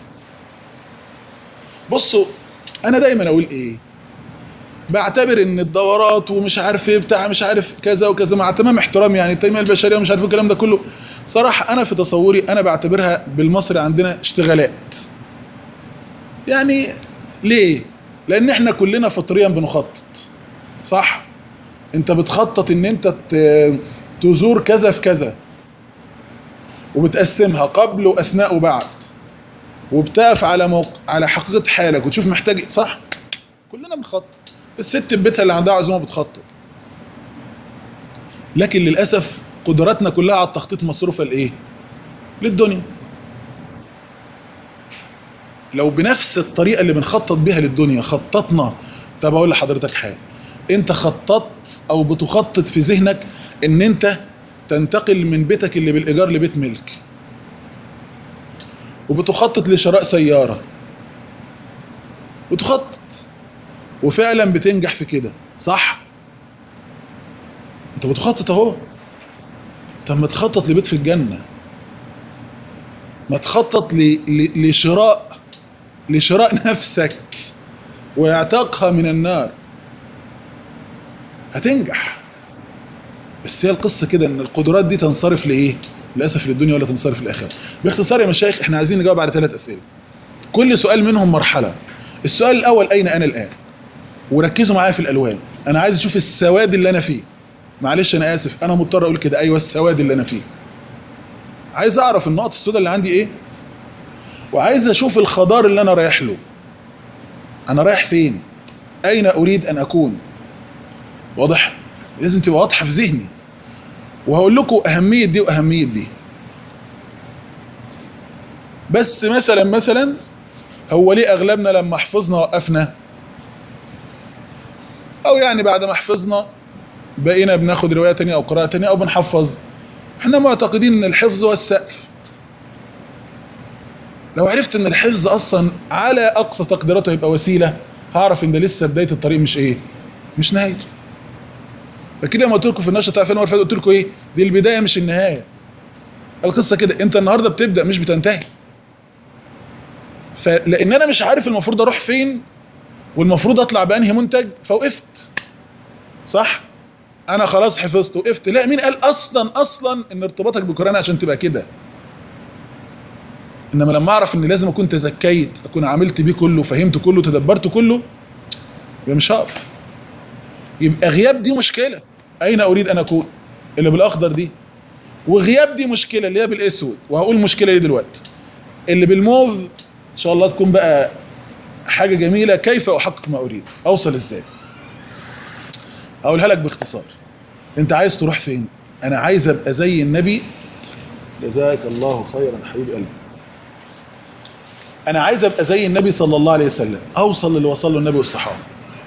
بصوا انا دايما اقول ايه بعتبر ان الدورات ومش عارف ايه بتاع مش عارف كذا وكذا مع تمام احترامي يعني التنميه البشريه ومش عارف إيه الكلام ده كله صراحه انا في تصوري انا بعتبرها بالمصري عندنا اشتغالات يعني ليه لان احنا كلنا فطريا بنخطط صح انت بتخطط ان انت ت- تزور كذا في كذا وبتقسمها قبل واثناء وبعد وبتقف على موق... على حقيقه حالك وتشوف محتاج إيه. صح كلنا بنخطط الست في بيتها اللي عندها عزومه بتخطط لكن للاسف قدراتنا كلها على التخطيط مصروفه لايه للدنيا لو بنفس الطريقه اللي بنخطط بيها للدنيا خططنا طب اقول لحضرتك حاجه انت خططت او بتخطط في ذهنك ان انت تنتقل من بيتك اللي بالايجار لبيت ملك وبتخطط لشراء سياره وتخطط وفعلا بتنجح في كده صح انت بتخطط اهو طب ما تخطط لبيت في الجنه ما تخطط ل... ل... لشراء لشراء نفسك واعتاقها من النار هتنجح بس هي القصه كده ان القدرات دي تنصرف لايه؟ للاسف للدنيا ولا تنصرف للاخره. باختصار يا مشايخ احنا عايزين نجاوب على ثلاث اسئله. كل سؤال منهم مرحله. السؤال الاول اين انا الان؟ وركزوا معايا في الالوان. انا عايز اشوف السواد اللي انا فيه. معلش انا اسف انا مضطر اقول كده ايوه السواد اللي انا فيه. عايز اعرف النقط السوداء اللي عندي ايه؟ وعايز اشوف الخضار اللي انا رايح له. انا رايح فين؟ اين اريد ان اكون؟ واضح؟ لازم تبقى واضحه في ذهني. وهقول لكم اهميه دي واهميه دي. بس مثلا مثلا هو ليه اغلبنا لما حفظنا وقفنا؟ او يعني بعد ما حفظنا بقينا بناخد روايه تانية او قراءه تانية او بنحفظ. احنا معتقدين ان الحفظ هو السقف. لو عرفت ان الحفظ اصلا على اقصى تقديراته يبقى وسيله هعرف ان ده لسه بدايه الطريق مش ايه؟ مش نهايته. فكده لما قلت لكم في النشره بتاع فيلم اللي فات قلت لكم ايه؟ دي البدايه مش النهايه. القصه كده انت النهارده بتبدا مش بتنتهي. فلان انا مش عارف المفروض اروح فين والمفروض اطلع بانهي منتج فوقفت. صح؟ انا خلاص حفظت وقفت لا مين قال اصلا اصلا ان ارتباطك بالقران عشان تبقى كده انما لما اعرف ان لازم اكون تزكيت اكون عملت بيه كله فهمت كله تدبرت كله يبقى مش هقف يبقى غياب دي مشكله اين اريد ان اكون اللي بالاخضر دي وغياب دي مشكله اللي هي بالاسود وهقول مشكله ايه دلوقتي اللي بالموف ان شاء الله تكون بقى حاجه جميله كيف احقق ما اريد اوصل ازاي هقولها لك باختصار انت عايز تروح فين انا عايز ابقى زي النبي جزاك الله خيرا حبيب قلبي انا عايز ابقى زي النبي صلى الله عليه وسلم اوصل للي وصل له النبي والصحابه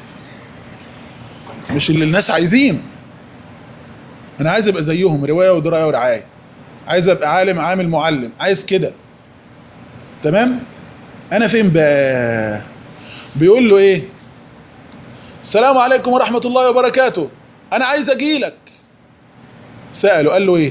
مش اللي الناس عايزين انا عايز ابقى زيهم روايه ودرايه ورعايه عايز ابقى عالم عامل معلم عايز كده تمام انا فين بقى بيقول له ايه السلام عليكم ورحمه الله وبركاته انا عايز اجيلك ساله قال له ايه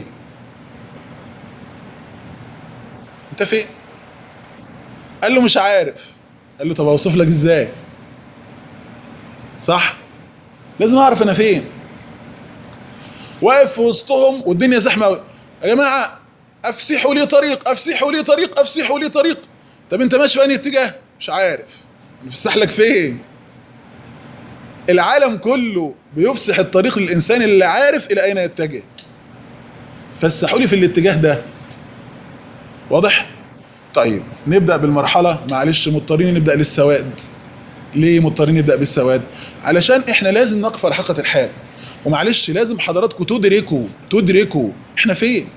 انت فين قال له مش عارف قال له طب اوصف لك ازاي صح لازم اعرف انا فين واقف في وسطهم والدنيا زحمه قوي يا جماعه افسحوا لي طريق افسحوا لي طريق افسحوا لي طريق طب انت ماشي في انهي اتجاه مش عارف نفسح لك فين العالم كله بيفسح الطريق للانسان اللي عارف الى اين يتجه فسحوا لي في الاتجاه ده واضح طيب نبدا بالمرحله معلش مضطرين نبدا للسواد ليه مضطرين نبدا بالسواد علشان احنا لازم نقف على حقيقه الحال ومعلش لازم حضراتكم تدركوا تدركوا احنا فين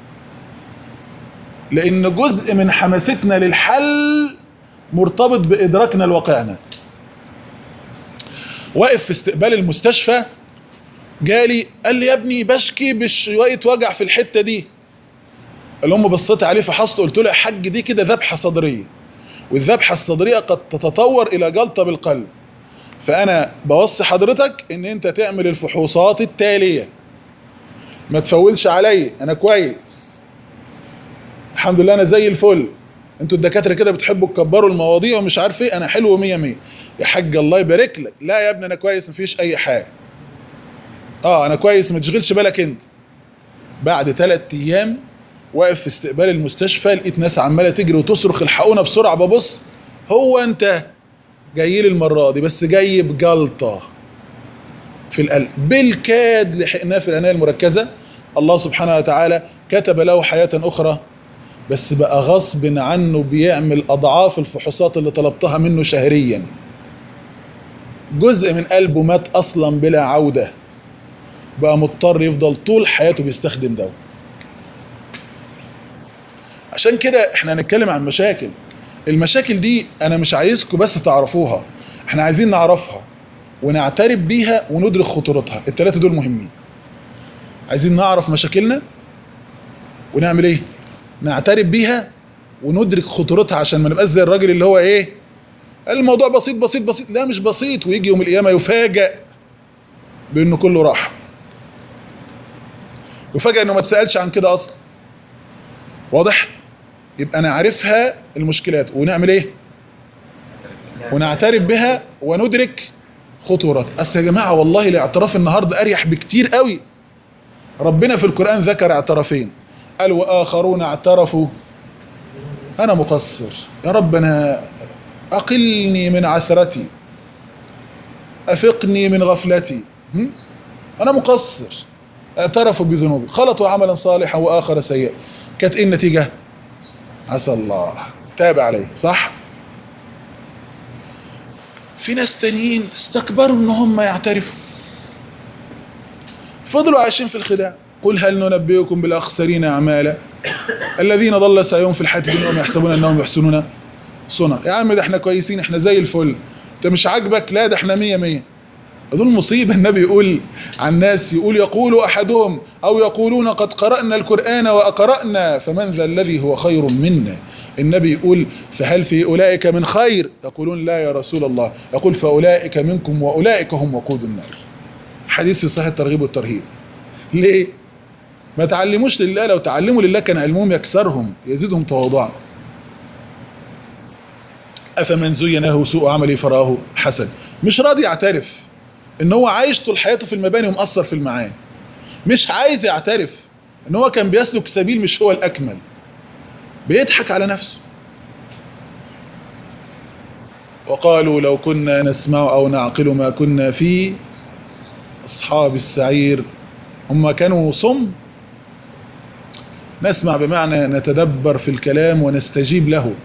لان جزء من حماستنا للحل مرتبط بادراكنا لواقعنا واقف في استقبال المستشفى جالي قال لي يا ابني بشكي بشويه وجع في الحته دي الام بصيت عليه فحصت قلت له يا حاج دي كده ذبحه صدريه والذبحه الصدريه قد تتطور الى جلطه بالقلب فانا بوصي حضرتك ان انت تعمل الفحوصات التاليه ما تفولش عليا انا كويس الحمد لله انا زي الفل انتوا الدكاتره كده بتحبوا تكبروا المواضيع ومش عارف ايه انا حلو مية مية يا حاج الله يبارك لك لا يا ابني انا كويس مفيش اي حاجه اه انا كويس ما تشغلش بالك انت بعد ثلاث ايام واقف في استقبال المستشفى لقيت ناس عماله تجري وتصرخ الحقونا بسرعه ببص هو انت جاي لي المره دي بس جاي بجلطه في القلب بالكاد لحقناه في العنايه المركزه الله سبحانه وتعالى كتب له حياه اخرى بس بقى غصب عنه بيعمل اضعاف الفحوصات اللي طلبتها منه شهريا جزء من قلبه مات اصلا بلا عوده بقى مضطر يفضل طول حياته بيستخدم دواء عشان كده احنا هنتكلم عن مشاكل المشاكل دي انا مش عايزكم بس تعرفوها احنا عايزين نعرفها ونعترف بيها وندرك خطورتها الثلاثه دول مهمين عايزين نعرف مشاكلنا ونعمل ايه نعترف بيها وندرك خطورتها عشان ما نبقاش زي الراجل اللي هو ايه الموضوع بسيط بسيط بسيط لا مش بسيط ويجي يوم القيامه يفاجئ بانه كله راح وفجأة انه ما تسألش عن كده اصلا واضح يبقى نعرفها المشكلات ونعمل ايه ونعترف بها وندرك خطورات اصل يا جماعه والله الاعتراف النهارده اريح بكتير قوي ربنا في القران ذكر اعترافين قال واخرون اعترفوا انا مقصر يا رب انا اقلني من عثرتي افقني من غفلتي هم؟ انا مقصر اعترفوا بذنوبي خلطوا عملا صالحا واخر سيئا كانت ايه النتيجه عسى الله تاب عليه صح في ناس تانيين استكبروا ان هم يعترفوا فضلوا عايشين في الخداع قل هل ننبئكم بالاخسرين اعمالا الذين ضل سعيهم في الحياه الدنيا وهم يحسبون انهم يحسنون صنع يا عم ده احنا كويسين احنا زي الفل انت مش عاجبك لا ده احنا مية مية دول مصيبة النبي يقول عن الناس يقول يقول أحدهم أو يقولون قد قرأنا القرآن وأقرأنا فمن ذا الذي هو خير منا النبي يقول فهل في أولئك من خير يقولون لا يا رسول الله يقول فأولئك منكم وأولئك هم وقود النار حديث في صحيح الترغيب والترهيب ليه ما تعلموش لله لو تعلموا لله كان علمهم يكسرهم يزيدهم تواضعا أفمن زين له سوء عمله فراه حسن مش راضي يعترف ان هو عايش طول حياته في المباني ومقصر في المعاني مش عايز يعترف ان هو كان بيسلك سبيل مش هو الاكمل بيضحك على نفسه وقالوا لو كنا نسمع او نعقل ما كنا في اصحاب السعير هم كانوا صم نسمع بمعنى نتدبر في الكلام ونستجيب له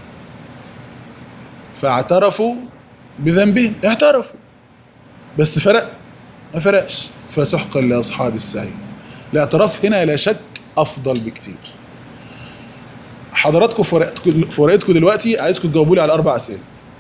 فاعترفوا بذنبهم اعترفوا بس فرق ما فرقش فسحقا لاصحاب السعير الاعتراف هنا لا شك افضل بكتير حضراتكم في ورقتكم في ورقتكم دلوقتي عايزكم تجاوبوا لي على اربع اسئله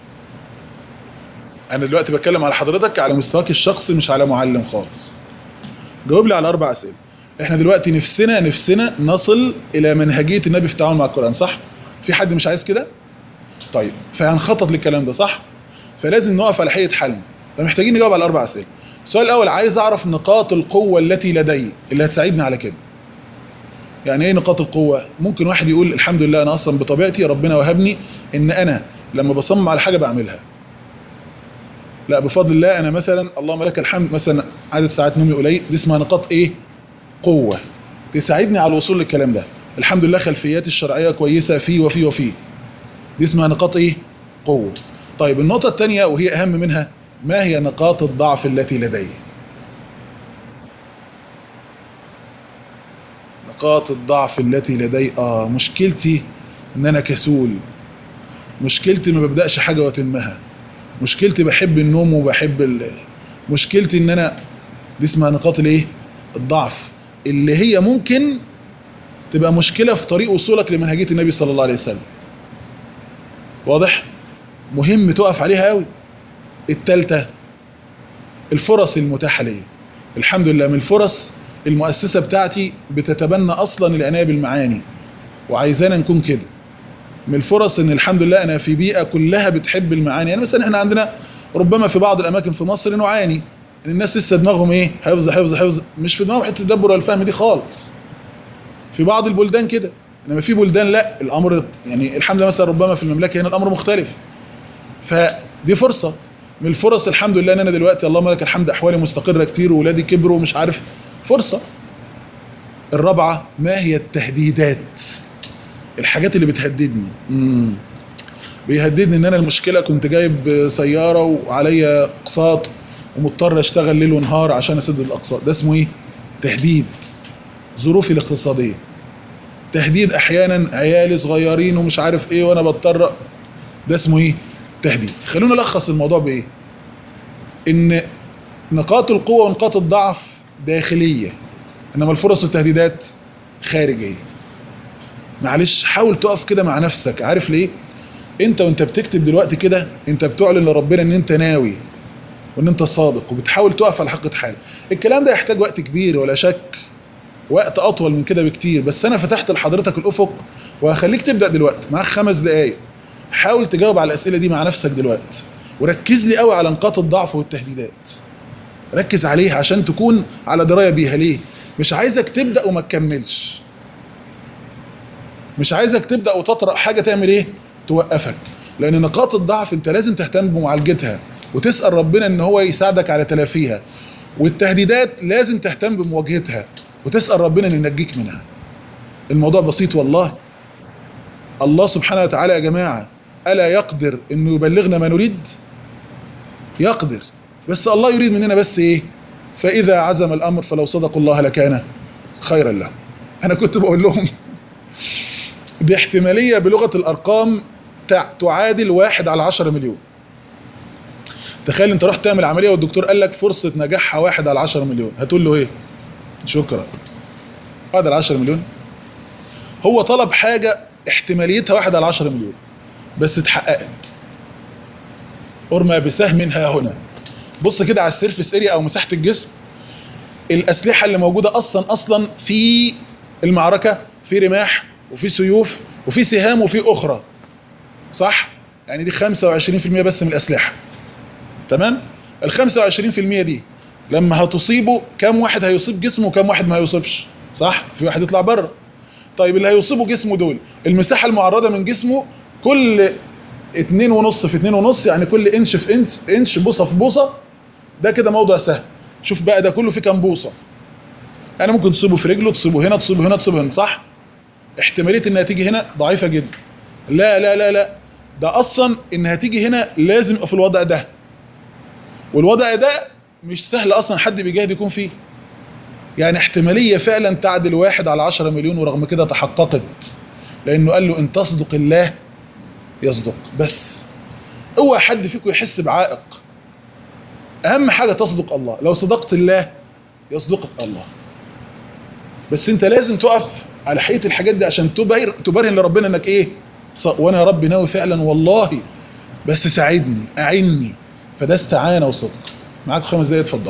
انا دلوقتي بتكلم على حضرتك على مستواك الشخصي مش على معلم خالص جاوب لي على اربع اسئله احنا دلوقتي نفسنا نفسنا نصل الى منهجيه النبي في التعامل مع القران صح في حد مش عايز كده طيب فهنخطط للكلام ده صح فلازم نقف على حقيقه حلم فمحتاجين نجاوب على الاربع اسئله السؤال الاول عايز اعرف نقاط القوه التي لدي اللي هتساعدني على كده يعني ايه نقاط القوه ممكن واحد يقول الحمد لله انا اصلا بطبيعتي ربنا وهبني ان انا لما بصمم على حاجه بعملها لا بفضل الله انا مثلا اللهم لك الحمد مثلا عدد ساعات نومي قليل دي اسمها نقاط ايه قوه تساعدني على الوصول للكلام ده الحمد لله خلفياتي الشرعيه كويسه فيه وفيه وفيه دي اسمها نقاط ايه قوه طيب النقطه الثانيه وهي اهم منها ما هي نقاط الضعف التي لدي نقاط الضعف التي لدي اه مشكلتي ان انا كسول مشكلتي ما ببداش حاجه واتمها مشكلتي بحب النوم وبحب ال... مشكلتي ان انا دي اسمها نقاط الايه الضعف اللي هي ممكن تبقى مشكله في طريق وصولك لمنهجيه النبي صلى الله عليه وسلم واضح مهم تقف عليها قوي التالتة الفرص المتاحه ليا الحمد لله من الفرص المؤسسه بتاعتي بتتبنى اصلا العنايه بالمعاني وعايزانا نكون كده من الفرص ان الحمد لله انا في بيئه كلها بتحب المعاني يعني مثلا احنا عندنا ربما في بعض الاماكن في مصر نعاني ان الناس لسه دماغهم ايه حفظ حفظ حفظ مش في دماغهم حته التدبر والفهم دي خالص في بعض البلدان كده انما في بلدان لا الامر يعني الحمد لله مثلا ربما في المملكه هنا الامر مختلف فدي فرصه من الفرص الحمد لله ان انا دلوقتي اللهم لك الحمد احوالي مستقره كتير واولادي كبروا ومش عارف فرصه الرابعه ما هي التهديدات الحاجات اللي بتهددني امم بيهددني ان انا المشكله كنت جايب سياره وعليا اقساط ومضطر اشتغل ليل ونهار عشان اسد الاقساط ده اسمه ايه تهديد ظروفي الاقتصاديه تهديد احيانا عيالي صغيرين ومش عارف ايه وانا بضطر ده اسمه ايه تهديد خلونا نلخص الموضوع بايه ان نقاط القوه ونقاط الضعف داخليه انما الفرص والتهديدات خارجيه معلش حاول تقف كده مع نفسك عارف ليه انت وانت بتكتب دلوقتي كده انت بتعلن لربنا ان انت ناوي وان انت صادق وبتحاول تقف على حقيقه حالك الكلام ده يحتاج وقت كبير ولا شك وقت اطول من كده بكتير بس انا فتحت لحضرتك الافق وهخليك تبدا دلوقتي معاك خمس دقائق حاول تجاوب على الاسئله دي مع نفسك دلوقتي وركز لي قوي على نقاط الضعف والتهديدات ركز عليها عشان تكون على درايه بيها ليه مش عايزك تبدا وما تكملش مش عايزك تبدا وتطرق حاجه تعمل ايه توقفك لان نقاط الضعف انت لازم تهتم بمعالجتها وتسال ربنا ان هو يساعدك على تلافيها والتهديدات لازم تهتم بمواجهتها وتسال ربنا ان ينجيك منها الموضوع بسيط والله الله سبحانه وتعالى يا جماعه الا يقدر انه يبلغنا ما نريد يقدر بس الله يريد مننا بس ايه فاذا عزم الامر فلو صدقوا الله لكان خيرا له انا كنت بقول لهم باحتمالية بلغة الأرقام تع- تعادل واحد على عشرة مليون تخيل انت رحت تعمل عملية والدكتور قال لك فرصة نجاحها واحد على عشرة مليون هتقول له ايه شكرا واحد على عشرة مليون هو طلب حاجة احتماليتها واحد على عشرة مليون بس اتحققت ارمى بسهم ها هنا بص كده على السيرفس اريا او مساحة الجسم الأسلحة اللي موجودة أصلا أصلا في المعركة في رماح وفي سيوف وفي سهام وفي أخرى صح؟ يعني دي 25% بس من الأسلحة تمام؟ ال 25% دي لما هتصيبه كم واحد هيصيب جسمه وكم واحد ما هيصيبش صح؟ في واحد يطلع بره طيب اللي هيصيبوا جسمه دول المساحة المعرضة من جسمه كل اتنين ونص في اتنين ونص يعني كل انش في انش انش بوصة في بوصة ده كده موضع سهل شوف بقى ده كله فيه كام بوصة يعني ممكن تصيبه في رجله تصيبه هنا تصيبه هنا تصيبه هنا صح احتمالية انها تيجي هنا ضعيفة جدا لا لا لا لا ده اصلا انها تيجي هنا لازم يبقى في الوضع ده والوضع ده مش سهل اصلا حد بيجاهد يكون فيه يعني احتمالية فعلا تعدل واحد على عشرة مليون ورغم كده تحققت لانه قال له ان تصدق الله يصدق بس اوعى حد فيكم يحس بعائق اهم حاجه تصدق الله لو صدقت الله يصدقك الله بس انت لازم تقف على حقيقه الحاجات دي عشان تبهر تبرهن لربنا انك ايه ص- وانا يا رب ناوي فعلا والله بس ساعدني اعني فده استعانه وصدق معاك خمس دقايق اتفضل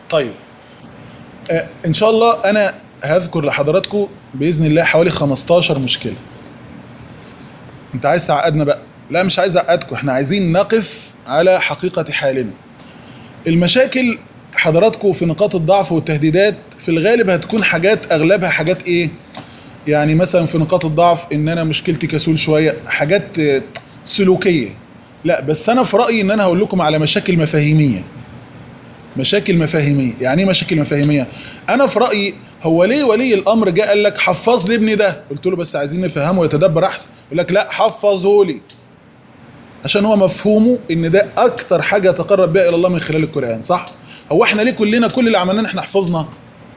طيب آه ان شاء الله انا هذكر لحضراتكم باذن الله حوالي 15 مشكله انت عايز تعقدنا بقى لا مش عايز اعقدكم احنا عايزين نقف على حقيقه حالنا المشاكل حضراتكم في نقاط الضعف والتهديدات في الغالب هتكون حاجات اغلبها حاجات ايه يعني مثلا في نقاط الضعف ان انا مشكلتي كسول شويه حاجات آه، سلوكيه لا بس انا في رايي ان انا هقول لكم على مشاكل مفاهيميه مشاكل مفاهيميه يعني ايه مشاكل مفاهيميه انا في رايي هو ليه ولي الامر جه قال لك حفظ لي ابني ده قلت له بس عايزين نفهمه ويتدبر احسن يقول لك لا حفظه لي عشان هو مفهومه ان ده اكتر حاجه يتقرب بها الى الله من خلال القران صح هو احنا ليه كلنا كل اللي عملناه ان احنا حفظنا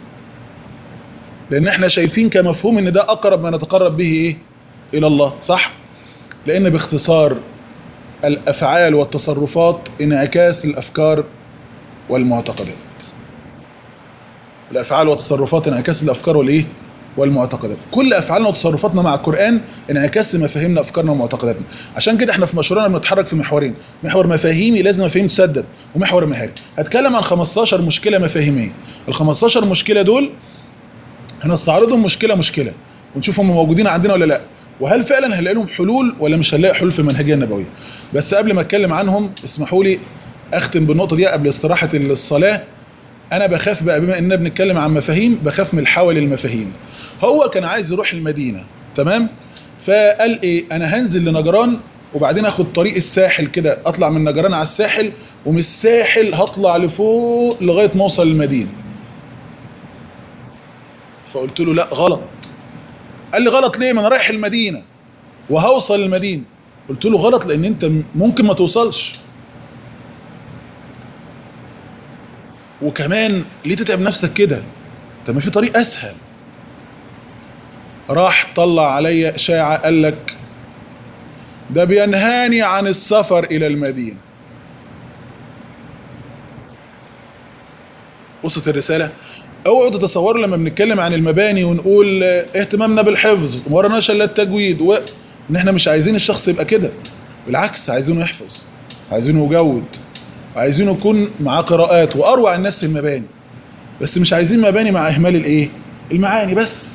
لان احنا شايفين كمفهوم ان ده اقرب ما نتقرب به ايه الى الله صح لان باختصار الافعال والتصرفات انعكاس للافكار والمعتقدات الافعال والتصرفات انعكاس الافكار والايه والمعتقدات كل افعالنا وتصرفاتنا مع القران انعكاس لمفاهيمنا افكارنا ومعتقداتنا عشان كده احنا في مشروعنا بنتحرك في محورين محور مفاهيمي لازم مفاهيم تسدد ومحور مهاري هتكلم عن 15 مشكله مفاهيميه ال 15 مشكله دول هنستعرضهم مشكله مشكله ونشوف هم موجودين عندنا ولا لا وهل فعلا هنلاقي لهم حلول ولا مش هنلاقي حلول في المنهجيه النبويه بس قبل ما اتكلم عنهم اسمحوا لي اختم بالنقطه دي قبل استراحه الصلاه انا بخاف بقى بما اننا بنتكلم عن مفاهيم بخاف من الحول المفاهيم هو كان عايز يروح المدينه تمام فقال ايه انا هنزل لنجران وبعدين اخد طريق الساحل كده اطلع من نجران على الساحل ومن الساحل هطلع لفوق لغايه ما اوصل المدينه فقلت له لا غلط قال لي غلط ليه ما انا رايح المدينه وهوصل المدينه قلت له غلط لان انت ممكن ما توصلش وكمان ليه تتعب نفسك كده طب ما في طريق اسهل راح طلع عليا اشاعه قال لك ده بينهاني عن السفر الى المدينه وصلت الرساله اوعوا تتصوروا لما بنتكلم عن المباني ونقول اه، اهتمامنا بالحفظ وما وراناش الا التجويد و... ان احنا مش عايزين الشخص يبقى كده بالعكس عايزينه يحفظ عايزينه يجود عايزينه يكون معاه قراءات واروع الناس في المباني بس مش عايزين مباني مع اهمال الايه المعاني بس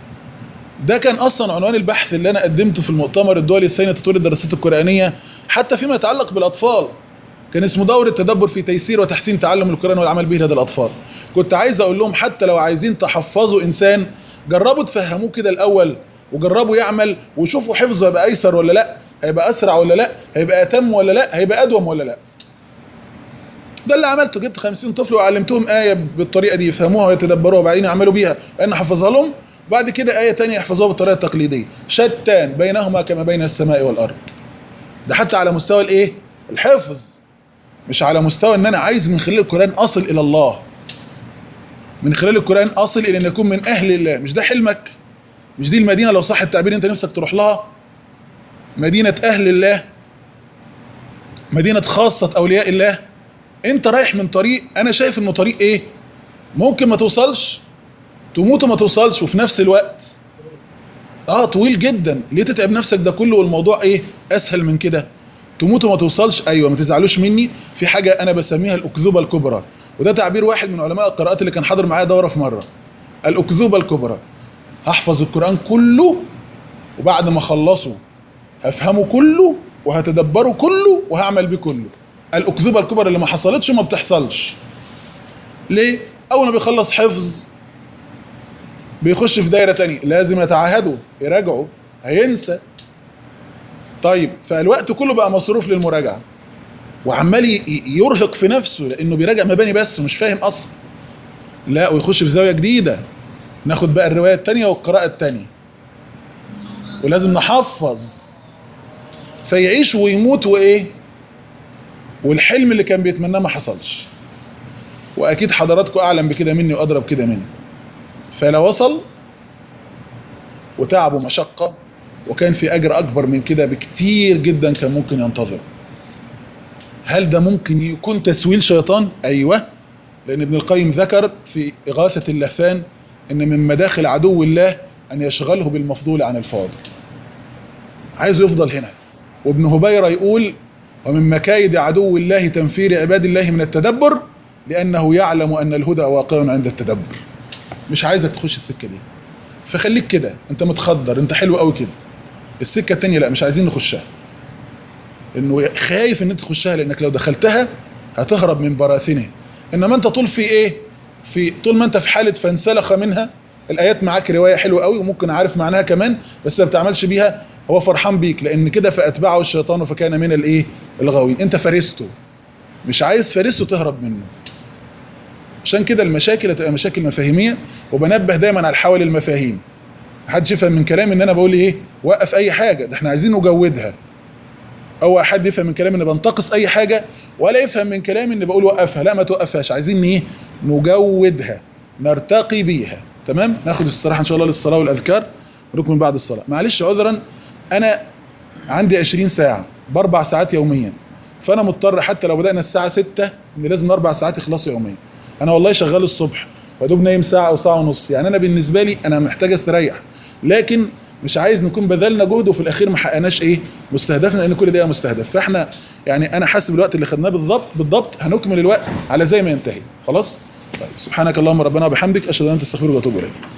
ده كان اصلا عنوان البحث اللي انا قدمته في المؤتمر الدولي الثاني لتطوير الدراسات القرانيه حتى فيما يتعلق بالاطفال كان اسمه دور التدبر في تيسير وتحسين تعلم القران والعمل به لدى الاطفال كنت عايز اقول لهم حتى لو عايزين تحفظوا انسان جربوا تفهموه كده الاول وجربوا يعمل وشوفوا حفظه هيبقى ايسر ولا لا هيبقى اسرع ولا لا هيبقى اتم ولا لا هيبقى ادوم ولا لا ده اللي عملته جبت 50 طفل وعلمتهم آية بالطريقة دي يفهموها ويتدبروها وبعدين يعملوا بيها أنا حفظها لهم بعد كده آية تانية يحفظوها بالطريقة التقليدية شتان بينهما كما بين السماء والأرض ده حتى على مستوى الإيه؟ الحفظ مش على مستوى إن أنا عايز من خلال القرآن أصل إلى الله من خلال القرآن أصل إلى أن أكون من أهل الله مش ده حلمك مش دي المدينة لو صح التعبير أنت نفسك تروح لها مدينة أهل الله مدينة خاصة أولياء الله انت رايح من طريق انا شايف انه طريق ايه ممكن ما توصلش تموت وما توصلش وفي نفس الوقت اه طويل جدا ليه تتعب نفسك ده كله والموضوع ايه اسهل من كده تموت وما توصلش ايوه ما تزعلوش مني في حاجه انا بسميها الاكذوبه الكبرى وده تعبير واحد من علماء القراءات اللي كان حاضر معايا دوره في مره الاكذوبه الكبرى هحفظ القران كله وبعد ما اخلصه هفهمه كله وهتدبره كله وهعمل بيه كله الاكذوبه الكبرى اللي ما حصلتش وما بتحصلش ليه اول ما بيخلص حفظ بيخش في دايره تانية لازم يتعاهدوا يراجعوا هينسى طيب فالوقت كله بقى مصروف للمراجعه وعمال ي- يرهق في نفسه لانه بيراجع مباني بس ومش فاهم اصلا لا ويخش في زاويه جديده ناخد بقى الروايه التانية والقراءه التانية ولازم نحفظ فيعيش ويموت وايه والحلم اللي كان بيتمناه ما حصلش واكيد حضراتكم اعلم بكده مني وادرى بكده مني فلا وصل وتعب ومشقه وكان في اجر اكبر من كده بكتير جدا كان ممكن ينتظر هل ده ممكن يكون تسويل شيطان ايوه لان ابن القيم ذكر في اغاثه اللهفان ان من مداخل عدو الله ان يشغله بالمفضول عن الفاضل عايزه يفضل هنا وابن هبيره يقول ومن مكايد عدو الله تنفير عباد الله من التدبر لانه يعلم ان الهدى واقع عند التدبر مش عايزك تخش السكه دي فخليك كده انت متخدر انت حلو قوي كده السكه التانيه لا مش عايزين نخشها انه خايف ان انت تخشها لانك لو دخلتها هتهرب من براثنه انما انت طول في ايه في طول ما انت في حاله فانسلخ منها الايات معاك روايه حلوه قوي وممكن عارف معناها كمان بس ما بتعملش بيها هو فرحان بيك لان كده فاتبعه الشيطان فكان من الايه الغاوين انت فرسته مش عايز فرسته تهرب منه عشان كده المشاكل هتبقى مشاكل مفاهيميه وبنبه دايما على حول المفاهيم محدش يفهم من كلامي ان انا بقول ايه وقف اي حاجه ده احنا عايزين نجودها او حد يفهم من كلامي ان بنتقص اي حاجه ولا يفهم من كلامي ان بقول وقفها لا ما توقفهاش عايزين ايه نجودها نرتقي بيها تمام ناخد استراحه ان شاء الله للصلاه والاذكار ونكمل بعد الصلاه معلش عذرا انا عندي 20 ساعه باربع ساعات يوميا فانا مضطر حتى لو بدانا الساعه 6 ان لازم اربع ساعات يخلصوا يوميا انا والله شغال الصبح ودوب نايم ساعه او ساعه ونص يعني انا بالنسبه لي انا محتاج استريح لكن مش عايز نكون بذلنا جهد وفي الاخير ما حققناش ايه مستهدفنا لان كل ده مستهدف فاحنا يعني انا حاسب الوقت اللي خدناه بالضبط بالضبط هنكمل الوقت على زي ما ينتهي خلاص طيب سبحانك اللهم ربنا وبحمدك اشهد ان لا اله الا انت استغفرك واتوب اليك